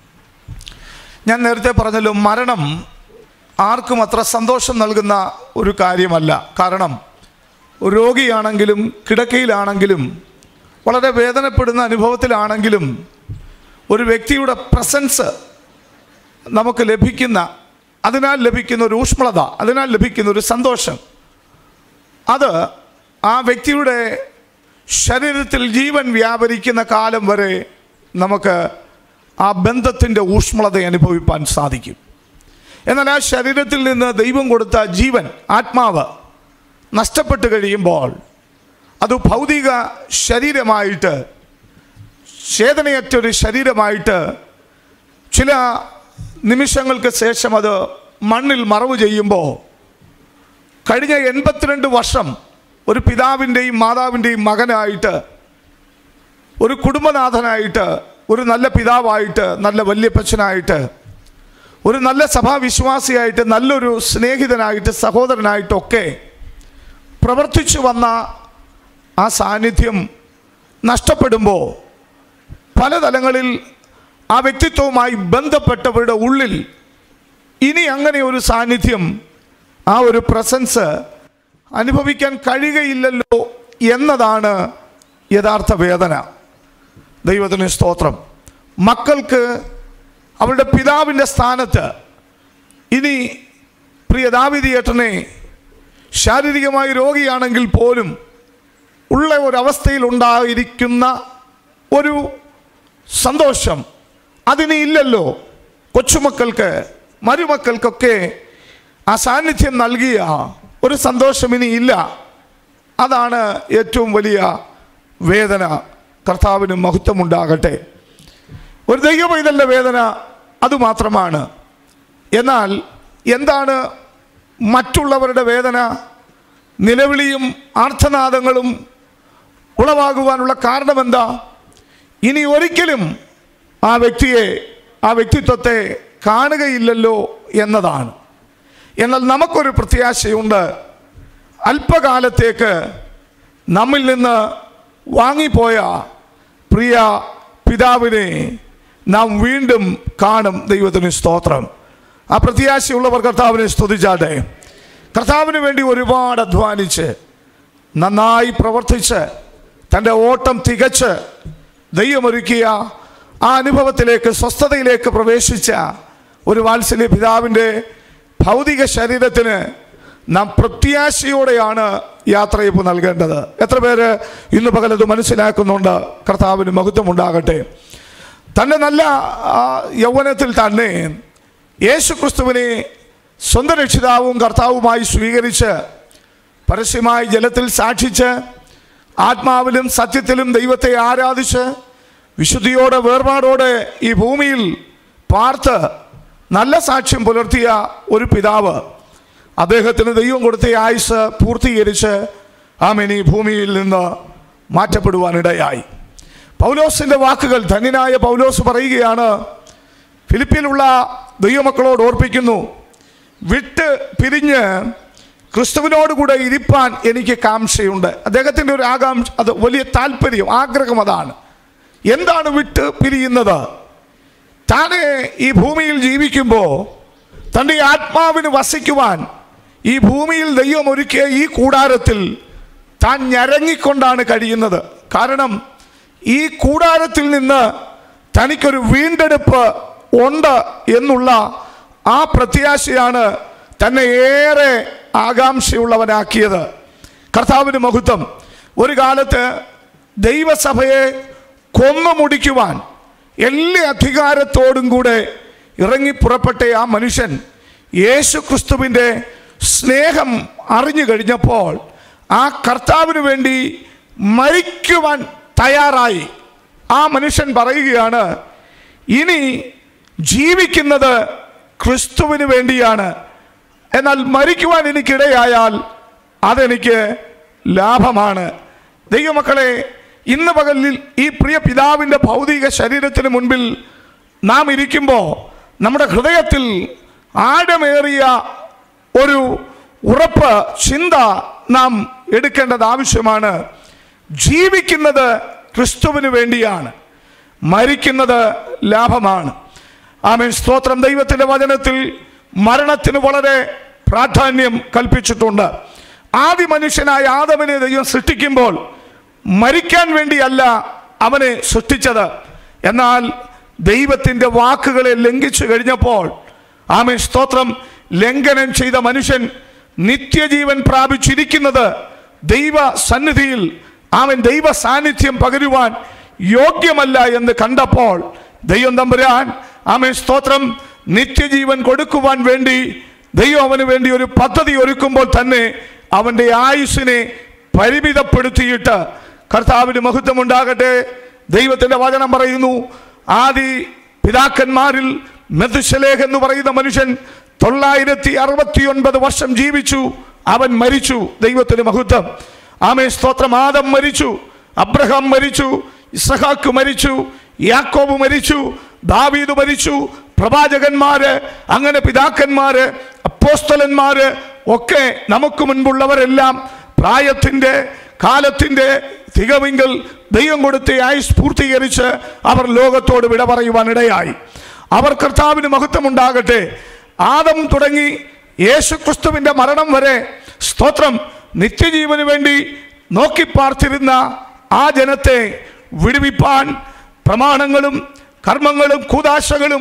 S22: ഞാൻ നേരത്തെ പറഞ്ഞല്ലോ മരണം ആർക്കും അത്ര സന്തോഷം നൽകുന്ന ഒരു കാര്യമല്ല കാരണം രോഗിയാണെങ്കിലും കിടക്കയിലാണെങ്കിലും വളരെ വേദനപ്പെടുന്ന അനുഭവത്തിലാണെങ്കിലും ഒരു വ്യക്തിയുടെ പ്രസൻസ് നമുക്ക് ലഭിക്കുന്ന അതിനാൽ ലഭിക്കുന്ന ഒരു ഊഷ്മളത അതിനാൽ ലഭിക്കുന്ന ഒരു സന്തോഷം അത് ആ വ്യക്തിയുടെ ശരീരത്തിൽ ജീവൻ വ്യാപരിക്കുന്ന കാലം വരെ നമുക്ക് ആ ബന്ധത്തിൻ്റെ ഊഷ്മളത അനുഭവിപ്പാൻ സാധിക്കും എന്നാൽ ആ ശരീരത്തിൽ നിന്ന് ദൈവം കൊടുത്ത ജീവൻ ആത്മാവ് നഷ്ടപ്പെട്ട് കഴിയുമ്പോൾ അത് ഭൗതിക ശരീരമായിട്ട് ചേതനയറ്റൊരു ശരീരമായിട്ട് ചില നിമിഷങ്ങൾക്ക് ശേഷം അത് മണ്ണിൽ മറവ് ചെയ്യുമ്പോൾ കഴിഞ്ഞ എൺപത്തിരണ്ട് വർഷം ഒരു പിതാവിൻ്റെയും മാതാവിൻ്റെയും മകനായിട്ട് ഒരു കുടുംബനാഥനായിട്ട് ഒരു നല്ല പിതാവായിട്ട് നല്ല വല്യപ്പച്ചനായിട്ട് ഒരു നല്ല സഭാവിശ്വാസിയായിട്ട് നല്ലൊരു സ്നേഹിതനായിട്ട് സഹോദരനായിട്ടൊക്കെ പ്രവർത്തിച്ചു വന്ന ആ സാന്നിധ്യം നഷ്ടപ്പെടുമ്പോൾ പലതലങ്ങളിൽ ആ വ്യക്തിത്വവുമായി ബന്ധപ്പെട്ടവരുടെ ഉള്ളിൽ ഇനി അങ്ങനെ ഒരു സാന്നിധ്യം ആ ഒരു പ്രസൻസ് അനുഭവിക്കാൻ കഴിയുകയില്ലല്ലോ എന്നതാണ് യഥാർത്ഥ വേദന ദൈവത്തിന് സ്തോത്രം മക്കൾക്ക് അവരുടെ പിതാവിൻ്റെ സ്ഥാനത്ത് ഇനി പ്രിയ ദാവിദിയേട്ടനെ ശാരീരികമായി രോഗിയാണെങ്കിൽ പോലും ഉള്ള ഒരവസ്ഥയിൽ ഉണ്ടായിരിക്കുന്ന ഒരു സന്തോഷം അതിന് ഇല്ലല്ലോ കൊച്ചുമക്കൾക്ക് മരുമക്കൾക്കൊക്കെ ആ സാന്നിധ്യം നൽകിയ ഒരു സന്തോഷം ഇനി ഇല്ല അതാണ് ഏറ്റവും വലിയ വേദന കർത്താവിന് മഹത്വമുണ്ടാകട്ടെ ഒരു ദൈവപൈതലിൻ്റെ വേദന അതുമാത്രമാണ് എന്നാൽ എന്താണ് മറ്റുള്ളവരുടെ വേദന നിലവിളിയും ആർത്തനാദങ്ങളും ഉളവാകുവാനുള്ള കാരണമെന്താ ഇനി ഒരിക്കലും ആ വ്യക്തിയെ ആ വ്യക്തിത്വത്തെ കാണുകയില്ലല്ലോ എന്നതാണ് എന്നാൽ നമുക്കൊരു പ്രത്യാശയുണ്ട് അല്പകാലത്തേക്ക് നമ്മിൽ നിന്ന് വാങ്ങിപ്പോയ പ്രിയ പിതാവിനെ നാം വീണ്ടും കാണും ദൈവത്തിന് സ്തോത്രം ആ പ്രത്യാശയുള്ളവർ കർത്താവിനെ സ്തുതിച്ചാട്ടെ കർത്താവിന് വേണ്ടി ഒരുപാട് അധ്വാനിച്ച് നന്നായി പ്രവർത്തിച്ച് തൻ്റെ ഓട്ടം തികച്ച് ദൈവമൊരുക്കിയ ആ അനുഭവത്തിലേക്ക് സ്വസ്ഥതയിലേക്ക് പ്രവേശിച്ച ഒരു വാത്സല്യ പിതാവിൻ്റെ ഭൗതിക ശരീരത്തിന് നാം പ്രത്യാശയോടെയാണ് യാത്രയപ്പ് നൽകേണ്ടത് എത്ര പേര് ഇന്ന് പകലത് മനസ്സിലാക്കുന്നുണ്ട് കർത്താവിന് മഹത്വമുണ്ടാകട്ടെ തൻ്റെ നല്ല ആ, യൗവനത്തിൽ തന്നെ യേശു ക്രിസ്തുവിനെ സ്വന്തം രക്ഷിതാവും കർത്താവുമായി സ്വീകരിച്ച് പരസ്യമായി ജലത്തിൽ സാക്ഷിച്ച് ആത്മാവിലും സത്യത്തിലും ദൈവത്തെ ആരാധിച്ച് വിശുദ്ധിയോടെ വേർപാടോടെ ഈ ഭൂമിയിൽ പാർത്ത് നല്ല സാക്ഷ്യം പുലർത്തിയ ഒരു പിതാവ് അദ്ദേഹത്തിന് ദൈവം കൊടുത്ത ആയുസ് പൂർത്തീകരിച്ച് ആമേൻ ഈ ഭൂമിയിൽ നിന്ന് മാറ്റപ്പെടുവാനിടയായി പൗലോസിൻ്റെ വാക്കുകൾ ധന്യനായ പൗലോസ് പറയുകയാണ് ഫിലിപ്പിയിലുള്ള ദൈവമക്കളോട് ഓർപ്പിക്കുന്നു വിട്ട് പിരിഞ്ഞ് ക്രിസ്തുവിനോടുകൂടെ ഇരിപ്പാൻ എനിക്ക് കാംക്ഷയുണ്ട് അദ്ദേഹത്തിൻ്റെ ഒരു ആകാംക്ഷ അത് വലിയ താല്പര്യം ആഗ്രഹം അതാണ് എന്താണ് വിട്ട് പിരിയുന്നത് താനെ ഈ ഭൂമിയിൽ ജീവിക്കുമ്പോൾ തൻ്റെ ആത്മാവിന് വസിക്കുവാൻ ഈ ഭൂമിയിൽ ദൈവം ഒരുക്കിയ ഈ കൂടാരത്തിൽ താൻ ഞരങ്ങിക്കൊണ്ടാണ് കഴിയുന്നത് കാരണം ഈ കൂടാരത്തിൽ നിന്ന് തനിക്കൊരു വീണ്ടെടുപ്പ് ഉണ്ട് എന്നുള്ള ആ പ്രത്യാശയാണ് തന്നെ ഏറെ ആകാംക്ഷയുള്ളവനാക്കിയത് കർത്താവിന് മഹത്വം ഒരു കാലത്ത് ദൈവസഭയെ കൊന്നു മുടിക്കുവാൻ എല്ലാ അധികാരത്തോടും കൂടെ ഇറങ്ങി പുറപ്പെട്ട ആ മനുഷ്യൻ യേശു ക്രിസ്തുവിൻ്റെ സ്നേഹം അറിഞ്ഞു കഴിഞ്ഞപ്പോൾ ആ കർത്താവിന് വേണ്ടി മരിക്കുവാൻ തയ്യാറായി ആ മനുഷ്യൻ പറയുകയാണ് ഇനി ജീവിക്കുന്നത് ക്രിസ്തുവിന് വേണ്ടിയാണ് എന്നാൽ മരിക്കുവാൻ എനിക്കിടയായാൽ അതെനിക്ക് ലാഭമാണ് ദൈവമക്കളെ ഇന്ന് പകലിൽ ഈ പ്രിയ പിതാവിൻ്റെ ഭൗതിക ശരീരത്തിന് മുൻപിൽ നാം ഇരിക്കുമ്പോൾ നമ്മുടെ ഹൃദയത്തിൽ ആഴമേറിയ ഒരു ഉറപ്പ് ചിന്ത നാം എടുക്കേണ്ടത് ആവശ്യമാണ് ജീവിക്കുന്നത് ക്രിസ്തുവിന് വേണ്ടിയാണ് മരിക്കുന്നത് ലാഭമാണ് ആമേൻ സ്തോത്രം ദൈവത്തിൻ്റെ വചനത്തിൽ മരണത്തിന് വളരെ പ്രാധാന്യം കൽപ്പിച്ചിട്ടുണ്ട് ആദ്യ മനുഷ്യനായ ആദവനെ ദൈവം സൃഷ്ടിക്കുമ്പോൾ മരിക്കാൻ വേണ്ടിയല്ല അവനെ സൃഷ്ടിച്ചത് എന്നാൽ ദൈവത്തിൻ്റെ വാക്കുകളെ ലംഘിച്ചു കഴിഞ്ഞപ്പോൾ ആമേൻ സ്തോത്രം ലംഘനം ചെയ്ത മനുഷ്യൻ നിത്യജീവൻ പ്രാപിച്ചിരിക്കുന്നത് ദൈവ സന്നിധിയിൽ അവൻ ദൈവ സാന്നിധ്യം പകരുവാൻ യോഗ്യമല്ല എന്ന് കണ്ടപ്പോൾ ദൈവം തമ്പുരാൻ ആമേൻ സ്തോത്രം നിത്യജീവൻ കൊടുക്കുവാൻ വേണ്ടി ദൈവം അവന് വേണ്ടി ഒരു പദ്ധതി ഒരുക്കുമ്പോൾ തന്നെ അവൻ്റെ ആയുസ്സിനെ പരിമിതപ്പെടുത്തിയിട്ട് കർത്താവിന് മഹത്വമുണ്ടാകട്ടെ ദൈവത്തിൻ്റെ വചനം പറയുന്നു ആദി പിതാക്കന്മാരിൽ മെതുശലേഖ് എന്ന് പറയുന്ന മനുഷ്യൻ തൊള്ളായിരത്തി അറുപത്തി ഒൻപത് വർഷം ജീവിച്ചു അവൻ മരിച്ചു ദൈവത്തിന് മഹത്വം ആമേ സ്തോത്രം ആദം മരിച്ചു അബ്രഹാം മരിച്ചു ഇസഹാക്ക് മരിച്ചു യാക്കോബ് മരിച്ചു ദാവീദ് മരിച്ചു പ്രവാചകന്മാര് അങ്ങനെ പിതാക്കന്മാര് അപ്പോസ്തലന്മാര് ഒക്കെ നമുക്ക് മുൻപുള്ളവരെല്ലാം പ്രായത്തിൻ്റെ കാലത്തിൻ്റെ തികവിങ്കൽ ദൈവം കൊടുത്ത ആയുസ് പൂർത്തീകരിച്ച് അവർ ലോകത്തോട് വിട പറയുവാനിടയായി അവർ കർത്താവിന് മഹത്വമുണ്ടാകട്ടെ ആദം തുടങ്ങി യേശു ക്രിസ്തുവിൻ്റെ മരണം വരെ സ്തോത്രം നിത്യജീവന് വേണ്ടി നോക്കിപ്പാർത്തിരുന്ന ആ ജനത്തെ വിടുവിപ്പാൻ പ്രമാണങ്ങളും കർമ്മങ്ങളും കൂതാശകളും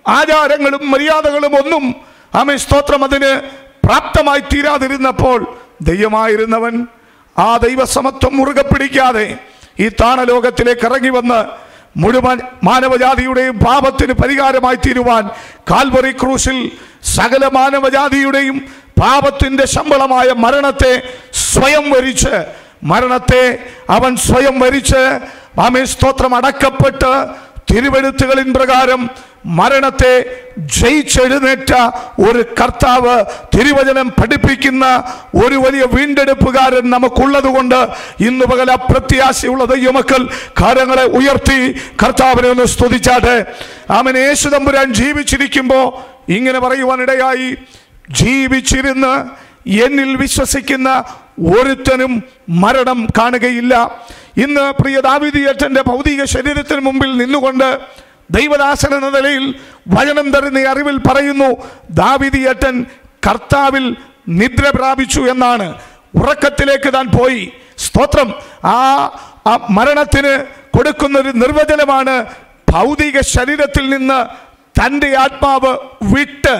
S22: ആചാരങ്ങളും മര്യാദകളും ഒന്നും ആമേ സ്തോത്രം അതിന് പ്രാപ്തമായി തീരാതിരുന്നപ്പോൾ ദൈവമായിരുന്നവൻ ആ ദൈവസമത്വം മുറുകെ പിടിക്കാതെ ഈ താണലോകത്തിലേക്ക് ഇറങ്ങി വന്ന് മുഴുവൻ മാനവജാതിയുടെയും പാപത്തിന് പരിഹാരമായി തീരുവാൻ കാൽവറി ക്രൂശിൽ സകല മാനവജാതിയുടെയും പാപത്തിന്റെ ശമ്പളമായ മരണത്തെ സ്വയം വരിച്ച് മരണത്തെ അവൻ സ്വയം വരിച്ച് ആമേ സ്തോത്രം അടക്കപ്പെട്ട് തിരുവെഴുത്തുകളിൻ പ്രകാരം മരണത്തെ ജയിച്ചെഴുന്നേറ്റ ഒരു കർത്താവ് തിരുവചനം പഠിപ്പിക്കുന്ന ഒരു വലിയ വീണ്ടെടുപ്പുകാരൻ നമുക്കുള്ളത് കൊണ്ട് ഇന്ന് പകൽ അപ്രത്യാശയുള്ള ദൈവമക്കൾ കാര്യങ്ങളെ ഉയർത്തി കർത്താവിനെ ഒന്ന് സ്തുതിച്ചാട്ടെ അവൻ യേശു തമ്പുരാൻ ജീവിച്ചിരിക്കുമ്പോൾ ഇങ്ങനെ പറയുവാനിടയായി ജീവിച്ചിരുന്ന് എന്നിൽ വിശ്വസിക്കുന്ന ഒരുത്തനും മരണം കാണുകയില്ല ഇന്ന് പ്രിയ ദാവിദിയറ്റന്റെ ഭൗതിക ശരീരത്തിന് മുമ്പിൽ നിന്നുകൊണ്ട് ദൈവദാസൻ എന്ന നിലയിൽ വചനം തരുന്ന ഈ അറിവിൽ പറയുന്നു ദാവിദിയറ്റൻ കർത്താവിൽ നിദ്ര പ്രാപിച്ചു എന്നാണ് ഉറക്കത്തിലേക്ക് താൻ പോയി സ്തോത്രം ആ ആ മരണത്തിന് കൊടുക്കുന്ന ഒരു നിർവചനമാണ് ഭൗതിക ശരീരത്തിൽ നിന്ന് തൻ്റെ ആത്മാവ് വിട്ട്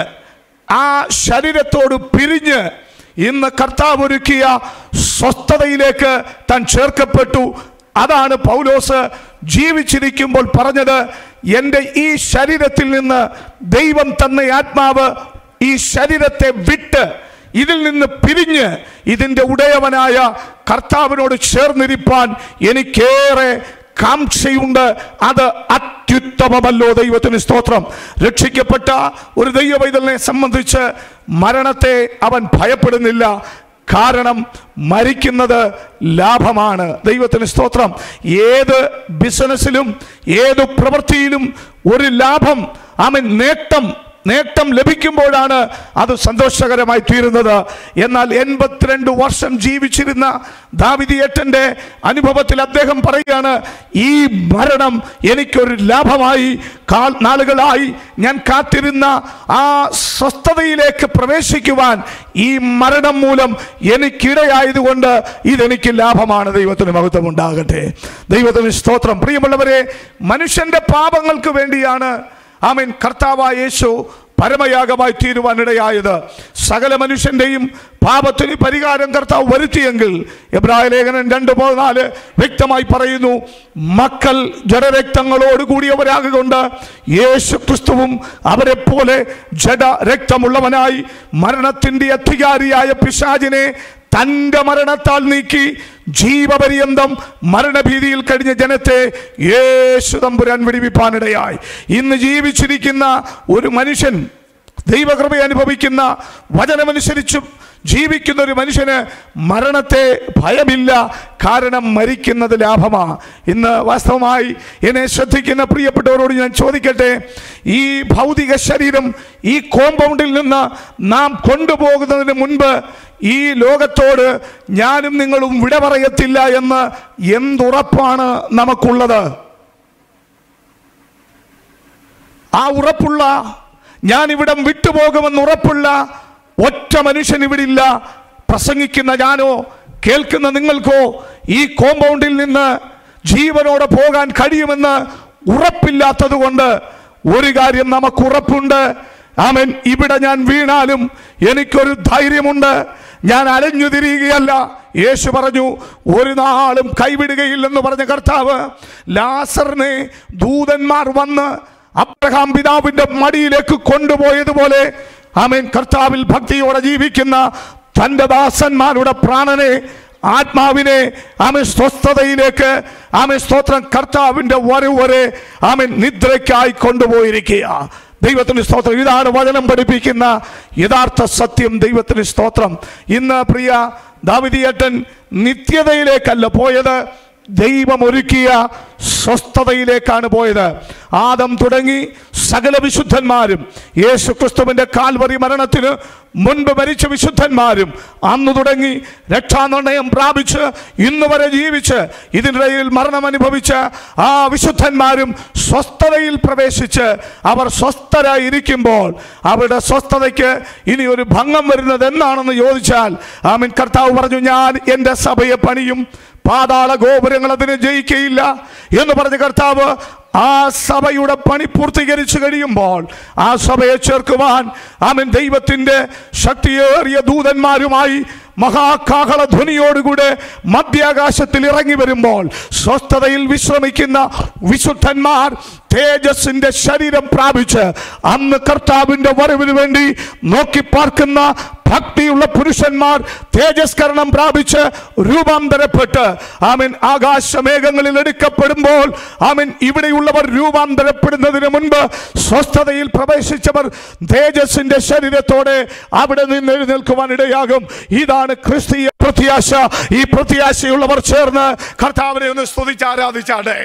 S22: ആ ശരീരത്തോട് പിരിഞ്ഞ് ഇന്ന് കർത്താവ് ഒരുക്കിയ സ്വസ്ഥതയിലേക്ക് താൻ ചേർക്കപ്പെട്ടു അതാണ് പൗലോസ് ജീവിച്ചിരിക്കുമ്പോൾ പറഞ്ഞത് എൻ്റെ ഈ ശരീരത്തിൽ നിന്ന് ദൈവം തന്ന ആത്മാവ് ഈ ശരീരത്തെ വിട്ട് ഇതിൽ നിന്ന് പിരിഞ്ഞ് ഇതിൻ്റെ ഉടയവനായ കർത്താവിനോട് ചേർന്നിരിപ്പാൻ എനിക്കേറെ കാംക്ഷയുണ്ട് അത് അത്യുത്തമമല്ലോ ദൈവത്തിന് സ്തോത്രം രക്ഷിക്കപ്പെട്ട ഒരു ദൈവവൈതലിനെ സംബന്ധിച്ച് മരണത്തെ അവൻ ഭയപ്പെടുന്നില്ല കാരണം മരിക്കുന്നത് ലാഭമാണ് ദൈവത്തിന് സ്തോത്രം ഏത് ബിസിനസ്സിലും ഏത് പ്രവൃത്തിയിലും ഒരു ലാഭം അവൻ നേട്ടം നേട്ടം ലഭിക്കുമ്പോഴാണ് അത് സന്തോഷകരമായി തീരുന്നത് എന്നാൽ എൺപത്തിരണ്ട് വർഷം ജീവിച്ചിരുന്ന ദാവിദിയേട്ടൻ്റെ അനുഭവത്തിൽ അദ്ദേഹം പറയുകയാണ് ഈ മരണം എനിക്കൊരു ലാഭമായി കാൽ നാളുകളായി ഞാൻ കാത്തിരുന്ന ആ സ്വസ്ഥതയിലേക്ക് പ്രവേശിക്കുവാൻ ഈ മരണം മൂലം എനിക്കിടയായതുകൊണ്ട് ഇതെനിക്ക് ലാഭമാണ് ദൈവത്തിന് മഹത്വം ഉണ്ടാകട്ടെ ദൈവത്തിന് സ്തോത്രം പ്രിയമുള്ളവരെ മനുഷ്യന്റെ പാപങ്ങൾക്ക് വേണ്ടിയാണ് ആമീൻ കർത്താവായ യേശു പരമയാഗമായി തീരുവാനിടയായത് സകല മനുഷ്യന്റെയും പാപത്തിന് പരിഹാരം കർത്താവ് വരുത്തിയെങ്കിൽ എബ്രായ ലേഖനം രണ്ട് പതിനാല് വ്യക്തമായി പറയുന്നു മക്കൾ ജഡരക്തങ്ങളോട് കൂടിയവരാകൊണ്ട് യേശു ക്രിസ്തുവും അവരെ പോലെ ജഡ രക്തമുള്ളവനായി മരണത്തിന്റെ അധികാരിയായ പിശാചിനെ തൻ്റെ മരണത്താൽ നീക്കി ജീവപര്യന്തം മരണഭീതിയിൽ കഴിഞ്ഞ ജനത്തെ യേശു തമ്പുരാൻ വിടിവിപ്പാനിടയായി ഇന്ന് ജീവിച്ചിരിക്കുന്ന ഒരു മനുഷ്യൻ ദൈവകൃപ അനുഭവിക്കുന്ന വചനമനുസരിച്ചും ജീവിക്കുന്ന ഒരു മനുഷ്യന് മരണത്തെ ഭയമില്ല കാരണം മരിക്കുന്നത് ലാഭമാ ഇന്ന് വാസ്തവമായി എന്നെ ശ്രദ്ധിക്കുന്ന പ്രിയപ്പെട്ടവരോട് ഞാൻ ചോദിക്കട്ടെ ഈ ഭൗതിക ശരീരം ഈ കോമ്പൗണ്ടിൽ നിന്ന് നാം കൊണ്ടുപോകുന്നതിന് മുൻപ് ഈ ലോകത്തോട് ഞാനും നിങ്ങളും വിട പറയത്തില്ല എന്ന് എന്തുറപ്പാണ് നമുക്കുള്ളത് ആ ഉറപ്പുള്ള ഞാൻ ഇവിടം വിട്ടുപോകുമെന്ന് ഉറപ്പുള്ള ഒറ്റ മനുഷ്യൻ ഇവിടെ ഇല്ല പ്രസംഗിക്കുന്ന ഞാനോ കേൾക്കുന്ന നിങ്ങൾക്കോ ഈ കോമ്പൗണ്ടിൽ നിന്ന് ജീവനോടെ പോകാൻ കഴിയുമെന്ന് ഉറപ്പില്ലാത്തത് കൊണ്ട് ഒരു കാര്യം നമുക്ക് ഉറപ്പുണ്ട് ആമൻ ഇവിടെ ഞാൻ വീണാലും എനിക്കൊരു ധൈര്യമുണ്ട് ഞാൻ അലഞ്ഞു തിരിയുകയല്ല യേശു പറഞ്ഞു ഒരു നാളും കൈവിടുകയില്ലെന്ന് പറഞ്ഞ കർത്താവ് ലാസറിനെ ദൂതന്മാർ വന്ന് അബ്രഹാം പിതാവിന്റെ മടിയിലേക്ക് കൊണ്ടുപോയതുപോലെ ആമേൻ കർത്താവിൽ ഭക്തിയോടെ ജീവിക്കുന്ന തൻ്റെ ദാസന്മാരുടെ പ്രാണനെ ആത്മാവിനെ ആമൻ സ്വസ്ഥതയിലേക്ക് ആമൻ സ്തോത്രം കർത്താവിൻ്റെ വരവ് വരെ ആമൻ നിദ്രയ്ക്കായി കൊണ്ടുപോയിരിക്കുക ദൈവത്തിന് സ്തോത്രം ഇതാണ് വചനം പഠിപ്പിക്കുന്ന യഥാർത്ഥ സത്യം ദൈവത്തിന് സ്തോത്രം ഇന്ന് പ്രിയ ദാവിദിയേട്ടൻ നിത്യതയിലേക്കല്ല പോയത് ദൈവം ഒരുക്കിയ സ്വസ്ഥതയിലേക്കാണ് പോയത് ആദം തുടങ്ങി സകല വിശുദ്ധന്മാരും യേശു ക്രിസ്തുവിന്റെ കാൽവറി മരണത്തിന് മുൻപ് മരിച്ച വിശുദ്ധന്മാരും അന്ന് തുടങ്ങി രക്ഷാനിർണയം പ്രാപിച്ച് ഇന്ന് വരെ ജീവിച്ച് ഇതിനിടയിൽ മരണം അനുഭവിച്ച ആ വിശുദ്ധന്മാരും സ്വസ്ഥതയിൽ പ്രവേശിച്ച് അവർ സ്വസ്ഥരായിരിക്കുമ്പോൾ അവരുടെ സ്വസ്ഥതയ്ക്ക് ഇനി ഒരു ഭംഗം വരുന്നത് എന്നാണെന്ന് ചോദിച്ചാൽ ആമിൻ കർത്താവ് പറഞ്ഞു ഞാൻ എൻ്റെ സഭയെ പണിയും പാതാള ഗോപുരങ്ങൾ അതിനെ ജയിക്കയില്ല എന്ന് പറഞ്ഞ കർത്താവ് ആ സഭയുടെ പണി പൂർത്തീകരിച്ചു കഴിയുമ്പോൾ ആ സഭയെ ചേർക്കുവാൻ ആമൻ ദൈവത്തിൻ്റെ ശക്തിയേറിയ ദൂതന്മാരുമായി മഹാകാഹള ധ്വനിയോടുകൂടെ മധ്യാകാശത്തിൽ ഇറങ്ങി വരുമ്പോൾ സ്വസ്ഥതയിൽ വിശ്രമിക്കുന്ന വിശുദ്ധന്മാർ തേജസ്സിന്റെ ശരീരം പ്രാപിച്ച് അന്ന് കർത്താവിന്റെ വരവിന് വേണ്ടി നോക്കി പാർക്കുന്ന ഭക്തിയുള്ള പുരുഷന്മാർ തേജസ്കരണം പ്രാപിച്ച് രൂപാന്തരപ്പെട്ട് ആമൻ ആകാശമേഘങ്ങളിൽ എടുക്കപ്പെടുമ്പോൾ ആമൻ ഇവിടെയുള്ളവർ രൂപാന്തരപ്പെടുന്നതിന് മുൻപ് സ്വസ്ഥതയിൽ പ്രവേശിച്ചവർ തേജസ്സിന്റെ ശരീരത്തോടെ അവിടെ നിന്ന് എഴുന്നേൽക്കുവാൻ ഇടയാകും ഇതാണ് ക്രിസ്തീയ പ്രത്യാശ ഈ പ്രത്യാശയുള്ളവർ ചേർന്ന് കർത്താവിനെ ഒന്ന് സ്തുതിച്ച് ആരാധിച്ചാട്ടെ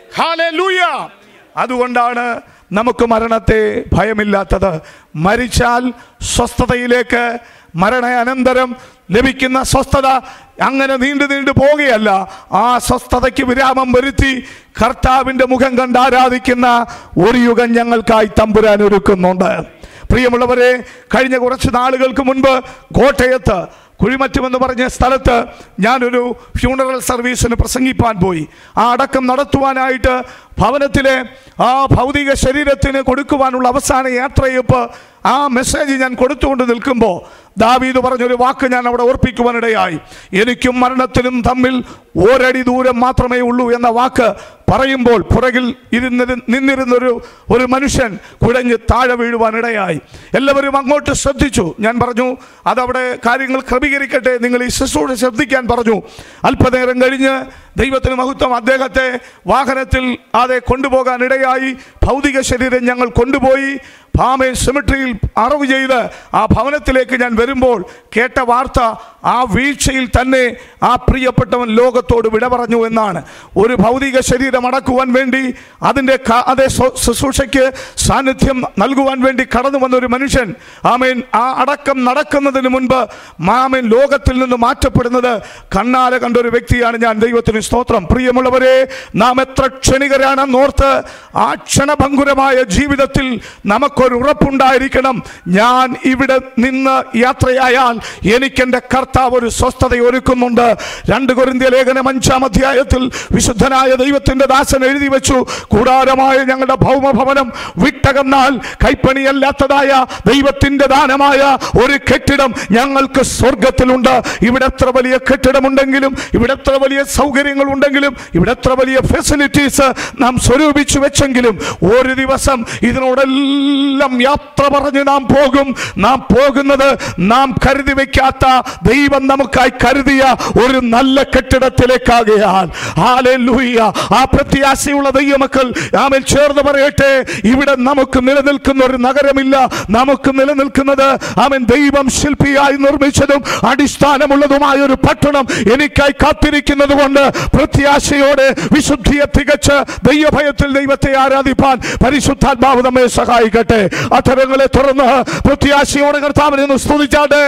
S22: ഹാലൂയ അതുകൊണ്ടാണ് നമുക്ക് മരണത്തെ ഭയമില്ലാത്തത് മരിച്ചാൽ സ്വസ്ഥതയിലേക്ക് മരണ അനന്തരം ലഭിക്കുന്ന സ്വസ്ഥത അങ്ങനെ നീണ്ടു നീണ്ടു പോവുകയല്ല ആ സ്വസ്ഥതയ്ക്ക് വിരാമം വരുത്തി കർത്താവിൻ്റെ മുഖം കണ്ട് ആരാധിക്കുന്ന ഒരു യുഗം ഞങ്ങൾക്കായി തമ്പുരാൻ ഒരുക്കുന്നുണ്ട് പ്രിയമുള്ളവരെ കഴിഞ്ഞ കുറച്ച് നാളുകൾക്ക് മുൻപ് കോട്ടയത്ത് കുഴിമറ്റുമെന്ന് പറഞ്ഞ സ്ഥലത്ത് ഞാനൊരു ഫ്യൂണറൽ സർവീസിന് പ്രസംഗിപ്പാൻ പോയി ആ അടക്കം നടത്തുവാനായിട്ട് ഭവനത്തിലെ ആ ഭൗതിക ശരീരത്തിന് കൊടുക്കുവാനുള്ള അവസാന യാത്രയപ്പ് ആ മെസ്സേജ് ഞാൻ കൊടുത്തുകൊണ്ട് നിൽക്കുമ്പോൾ ദാവീദ് പറഞ്ഞൊരു വാക്ക് ഞാൻ അവിടെ ഓർപ്പിക്കുവാനിടയായി എനിക്കും മരണത്തിനും തമ്മിൽ ഒരടി ദൂരം മാത്രമേ ഉള്ളൂ എന്ന വാക്ക് പറയുമ്പോൾ പുറകിൽ ഇരുന്ന് നിന്നിരുന്നൊരു ഒരു മനുഷ്യൻ കുഴഞ്ഞ് താഴെ വീഴുവാനിടയായി എല്ലാവരും അങ്ങോട്ട് ശ്രദ്ധിച്ചു ഞാൻ പറഞ്ഞു അതവിടെ കാര്യങ്ങൾ ക്രമീകരിക്കട്ടെ നിങ്ങൾ ഈ ശുശ്രൂഷ ശ്രദ്ധിക്കാൻ പറഞ്ഞു അല്പനേരം കഴിഞ്ഞ് ദൈവത്തിന് മഹത്വം അദ്ദേഹത്തെ വാഹനത്തിൽ അതെ കൊണ്ടുപോകാൻ ഇടയായി ഭൗതിക ശരീരം ഞങ്ങൾ കൊണ്ടുപോയി ഭാമേ സെമിട്രിയിൽ അറവ് ചെയ്ത് ആ ഭവനത്തിലേക്ക് ഞാൻ വരുമ്പോൾ കേട്ട വാർത്ത ആ വീഴ്ചയിൽ തന്നെ ആ പ്രിയപ്പെട്ടവൻ ലോകത്തോട് വിട പറഞ്ഞു എന്നാണ് ഒരു ഭൗതിക ശരീരം അടക്കുവാൻ വേണ്ടി അതിൻ്റെ ക- അതേ സ്വ- ശുശ്രൂഷയ്ക്ക് സാന്നിധ്യം നൽകുവാൻ വേണ്ടി കടന്നു വന്ന ഒരു മനുഷ്യൻ ആമേൻ ആ അടക്കം നടക്കുന്നതിന് മുൻപ് മാമൻ ലോകത്തിൽ നിന്ന് മാറ്റപ്പെടുന്നത് കണ്ണാലെ കണ്ട ഒരു വ്യക്തിയാണ് ഞാൻ ദൈവത്തിന് സ്തോത്രം പ്രിയമുള്ളവരെ നാം എത്ര ക്ഷണികരാണെന്നോർത്ത് ആ ക്ഷണഭങ്കുരമായ ജീവിതത്തിൽ നമുക്കൊരു ഉറപ്പുണ്ടായിരിക്കണം ഞാൻ ഇവിടെ നിന്ന് യാത്രയായാൽ എനിക്കെൻ്റെ കർത്താവ് ഒരു സ്വസ്ഥത ഒരുക്കുന്നുണ്ട് രണ്ട് കൊരിന്ത്യ ലേഖനം അഞ്ചാം അധ്യായത്തിൽ വിശുദ്ധനായ ദൈവത്തിന്റെ ദാസൻ എഴുതി വെച്ചു കൂടാരമായ ഞങ്ങളുടെ ഭൗമഭവനം വിട്ടകന്നാൽ കൈപ്പണിയല്ലാത്തതായ ദൈവത്തിന്റെ ദാനമായ ഒരു കെട്ടിടം ഞങ്ങൾക്ക് സ്വർഗത്തിലുണ്ട് ഇവിടെ എത്ര വലിയ കെട്ടിടമുണ്ടെങ്കിലും ഇവിടെ എത്ര വലിയ സൗകര്യങ്ങൾ ഉണ്ടെങ്കിലും ഇവിടെ എത്ര വലിയ ഫെസിലിറ്റീസ് നാം സ്വരൂപിച്ചു വെച്ചെങ്കിലും ഒരു ദിവസം ഇതിനോടെല്ലാം യാത്ര പറഞ്ഞ് നാം പോകും നാം പോകുന്നത് നാം കരുതി വെക്കാത്ത ദൈവം നമുക്കായി കരുതിയ ഒരു നല്ല കെട്ടിടത്തിലേക്കാകയാൽ ഹാലൂയ്യ ആ പ്രത്യാശയുള്ള ദൈവമക്കൾ ആമേൽ ചേർന്ന് പറയട്ടെ ഇവിടെ നമുക്ക് നിലനിൽക്കുന്ന ഒരു നഗരമില്ല നമുക്ക് നിലനിൽക്കുന്നത് അവൻ ദൈവം ശില്പിയായി നിർമ്മിച്ചതും അടിസ്ഥാനമുള്ളതുമായ ഒരു പട്ടണം എനിക്കായി കാത്തിരിക്കുന്നത് കൊണ്ട് പ്രത്യാശയോടെ വിശുദ്ധിയെ തികച്ച് ദൈവഭയത്തിൽ ദൈവത്തെ ആരാധിപ്പാൻ പരിശുദ്ധാത്മാവ് നമ്മെ സഹായിക്കട്ടെ അത്തരങ്ങളെ തുറന്ന് പ്രത്യാശയോടെ കർത്താവിനെ ഒന്ന് സ്തുതിച്ചാട്ടെ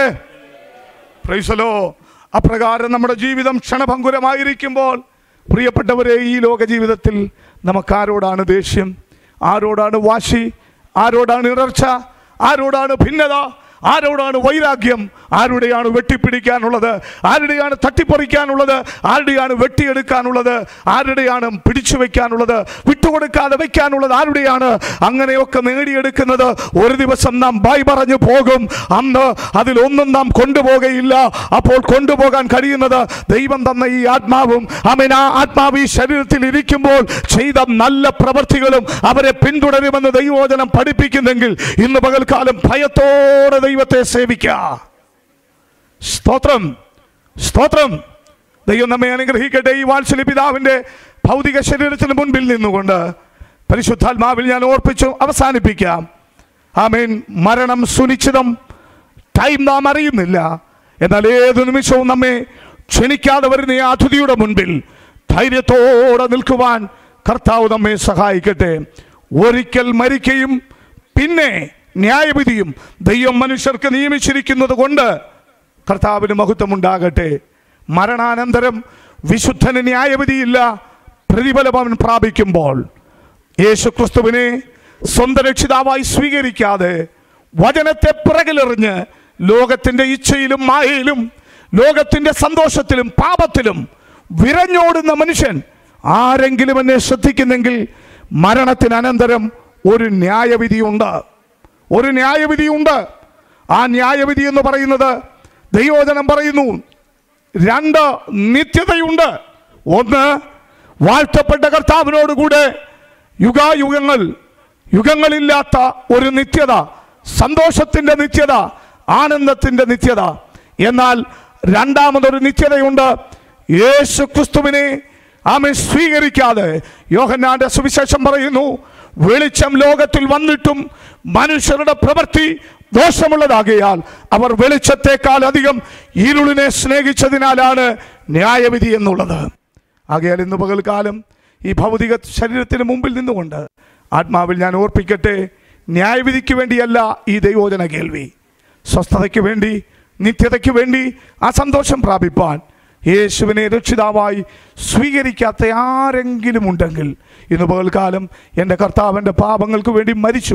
S22: പ്രൈസലോ അപ്രകാരം നമ്മുടെ ജീവിതം ക്ഷണഭങ്കുരമായിരിക്കുമ്പോൾ പ്രിയപ്പെട്ടവരെ ഈ ലോക ജീവിതത്തിൽ നമുക്കാരോടാണ് ദേഷ്യം ആരോടാണ് വാശി ആരോടാണ് ഇടർച്ച ആരോടാണ് ഭിന്നത ആരോടാണ് വൈരാഗ്യം ആരുടെയാണ് വെട്ടിപ്പിടിക്കാനുള്ളത് ആരുടെയാണ് തട്ടിപ്പറിക്കാനുള്ളത് ആരുടെയാണ് വെട്ടിയെടുക്കാനുള്ളത് ആരുടെയാണ് പിടിച്ചു വെക്കാനുള്ളത് വിട്ടുകൊടുക്കാതെ വെക്കാനുള്ളത് ആരുടെയാണ് അങ്ങനെയൊക്കെ നേടിയെടുക്കുന്നത് ഒരു ദിവസം നാം ബായ് പറഞ്ഞു പോകും അന്ന് അതിലൊന്നും നാം കൊണ്ടുപോകയില്ല അപ്പോൾ കൊണ്ടുപോകാൻ കഴിയുന്നത് ദൈവം തന്ന ഈ ആത്മാവും അവൻ ആ ആത്മാവ് ഈ ശരീരത്തിൽ ഇരിക്കുമ്പോൾ ചെയ്ത നല്ല പ്രവൃത്തികളും അവരെ പിന്തുടരുമെന്ന് ദൈവോചനം പഠിപ്പിക്കുന്നെങ്കിൽ ഇന്ന് പകൽക്കാലം ഭയത്തോടെ ദൈവത്തെ സേവിക്കുക സ്തോത്രം സ്തോത്രം ദൈവം നമ്മെ അനുഗ്രഹിക്കട്ടെ ഈ വാത്സല്യ പിതാവിൻ്റെ ഭൗതിക ശരീരത്തിന് മുൻപിൽ നിന്നുകൊണ്ട് പരിശുദ്ധാത്മാവിൽ ഞാൻ ഓർപ്പിച്ചു അവസാനിപ്പിക്കാം ആമേൻ മരണം സുനിശ്ചിതം ടൈം നാം അറിയുന്നില്ല എന്നാൽ ഏത് നിമിഷവും നമ്മെ ക്ഷണിക്കാതെ വരുന്ന ഈ അതിഥിയുടെ മുൻപിൽ ധൈര്യത്തോടെ നിൽക്കുവാൻ കർത്താവ് നമ്മെ സഹായിക്കട്ടെ ഒരിക്കൽ മരിക്കുകയും പിന്നെ ന്യായവിധിയും ദൈവം മനുഷ്യർക്ക് നിയമിച്ചിരിക്കുന്നത് കൊണ്ട് കർത്താവിന് മഹത്വമുണ്ടാകട്ടെ മരണാനന്തരം വിശുദ്ധന് ന്യായവിധിയില്ല പ്രതിഫലം അവൻ പ്രാപിക്കുമ്പോൾ യേശു ക്രിസ്തുവിനെ സ്വന്തം രക്ഷിതാവായി സ്വീകരിക്കാതെ വചനത്തെ പിറകിലെറിഞ്ഞ് ലോകത്തിൻ്റെ ഇച്ഛയിലും മായയിലും ലോകത്തിൻ്റെ സന്തോഷത്തിലും പാപത്തിലും വിരഞ്ഞോടുന്ന മനുഷ്യൻ ആരെങ്കിലും എന്നെ ശ്രദ്ധിക്കുന്നെങ്കിൽ മരണത്തിന് അനന്തരം ഒരു ന്യായവിധിയുണ്ട് ഒരു ന്യായവിധിയുണ്ട് ആ ന്യായവിധി എന്ന് പറയുന്നത് ദൈവോചനം പറയുന്നു രണ്ട് നിത്യതയുണ്ട് ഒന്ന് വാഴ്ത്തപ്പെട്ട കർത്താവിനോടുകൂടെ യുഗായുഗങ്ങൾ യുഗങ്ങളില്ലാത്ത ഒരു നിത്യത സന്തോഷത്തിൻ്റെ നിത്യത ആനന്ദത്തിൻ്റെ നിത്യത എന്നാൽ രണ്ടാമതൊരു നിത്യതയുണ്ട് യേശു ക്രിസ്തുവിനെ ആമെ സ്വീകരിക്കാതെ യോഹന്നാന്റെ സുവിശേഷം പറയുന്നു വെളിച്ചം ലോകത്തിൽ വന്നിട്ടും മനുഷ്യരുടെ പ്രവൃത്തി ദോഷമുള്ളതാകിയാൽ അവർ വെളിച്ചത്തെക്കാൾ അധികം ഇരുളിനെ സ്നേഹിച്ചതിനാലാണ് ന്യായവിധി എന്നുള്ളത് ആകയാൽ ഇന്ന് പകൽക്കാലം ഈ ഭൗതിക ശരീരത്തിന് മുമ്പിൽ നിന്നുകൊണ്ട് ആത്മാവിൽ ഞാൻ ഓർപ്പിക്കട്ടെ ന്യായവിധിക്ക് വേണ്ടിയല്ല ഈ ദൈവോചന കേൾവി സ്വസ്ഥതയ്ക്ക് വേണ്ടി നിത്യതയ്ക്ക് വേണ്ടി ആ സന്തോഷം പ്രാപിപ്പാൻ യേശുവിനെ രക്ഷിതാവായി സ്വീകരിക്കാത്ത ആരെങ്കിലും ഉണ്ടെങ്കിൽ ഇന്ന് പകൽക്കാലം എൻ്റെ കർത്താവിൻ്റെ പാപങ്ങൾക്ക് വേണ്ടി മരിച്ചു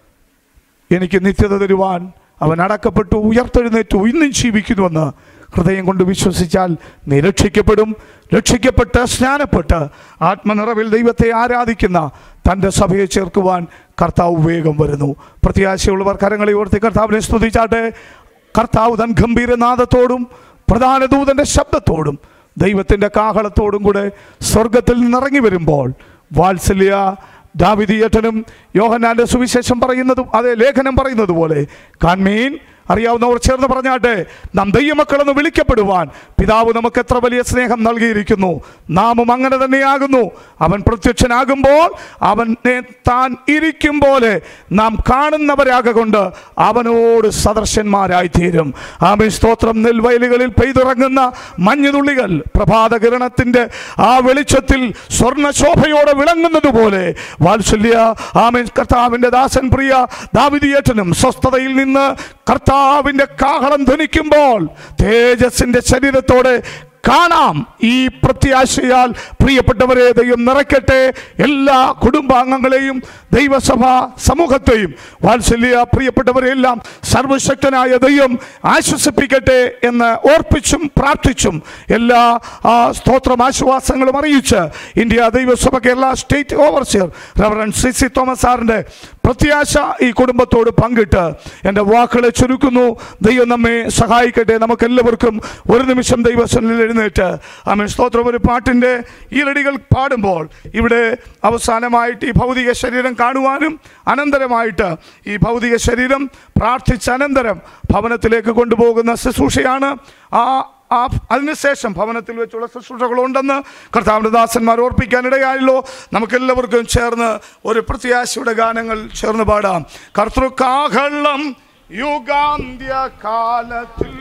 S22: എനിക്ക് നിത്യത തരുവാൻ അവൻ അടക്കപ്പെട്ടു ഉയർത്തെഴുന്നേറ്റു ഇന്നും ജീവിക്കുന്നുവെന്ന് ഹൃദയം കൊണ്ട് വിശ്വസിച്ചാൽ നീ രക്ഷിക്കപ്പെടും രക്ഷിക്കപ്പെട്ട് സ്നാനപ്പെട്ട് ആത്മനിറവിൽ ദൈവത്തെ ആരാധിക്കുന്ന തൻ്റെ സഭയെ ചേർക്കുവാൻ കർത്താവ് വേഗം വരുന്നു പ്രത്യാശയുള്ളവർ കരങ്ങളെ ഓർത്തി കർത്താവിനെ സ്തുതിച്ചാട്ടെ കർത്താവ് തൻ ഗംഭീരനാദത്തോടും പ്രധാന ദൂതൻ്റെ ശബ്ദത്തോടും ദൈവത്തിൻ്റെ കാഹളത്തോടും കൂടെ സ്വർഗത്തിൽ നിന്നിറങ്ങി വരുമ്പോൾ വാത്സല്യ ദാവിദീയട്ടനും യോഹന്നാന്റെ സുവിശേഷം പറയുന്നതും അതേ ലേഖനം പറയുന്നത് പോലെ കാൺമീൻ അറിയാവുന്നവർ ചേർന്ന് പറഞ്ഞാട്ടെ നാം ദൈവമക്കളെന്ന് വിളിക്കപ്പെടുവാൻ പിതാവ് നമുക്ക് എത്ര വലിയ സ്നേഹം നൽകിയിരിക്കുന്നു നാമും അങ്ങനെ തന്നെയാകുന്നു അവൻ പ്രത്യക്ഷനാകുമ്പോൾ അവനെ താൻ ഇരിക്കും പോലെ നാം കാണുന്നവരാകൊണ്ട് അവനോട് സദർശന്മാരായി തീരും ആമേ സ്തോത്രം നെൽവയലുകളിൽ പെയ്തിറങ്ങുന്ന മഞ്ഞുതുള്ളികൾ പ്രഭാത കിരണത്തിന്റെ ആ വെളിച്ചത്തിൽ സ്വർണ്ണശോഭയോടെ വിളങ്ങുന്നത് പോലെ വാത്സല്യ ആമേ കർത്താവിന്റെ ദാസൻ പ്രിയ ദാവിദിയേറ്റനും സ്വസ്ഥതയിൽ നിന്ന് കർത്താവിന്റെ കാഹളം ധ്വനിക്കുമ്പോൾ തേജസ്സിന്റെ ശരീരത്തോടെ കാണാം ഈ പ്രത്യാശയാൽ പ്രിയപ്പെട്ടവരെ ദൈവം നിറയ്ക്കട്ടെ എല്ലാ കുടുംബാംഗങ്ങളെയും ദൈവസഭ സമൂഹത്തെയും വാത്സല്യ പ്രിയപ്പെട്ടവരെല്ലാം സർവശക്തനായ ദൈവം ആശ്വസിപ്പിക്കട്ടെ എന്ന് ഓർപ്പിച്ചും പ്രാർത്ഥിച്ചും എല്ലാ ആ, സ്തോത്രം ആശ്വാസങ്ങളും അറിയിച്ച് ഇന്ത്യ ദൈവസഭ Kerala state overseer reverend C C Thomas സാറിൻ്റെ പ്രത്യാശ ഈ കുടുംബത്തോട് പങ്കിട്ട് എൻ്റെ വാക്കുകളെ ചുരുക്കുന്നു ദൈവം നമ്മെ സഹായിക്കട്ടെ നമുക്കെല്ലാവർക്കും ഒരു നിമിഷം ദൈവസനിൽ എഴുന്നേറ്റ് ആമേ സ്തോത്രം ഒരു പാട്ടിൻ്റെ ഈരടികൾ പാടുമ്പോൾ ഇവിടെ അവസാനമായിട്ട് ഈ ഭൗതിക ശരീരം കാണുവാനും അനന്തരമായിട്ട് ഈ ഭൗതിക ശരീരം പ്രാർത്ഥിച്ച അനന്തരം ഭവനത്തിലേക്ക് കൊണ്ടുപോകുന്ന ശുശ്രൂഷയാണ് ആ ആ അതിനുശേഷം ഭവനത്തിൽ വെച്ചുള്ള ശുശ്രൂഷകളുണ്ടെന്ന് കർത്താവിൻ്റെ ദാസന്മാർ ഓർപ്പിക്കാനിടയായല്ലോ നമുക്കെല്ലാവർക്കും ചേർന്ന് ഒരു പ്രത്യാശയുടെ ഗാനങ്ങൾ ചേർന്ന് പാടാം കർത്തൃക്കാഹളം യുഗാന്ത്യ കാലത്തിൽ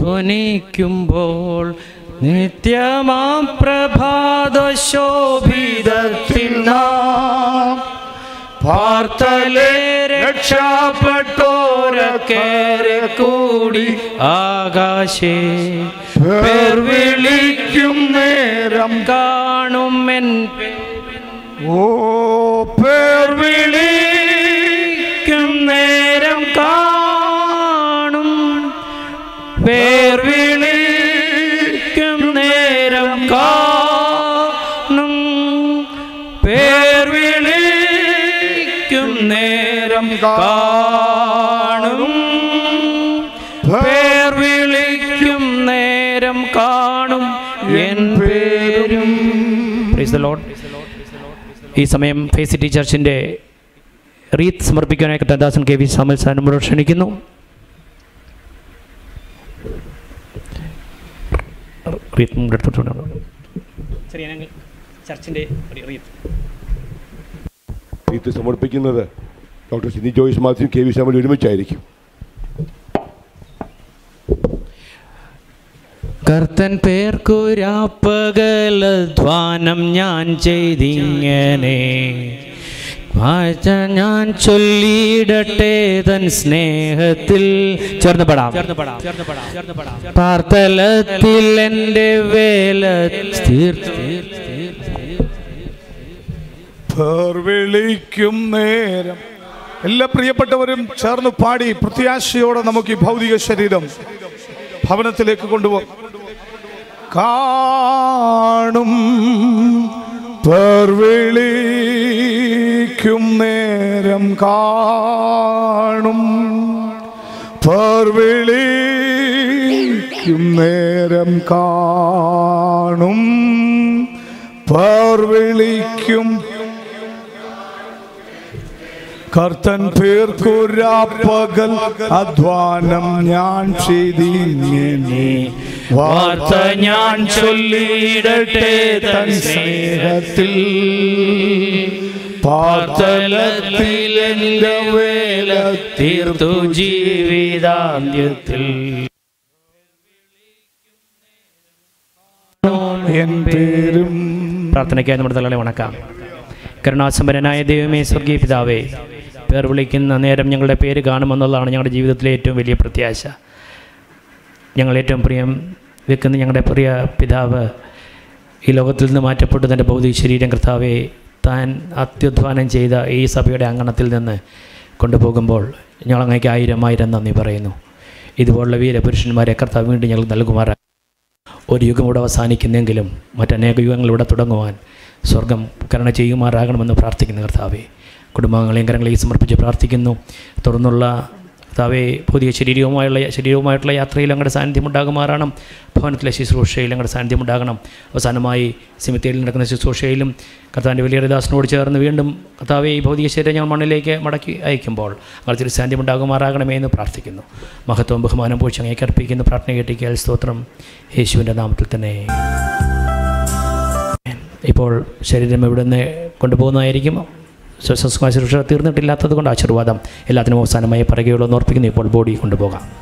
S2: ധ്വനിക്കുമ്പോൾ നിത്യമാം പ്രഭാത ശോഭിതത്തിൽ നാം പാർത്തലേ രക്ഷപ്പെട്ടോരക്കേറെ കൂടി ആകാശേ പേർ വിളിക്കും നേരം കാണും എൻ
S22: ഓ
S2: പേർ വിളിക്കും നേരം കാണും പേർ വിളിക്കും നേരം കാണും പേർ വിളിക്കും നേരം കാണും പേർ വിളിക്കും നേരം കാണും എൻ പേരും Praise the Lord. ഈ സമയം ഫേസിറ്റി ചർച്ചിൻ്റെ റീത്ത് സമർപ്പിക്കാനായി കൃഷ്ണദാസൻ കെ വി സാമൽ സാനോട് ക്ഷണിക്കുന്നു റീത്ത് നമ്മുടെ അടുത്തോട്ട് ചർച്ചിൻ്റെ റീത്ത്
S3: ഇത് സമർപ്പിക്കുന്നത് doctor Sini Joyce Mathew K V Samuel ഒരുമിച്ചായിരിക്കും
S2: കർത്തൻ പേർക്കുരാപ്പകലധ്വാനം ഞാൻ ചെയ്തിങ്ങനെ വാഴ്ച ഞാൻ ചൊല്ലിയിടട്ടെ തൻ സ്നേഹത്തിൽ ചേർന്ന് പടാം പാർത്തലത്തിൽ എൻ്റെ വേല തീർത്ത്
S22: പേർ വിളിക്കും നേരം എല്ലാ പ്രിയപ്പെട്ടവരും ചേർന്ന് പാടി പ്രത്യാശയോടെ നമുക്ക് ഈ ഭൗതിക ശരീരം ഭവനത്തിലേക്ക് കൊണ്ടുപോകും കാണും പേർ വിളിക്കും നേരം കാണും പേർ വിളിക്കും വിളിക്കും നേരം കാണും പേർ വിളിക്കും കർത്തൻ പേർക്കുരാപ്പകൽ അധ്വാനം ഞാൻ ചെയ്തിങ്ങനെ
S2: വാർത്ത ഞാൻ ചൊല്ലിയിടട്ടെ തൻ സ്നേഹത്തിൽ പാർത്തലത്തിൽ എന്റെ വേല തീർത്തു ജീവിതാന്ത്യത്തിൽ
S22: എൻ പേരും
S2: പ്രാർത്ഥനയ്ക്കായി നമ്മുടെ തലകളെ വണക്കാം കരുണാസമ്പന്നനായ ദൈവമേ സ്വർഗീയ പിതാവേ പേർ വിളിക്കുന്ന നേരം ഞങ്ങളുടെ പേര് കാണുമെന്നുള്ളതാണ് ഞങ്ങളുടെ ജീവിതത്തിലെ ഏറ്റവും വലിയ പ്രത്യാശ ഞങ്ങൾ ഏറ്റവും പ്രിയം വെക്കുന്ന ഞങ്ങളുടെ പ്രിയ പിതാവ് ഈ ലോകത്തിൽ നിന്ന് മാറ്റപ്പെട്ടു തൻ്റെ ഭൗതിക ശരീരം കർത്താവെ താൻ അത്യുധ്വാനം ചെയ്ത ഈ സഭയുടെ അങ്കണത്തിൽ നിന്ന് കൊണ്ടുപോകുമ്പോൾ ഞങ്ങൾ അങ്ങേക്ക് ആയിരം ആയിരം നന്ദി പറയുന്നു ഇതുപോലുള്ള വീരപുരുഷന്മാരെ കർത്താവ് വീണ്ടും ഞങ്ങൾ നൽകുമാറാ ഒരു യുഗം ഇവിടെ അവസാനിക്കുന്നെങ്കിലും മറ്റനേക യുഗങ്ങൾ ഇവിടെ തുടങ്ങുവാൻ സ്വർഗം കരുണ ചെയ്യുമാറാകണമെന്ന് പ്രാർത്ഥിക്കുന്നു കർത്താവെ കുടുംബാംഗങ്ങളെയും കരങ്ങളെയും സമർപ്പിച്ച് പ്രാർത്ഥിക്കുന്നു തുടർന്നുള്ള കർത്താവെ പുതിയ ശരീരവുമായുള്ള ശരീരവുമായിട്ടുള്ള യാത്രയിൽ അങ്ങയുടെ സാന്നിധ്യം ഉണ്ടാകുമാറാണം ഭവനത്തിലെ ശുശ്രൂഷയിൽ അങ്ങയുടെ സാന്നിധ്യം ഉണ്ടാകണം അവസാനമായി സിമിത്തേരിൽ നടക്കുന്ന ശുശ്രൂഷയിലും കർത്താവിൻ്റെ വലിയ ദാസനോട് ചേർന്ന് വീണ്ടും കർത്താവെ ഈ ഭൗതിക ശരീരം ഞങ്ങൾ മണ്ണിലേക്ക് മടക്കി അയക്കുമ്പോൾ അങ്ങനെ ഒരു സാന്നിധ്യം ഉണ്ടാകുമാറാകണമേ എന്ന് പ്രാർത്ഥിക്കുന്നു മഹത്വം ബഹുമാനം പൂഴ്ച അങ്ങേക്ക് അർപ്പിക്കുന്ന പ്രാർത്ഥന കേട്ടിക്കൽ സ്തോത്രം യേശുവിൻ്റെ നാമത്തിൽ തന്നെ ഇപ്പോൾ ശരീരം ഇവിടുന്ന് കൊണ്ടുപോകുന്നതായിരിക്കും ശ്വസസ്മായ ശുശ്രൂഷ തീർന്നിട്ടില്ലാത്തത് കൊണ്ട് ആശീർവാദം എല്ലാത്തിനും അവസാനമായി പറയുകയുള്ളൂ എന്ന് ഓർപ്പിക്കുന്നു ഇപ്പോൾ ബോഡി കൊണ്ടുപോകാം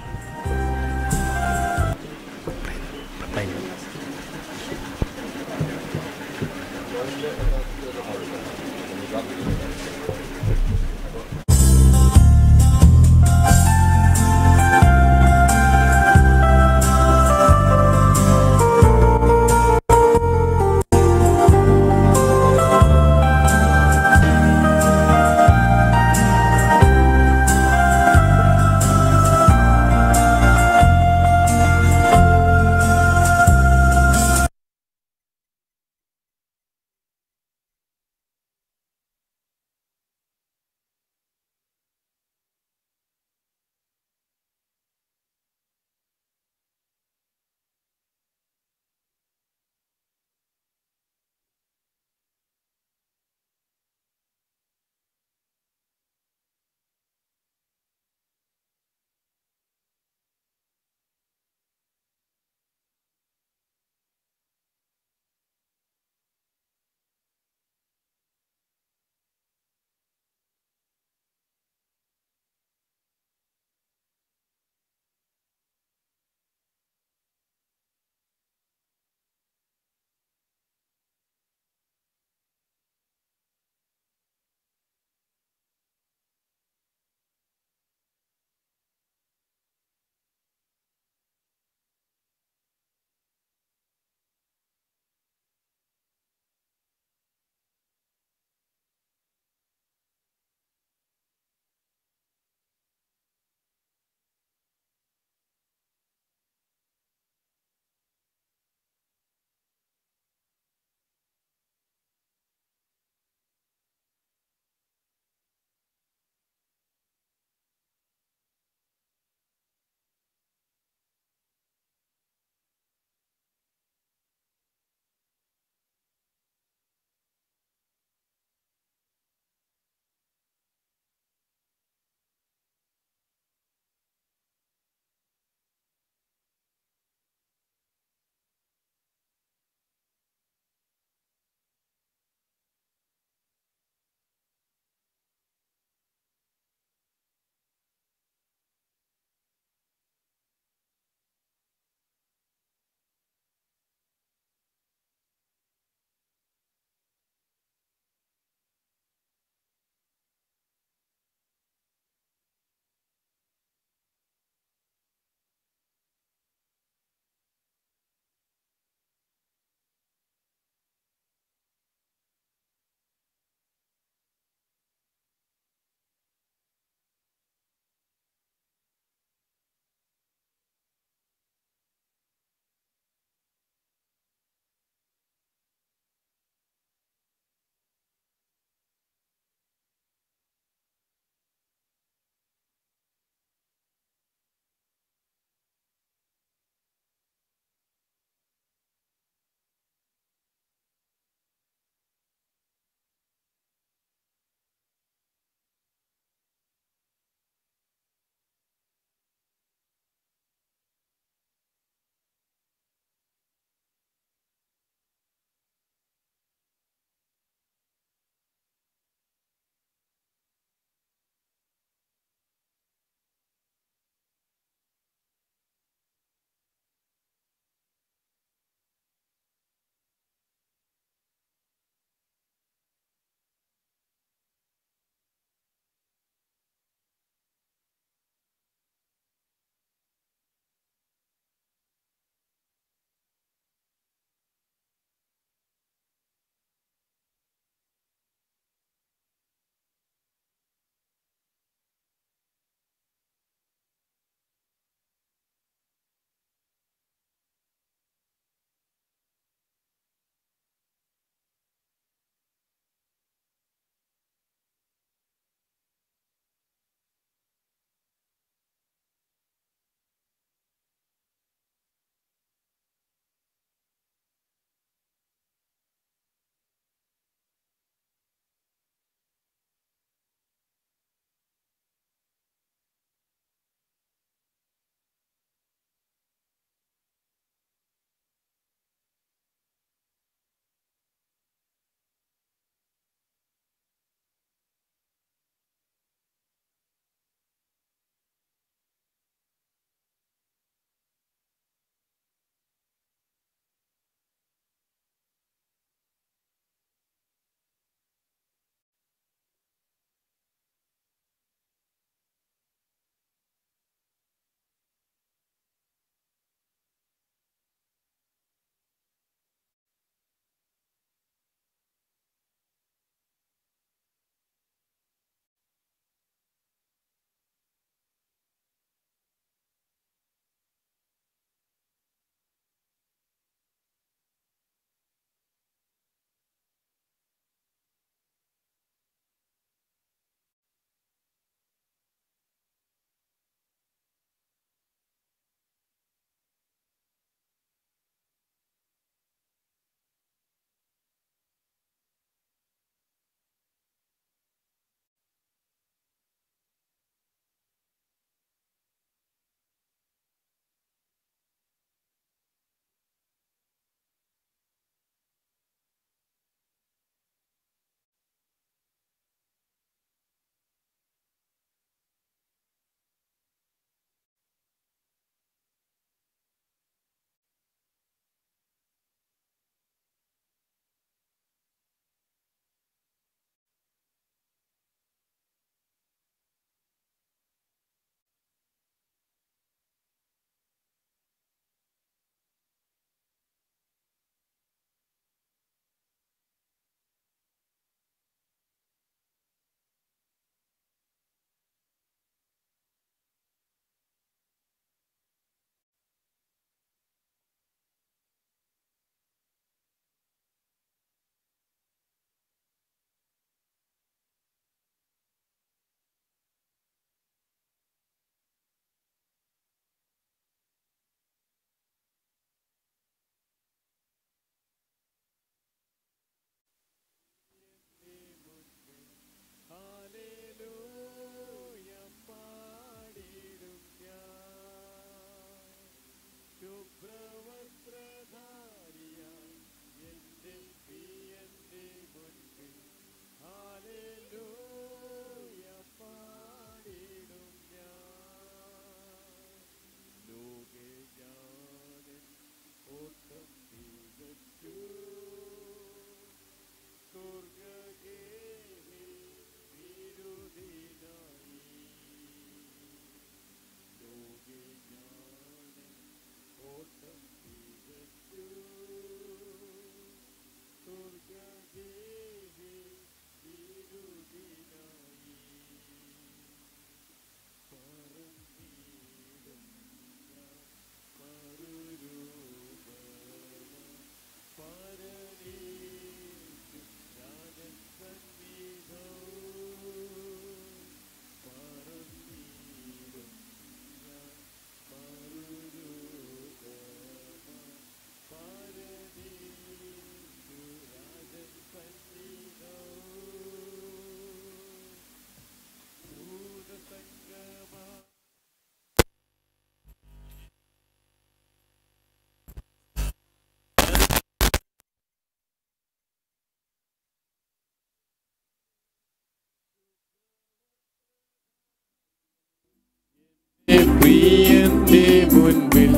S1: പ്രിയന്റെ മുൻപിൽ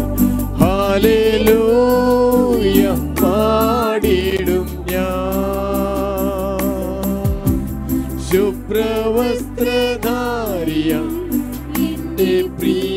S1: ഹാലേലൂയ പാടിടും ഞാൻ ശുഭ്രവസ്ത്രധാരിയ എന്റെ പ്രിയ